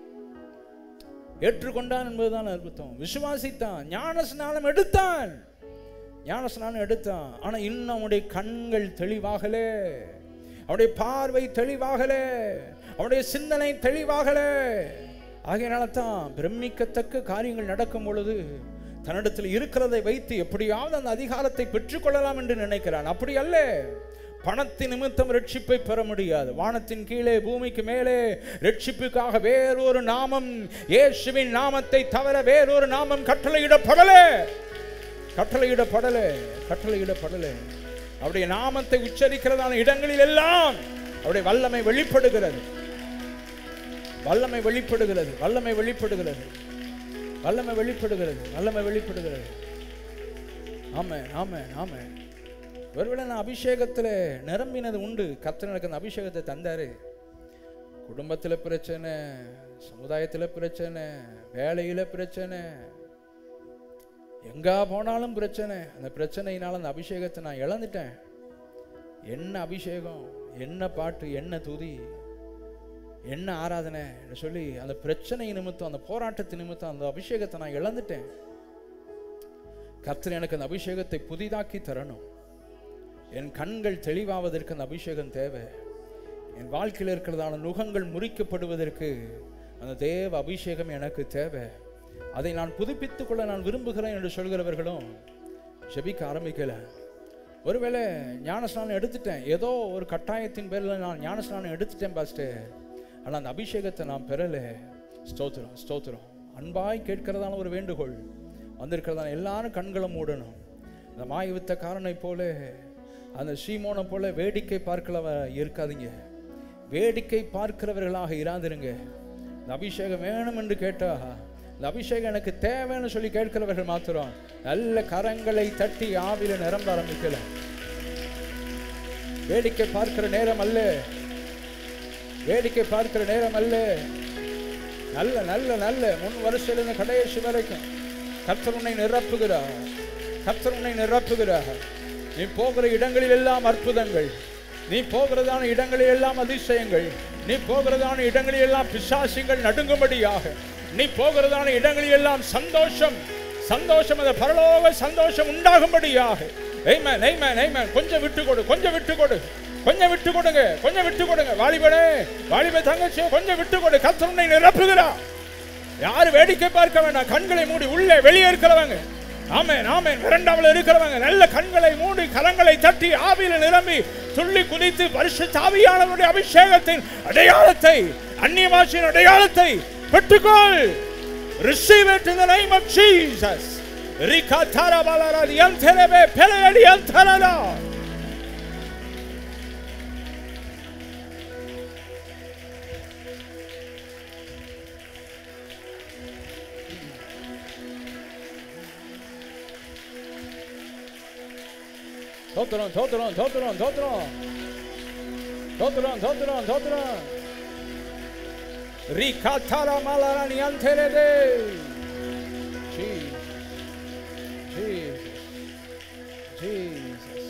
Speaker 1: ஏற்றுக்கொண்டான் என்பதுதான் அர்த்தம் விசுவாசித்தான் ஞான ஸ்நானம் எடுத்தான் ஞான ஸ்நானம் எடுத்தான் ஆனா இன்னும் அவனுடைய கண்கள் தெளிவாகலே அவனுடைய பார்வை தெளிவாகலே அவனுடைய சிந்தனை தெளிவாகலே ஆகையினால தான் பிரமிக்கத்தக்க காரியங்கள் நடக்கும் பொழுது தன்னிடத்தில் இருக்கிறதை வைத்து எப்படியாவது அந்த அதிகாரத்தை பெற்றுக்கொள்ளலாம் என்று நினைக்கிறான் அப்படி அல்ல பணத்தின் நிமித்தம் ரட்சிப்பை பெற முடியாது வானத்தின் கீழே பூமிக்கு மேலே ரட்சிப்புக்காக வேறொரு நாமம் இயேசுவின் நாமத்தை தவிர வேறொரு நாமம் கட்டளையிடப்படலே கட்டளையிடப்படலே கட்டளையிடப்படலே அவருடைய நாமத்தை உச்சரிக்கிறதான இடங்களில் எல்லாம் அவருடைய வல்லமை வெளிப்படுகிறது வல்லமை வெளிப்படுகிறது வல்லமை வெளிப்படுகிறது வல்லமை வெளிப்படுகிறது வல்லமை வெளிப்படுகிறது ஆமே ஆமே ஆமே ஒருவேளை நான் அபிஷேகத்தில் நிரம்பினது உண்டு கர்த்தர் எனக்கு அந்த அபிஷேகத்தை தந்தாரு குடும்பத்தில் பிரச்சனை சமுதாயத்தில் பிரச்சனை வேலையில் பிரச்சனை எங்கா போனாலும் பிரச்சனை அந்த பிரச்சனையினால அந்த அபிஷேகத்தை நான் இழந்துட்டேன் என்ன அபிஷேகம் என்ன பாட்டு என்ன துதி என்ன ஆராதனை என்று சொல்லி அந்த பிரச்சனை நிமித்தம் அந்த போராட்டத்து நிமித்தம் அந்த அபிஷேகத்தை நான் இழந்துட்டேன் கர்த்தர் எனக்கு அந்த அபிஷேகத்தை புதிதாக்கி தரணும் என் கண்கள் தெளிவாவதற்கு அந்த அபிஷேகம் தேவை என் வாழ்க்கையில் இருக்கிறதான நுகங்கள் முறிக்கப்படுவதற்கு அந்த தேவ அபிஷேகம் எனக்கு தேவை அதை நான் புதுப்பித்துக் கொள்ள நான் விரும்புகிறேன் என்று சொல்கிறவர்களும் ஜெபிக்க ஆரம்பிக்கல ஒருவேளை ஞானஸ்நானம் எடுத்துட்டேன் ஏதோ ஒரு கட்டாயத்தின் பேரில் நான் ஞானஸ்நானம் எடுத்துட்டேன் பாஸ்டர் ஆனால் அந்த அபிஷேகத்தை நான் பெறலை ஸ்தோத்திரம் ஸ்தோத்திரம் அன்பாய் கேட்கிறதான ஒரு வேண்டுகோள் வந்திருக்கிறதான எல்லாரும் கண்களை மூடணும் அந்த மாய வித்தக்காரனை போல அந்த சீமோனை போல வேடிக்கை பார்க்கலவ இருக்காதீங்க வேடிக்கை பார்க்கிறவர்களாக இராதிருங்க இந்த அபிஷேகம் வேணும் என்று கேட்டா இந்த அபிஷேகம் எனக்கு தேவைன்னு சொல்லி கேட்கிறவர்கள் மாத்திரம் நல்ல கரங்களை தட்டி ஆவில நிரம்ப ஆரம்பிக்கல வேடிக்கை பார்க்கிற நேரம் அல்ல வேடிக்கை பார்க்கிற நேரம் அல்ல நல்ல நல்ல நல்ல முன் வருஷத்துல கடைசி வரைக்கும் கர்த்தர் உன்னை நிரப்புகிறார் கர்த்தர் உன்னை நிரப்புகிறார் நீ போகிற இடங்களில் எல்லாம் அற்புதங்கள் நீ போகிறதான இடங்களில் எல்லாம் அதிசயங்கள் நீ போகிறதான இடங்களில் எல்லாம் பிசாசிகள் நடுங்கும்படியாக நீ போகிறதான இடங்களில் எல்லாம் சந்தோஷம் சந்தோஷம் அந்த பரலோக சந்தோஷம் உண்டாகும்படியாக ஏய்மேன் ஏய்மேன் ஏய்மேன் கொஞ்சம் விட்டு கொடு கொஞ்சம் விட்டு கொடு கொஞ்சம் விட்டு கொடுங்க கொஞ்சம் விட்டு கொடுங்க வாலிபனே வாலிப தங்கச்சியை கொஞ்சம் விட்டு கொடு கர்த்தர் உன்னை நிரப்புகிறார் யாரு வேடிக்கை பார்க்க வேண்டாம் கண்களை மூடி உள்ளே வெளியே இருக்கிறவங்க ஆமென் ஆமென் இரண்டாவில் இருக்கிறவங்க நல்ல கண்களை மூடி கரங்களை தட்டி ஆவியில நிரம்பி துள்ளி குதித்து பரிசு தாவியானவருடைய அபிஷேகத்தின் அடையாளத்தை அந்நிய பாஷையின் அடையாளத்தை பெற்றுக்கொள் receive it in the name of Jesus rikatara balara dianterebe peleli antarala தோத்துறோம் தோத்துறோம் தோத்துறோம் தோத்துறோம் தோத்துறோம் தோத்துறோம் தோத்துறோம் Ricatara malarani anterede. Jesus. Jesus. Jesus.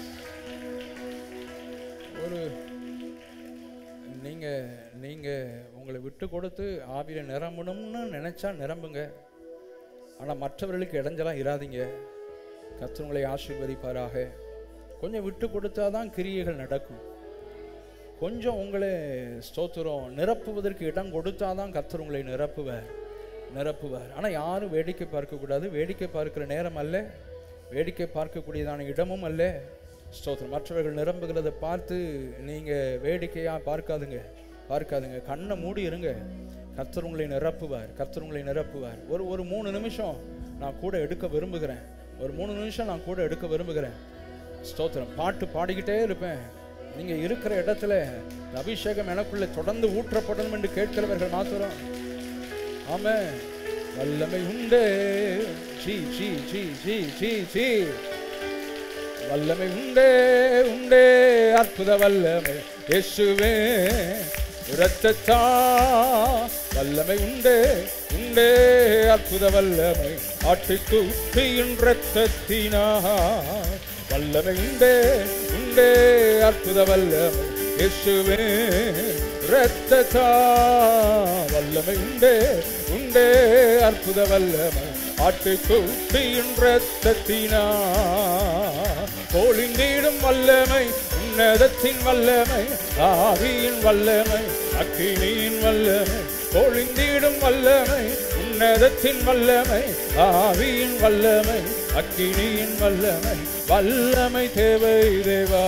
Speaker 1: ஒரு நீங்க நீங்க உங்களை விட்டு கொடுத்து ஆவியில நிரம்பணும்னு நினைச்சா நிரம்புங்க ஆனா மற்றவர்களுக்கு இடைஞ்சலா இராதீங்க கர்த்தர் உங்களை ஆசீர்வதிப்பாராக கொஞ்சம் விட்டு கொடுத்தாதான் கிரியைகள் நடக்கும் கொஞ்சம் உங்களை ஸ்தோத்திரம் நிரப்புவதற்கு இடம் கொடுத்தாதான் கர்த்தர் உங்களை நிரப்புவார் நிரப்புவார் ஆனால் யாரும் வேடிக்கை பார்க்கக்கூடாது வேடிக்கை பார்க்கிற நேரம் அல்ல வேடிக்கை பார்க்கக்கூடியதான இடமும் அல்ல ஸ்தோத்திரம் மற்றவர்கள் நிரம்புகிறத பார்த்து நீங்கள் வேடிக்கையாக பார்க்காதுங்க பார்க்காதுங்க கண்ணை மூடி இருங்க கர்த்தர் உங்களை நிரப்புவார் கர்த்தர் உங்களை நிரப்புவார் ஒரு ஒரு மூணு நிமிஷம் நான் கூட எடுக்க விரும்புகிறேன் ஒரு மூணு நிமிஷம் நான் கூட எடுக்க விரும்புகிறேன் ஸ்தோத்திரம் பாட்டு பாடிக்கிட்டே இருப்பேன் நீங்க இருக்கிற இடத்துல இந்த அபிஷேகம் எனக்குள்ள தொடர்ந்து ஊற்றப்படணும் என்று கேட்கிறவர்கள் மாத்திரம் ஆமே வல்லமை உண்டு ஜி ஜி ஜி ஜி ஜி ஜி வல்லமை உண்டே உண்டே அற்புத வல்லமை இயேசுவே இரத்தத்தா வல்லமை உண்டே உண்டே அற்புத வல்லமை ஆட்டுக்கு உப்பியின் இரத்தத்தினா வல்லமை உண்டே உண்டே அற்புத வல்லமை இயேசுவே இரத்தத்தா வல்லமை உண்டே உண்டே அற்புத வல்லமை ஆட்டுக்கு உப்பியின் இரத்தத்தினா பொழிந்திடும் வல்லமை உன்னதத்தின் வல்லமை ஆவியின் வல்லமை அக்கினியின் வல்லமை பொழிந்திடும் வல்லமை உன்னதத்தின் வல்லமை ஆவியின் வல்லமை அக்கினியின் வல்லமை வல்லமை தேவை தேவா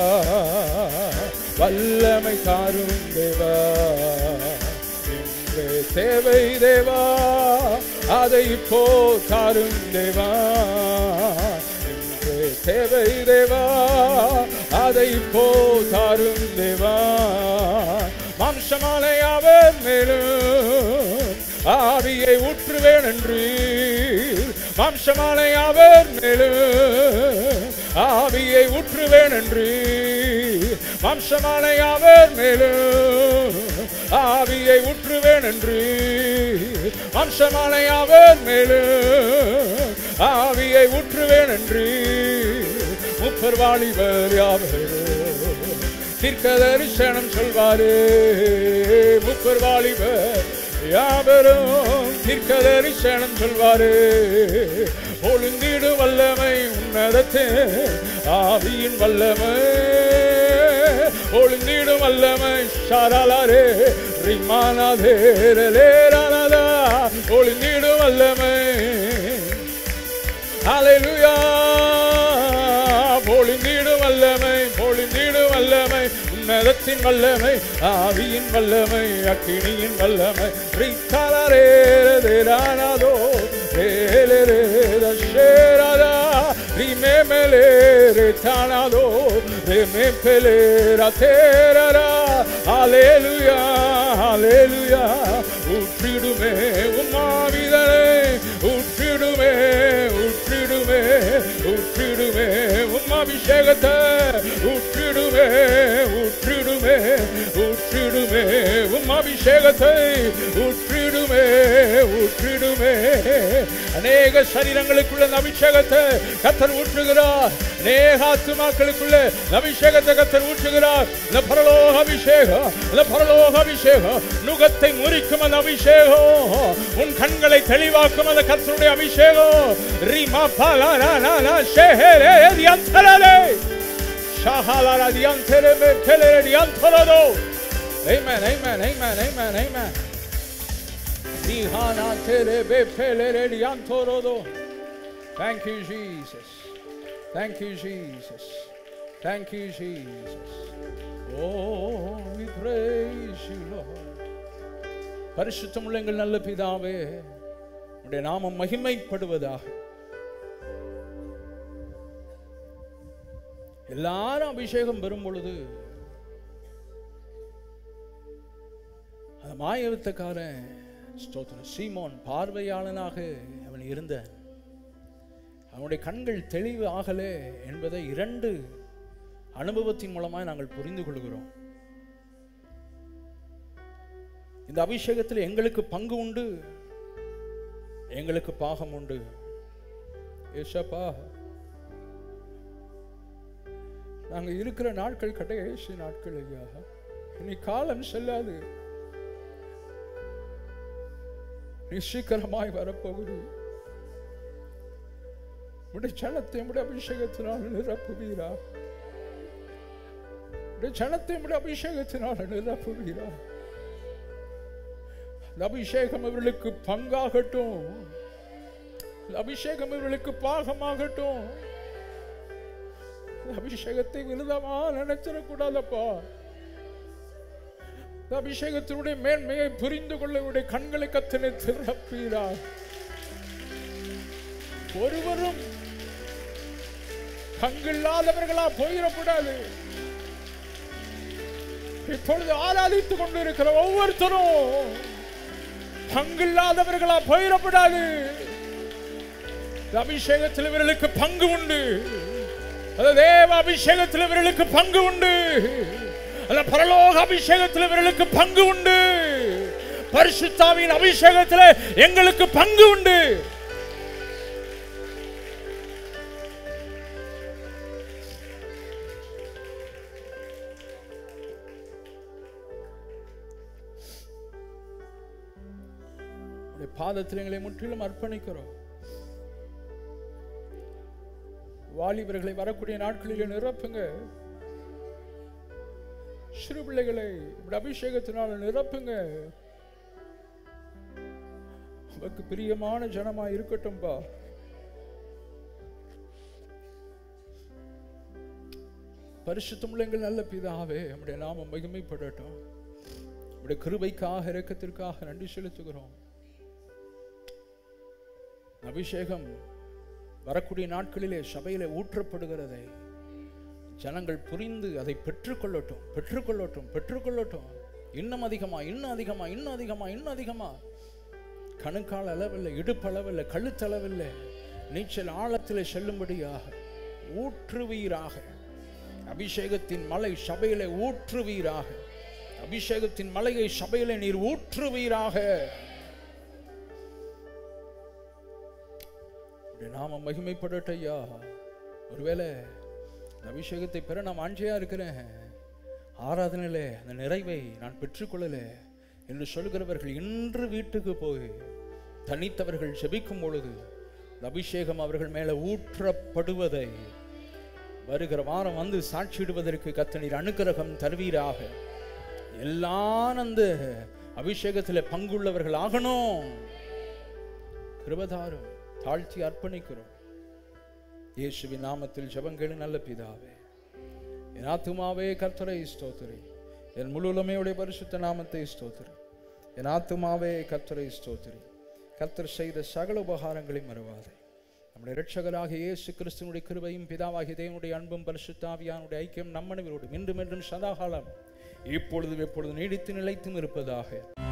Speaker 1: வல்லமை தாரும் தேவா இன்று தேவை தேவா அதை இப்போ தாரும் தேவா இன்று தேவை தேவா அதை இப்போ தாரும் தேவா மாம்சமாலை அவர் மேலும் ஆவியை ஊற்றுவேன் என்று மாம்சமாலை அவர் மேலும் ஆவியை ஊற்றுவேன் என்று மாம்சமாலை அவர் மேலும் ஆவியை ஊற்றுவேன் என்று மாம்சமாலை அவர் மேலும் ஆவியை ஊற்றுவேன் என்று முப்பர் வாலிபர் யாவரும் தீர்க்க தரிசனம் சொல்வாரு முப்பர் வாலிபர் யாவரும் தீர்க்க தரிசனம் சொல்வாரு ஒழுங்கிடு வல்லமை உன்னதத்தே ஆவியின் வல்லமை ஒழுங்கிடு வல்லமை ஷாராலாரே ரிமானாதே ரலேரானாதா ஒழுங்கிடு வல்லமை ஹalleluya பொழிந்திடு வல்லமை பொழிந்திடு வல்லமை உன்னதத்தின் வல்லமை ஆவியின் வல்லமை அக்கினியின் வல்லமை ரித்தாரேரேரானதோ ரேலேரேரஷேரதா ரிமேமெலே ரேதானதோ ரிமேபெலேரா தேரரா ஹalleluya ஹalleluya ஊற்றிடுமே உம்மாவிதனை ஊற்றிடுமே ஊற்றிடுமே ஊற்றிடுமே உம் அபிஷேகத்தை ஊற்றிடுமே ஊற்றிடுமே ஊற்றிடுமே உம் அபிஷேகத்தை ஊற்றிடுமே ஊற்றிடுமே அநேக சரீரங்களுக்குள்ள இந்த அபிஷேகத்தை கத்தர் ஊற்றுகிறார் அநேக ஆத்துமாக்களுக்குள்ள இந்த அபிஷேகத்தை கத்தர் ஊற்றுகிறார் இந்த பரலோக அபிஷேகம் இந்த பரலோக அபிஷேகம் நுகத்தை முறிக்கும் அந்த அபிஷேகம் உன் கண்களை தெளிவாக்கும் அந்த கத்தருடைய அபிஷேகம் ரிமா பாலானா ஷேஹரே தியந்தரலே ஷாஹாலாரா தியந்தரே மெக்கலே தியந்தரதோ Amen, amen, amen, amen, amen. Dihana tere be pelere diantorodo. Thank you, Jesus. Thank you, Jesus. Thank you, Jesus. Oh, we praise you, Lord. பரிசுத்தமுள்ள எங்கள் நல்ல பிதாவே உடைய நாமம் மகிமைப்படுவதாக எல்லாரும் அபிஷேகம் பெறும் பொழுது அந்த மாயவித்தக்காரன் ஸ்தோத்திரம் சீமோன் பார்வையாளனாக அவன் இருந்தான் அவனுடைய கண்கள் தெளிவு ஆகலே என்பதை இரண்டு அனுபவத்தின் மூலமாய் நாங்கள் புரிந்து கொள்கிறோம் இந்த அபிஷேகத்தில் எங்களுக்கு பங்கு உண்டு எங்களுக்கு பாகம் உண்டு ஏசப்பா நாங்க இருக்கிற நாட்கள் கடைசி நாட்கள் ஐயா இனி காலம் செல்லாது நீ சீக்கிரமாய் வரப்போகுது உடைய சனத்தை உடைய அபிஷேகத்தினால் நிரப்புவீரா உடைய சனத்தை உடைய அபிஷேகத்தினால் நிரப்புவீரா இந்த அபிஷேகம் இவர்களுக்கு பங்காகட்டும் இந்த அபிஷேகம் இவர்களுக்கு பாகமாகட்டும் இந்த அபிஷேகத்தை விருதமா நினைச்சிடக்கூடாதப்பா இந்த அபிஷேகத்தினுடைய மேன்மையை புரிந்து கொள்ள இவருடைய கண்களை கத்தனை திறப்பீரா ஒருவரும் பங்கில்லாதவர்களா போயிடக்கூடாது இப்பொழுது ஆராதித்துக் கொண்டிருக்கிற ஒவ்வொருத்தரும் பங்கில்லாதவர்களா போயிடக்கூடாது இந்த அபிஷேகத்தில் இவர்களுக்கு பங்கு உண்டு அந்த தேவ அபிஷேகத்தில் இவர்களுக்கு பங்கு உண்டு அந்த பரலோக அபிஷேகத்தில் இவர்களுக்கு பங்கு உண்டு பரிசுத்தாவின் அபிஷேகத்தில் எங்களுக்கு பங்கு உண்டு உம்முடைய பாதத்தில் எங்களை முற்றிலும் அர்ப்பணிக்கிறோம் வாலிபர்களை வரக்கூடிய நாட்களில் நிரப்புங்க சிறு பிள்ளைகளை இப்படி அபிஷேகத்தினால் நிரப்புங்க உமக்கு பிரியமான ஜனமா இருக்கட்டும்பா பரிசுத்தமுள்ள எங்கள் நல்ல பிதாவே நம்முடைய நாமம் மகிமைப்படட்டும் நம்முடைய கிருபைக்காக இரக்கத்திற்காக நன்றி செலுத்துகிறோம் அபிஷேகம் வரக்கூடிய நாட்களிலே சபையிலே ஊற்றப்படுகிறதை ஜனங்கள் புரிந்து அதை பெற்றுக்கொள்ளட்டும் பெற்றுக்கொள்ளட்டும் பெற்றுக்கொள்ளட்டும் இன்னும் அதிகமா இன்னும் அதிகமா இன்னும் அதிகமா இன்னும் அதிகமா கணுக்கால் அளவில்லை இடுப்பளவில்லை கழுத்தளவில்லை நீச்சல் ஆழத்திலே செல்லும்படியாக ஊற்றுவீராக அபிஷேகத்தின் மலை சபையிலே ஊற்றுவீராக அபிஷேகத்தின் மலையை சபையிலே நீர் ஊற்றுவீராக உடைய நாம மகிமைப்படட்டும் ஐயா ஒருவேளை இந்த அபிஷேகத்தை பெற நான் வாஞ்சையா இருக்கிறேன் ஆராதனையிலே அந்த நிறைவை நான் பெற்றுக்கொள்ளல என்று சொல்கிறவர்கள் இன்று வீட்டுக்கு போய் தனித்தவர்கள் ஜெபிக்கும் பொழுது இந்த அபிஷேகம் அவர்கள் மேலே ஊற்றப்படுவதை வருகிற வாரம் வந்து சாட்சியிடுவதற்கு கத்தனீர் அனுக்கிரகம் தருவீராக எல்லாம் அந்த அபிஷேகத்தில் பங்குள்ளவர்கள் ஆகணும் கிருபதாரும் தாழ்த்தி அர்ப்பணிக்கிறோம் இயேசுவின் நாமத்தில் ஜெபங்கேளு நல்ல பிதாவே என் ஆத்துமாவே கர்த்தரை ஸ்தோத்திரி என் முழுலமையுடைய பரிசுத்த நாமத்தை ஸ்தோத்திரி என் ஆத்துமாவே கர்த்தரை ஸ்தோத்திரி கர்த்தர் செய்த சகல உபகாரங்களை மறவாதே நம்முடைய இரட்சகராக இயேசு கிறிஸ்துவனுடைய கிருபையும் பிதாவாகிய தேவனுடைய அன்பும் பரிசுத்தாவியானுடைய ஐக்கியம் நம்மனவரோடு மீண்டும் மீண்டும் சதாகாலம் இப்பொழுது எப்பொழுது நீடித்து நிலைத்தும் இருப்பதாக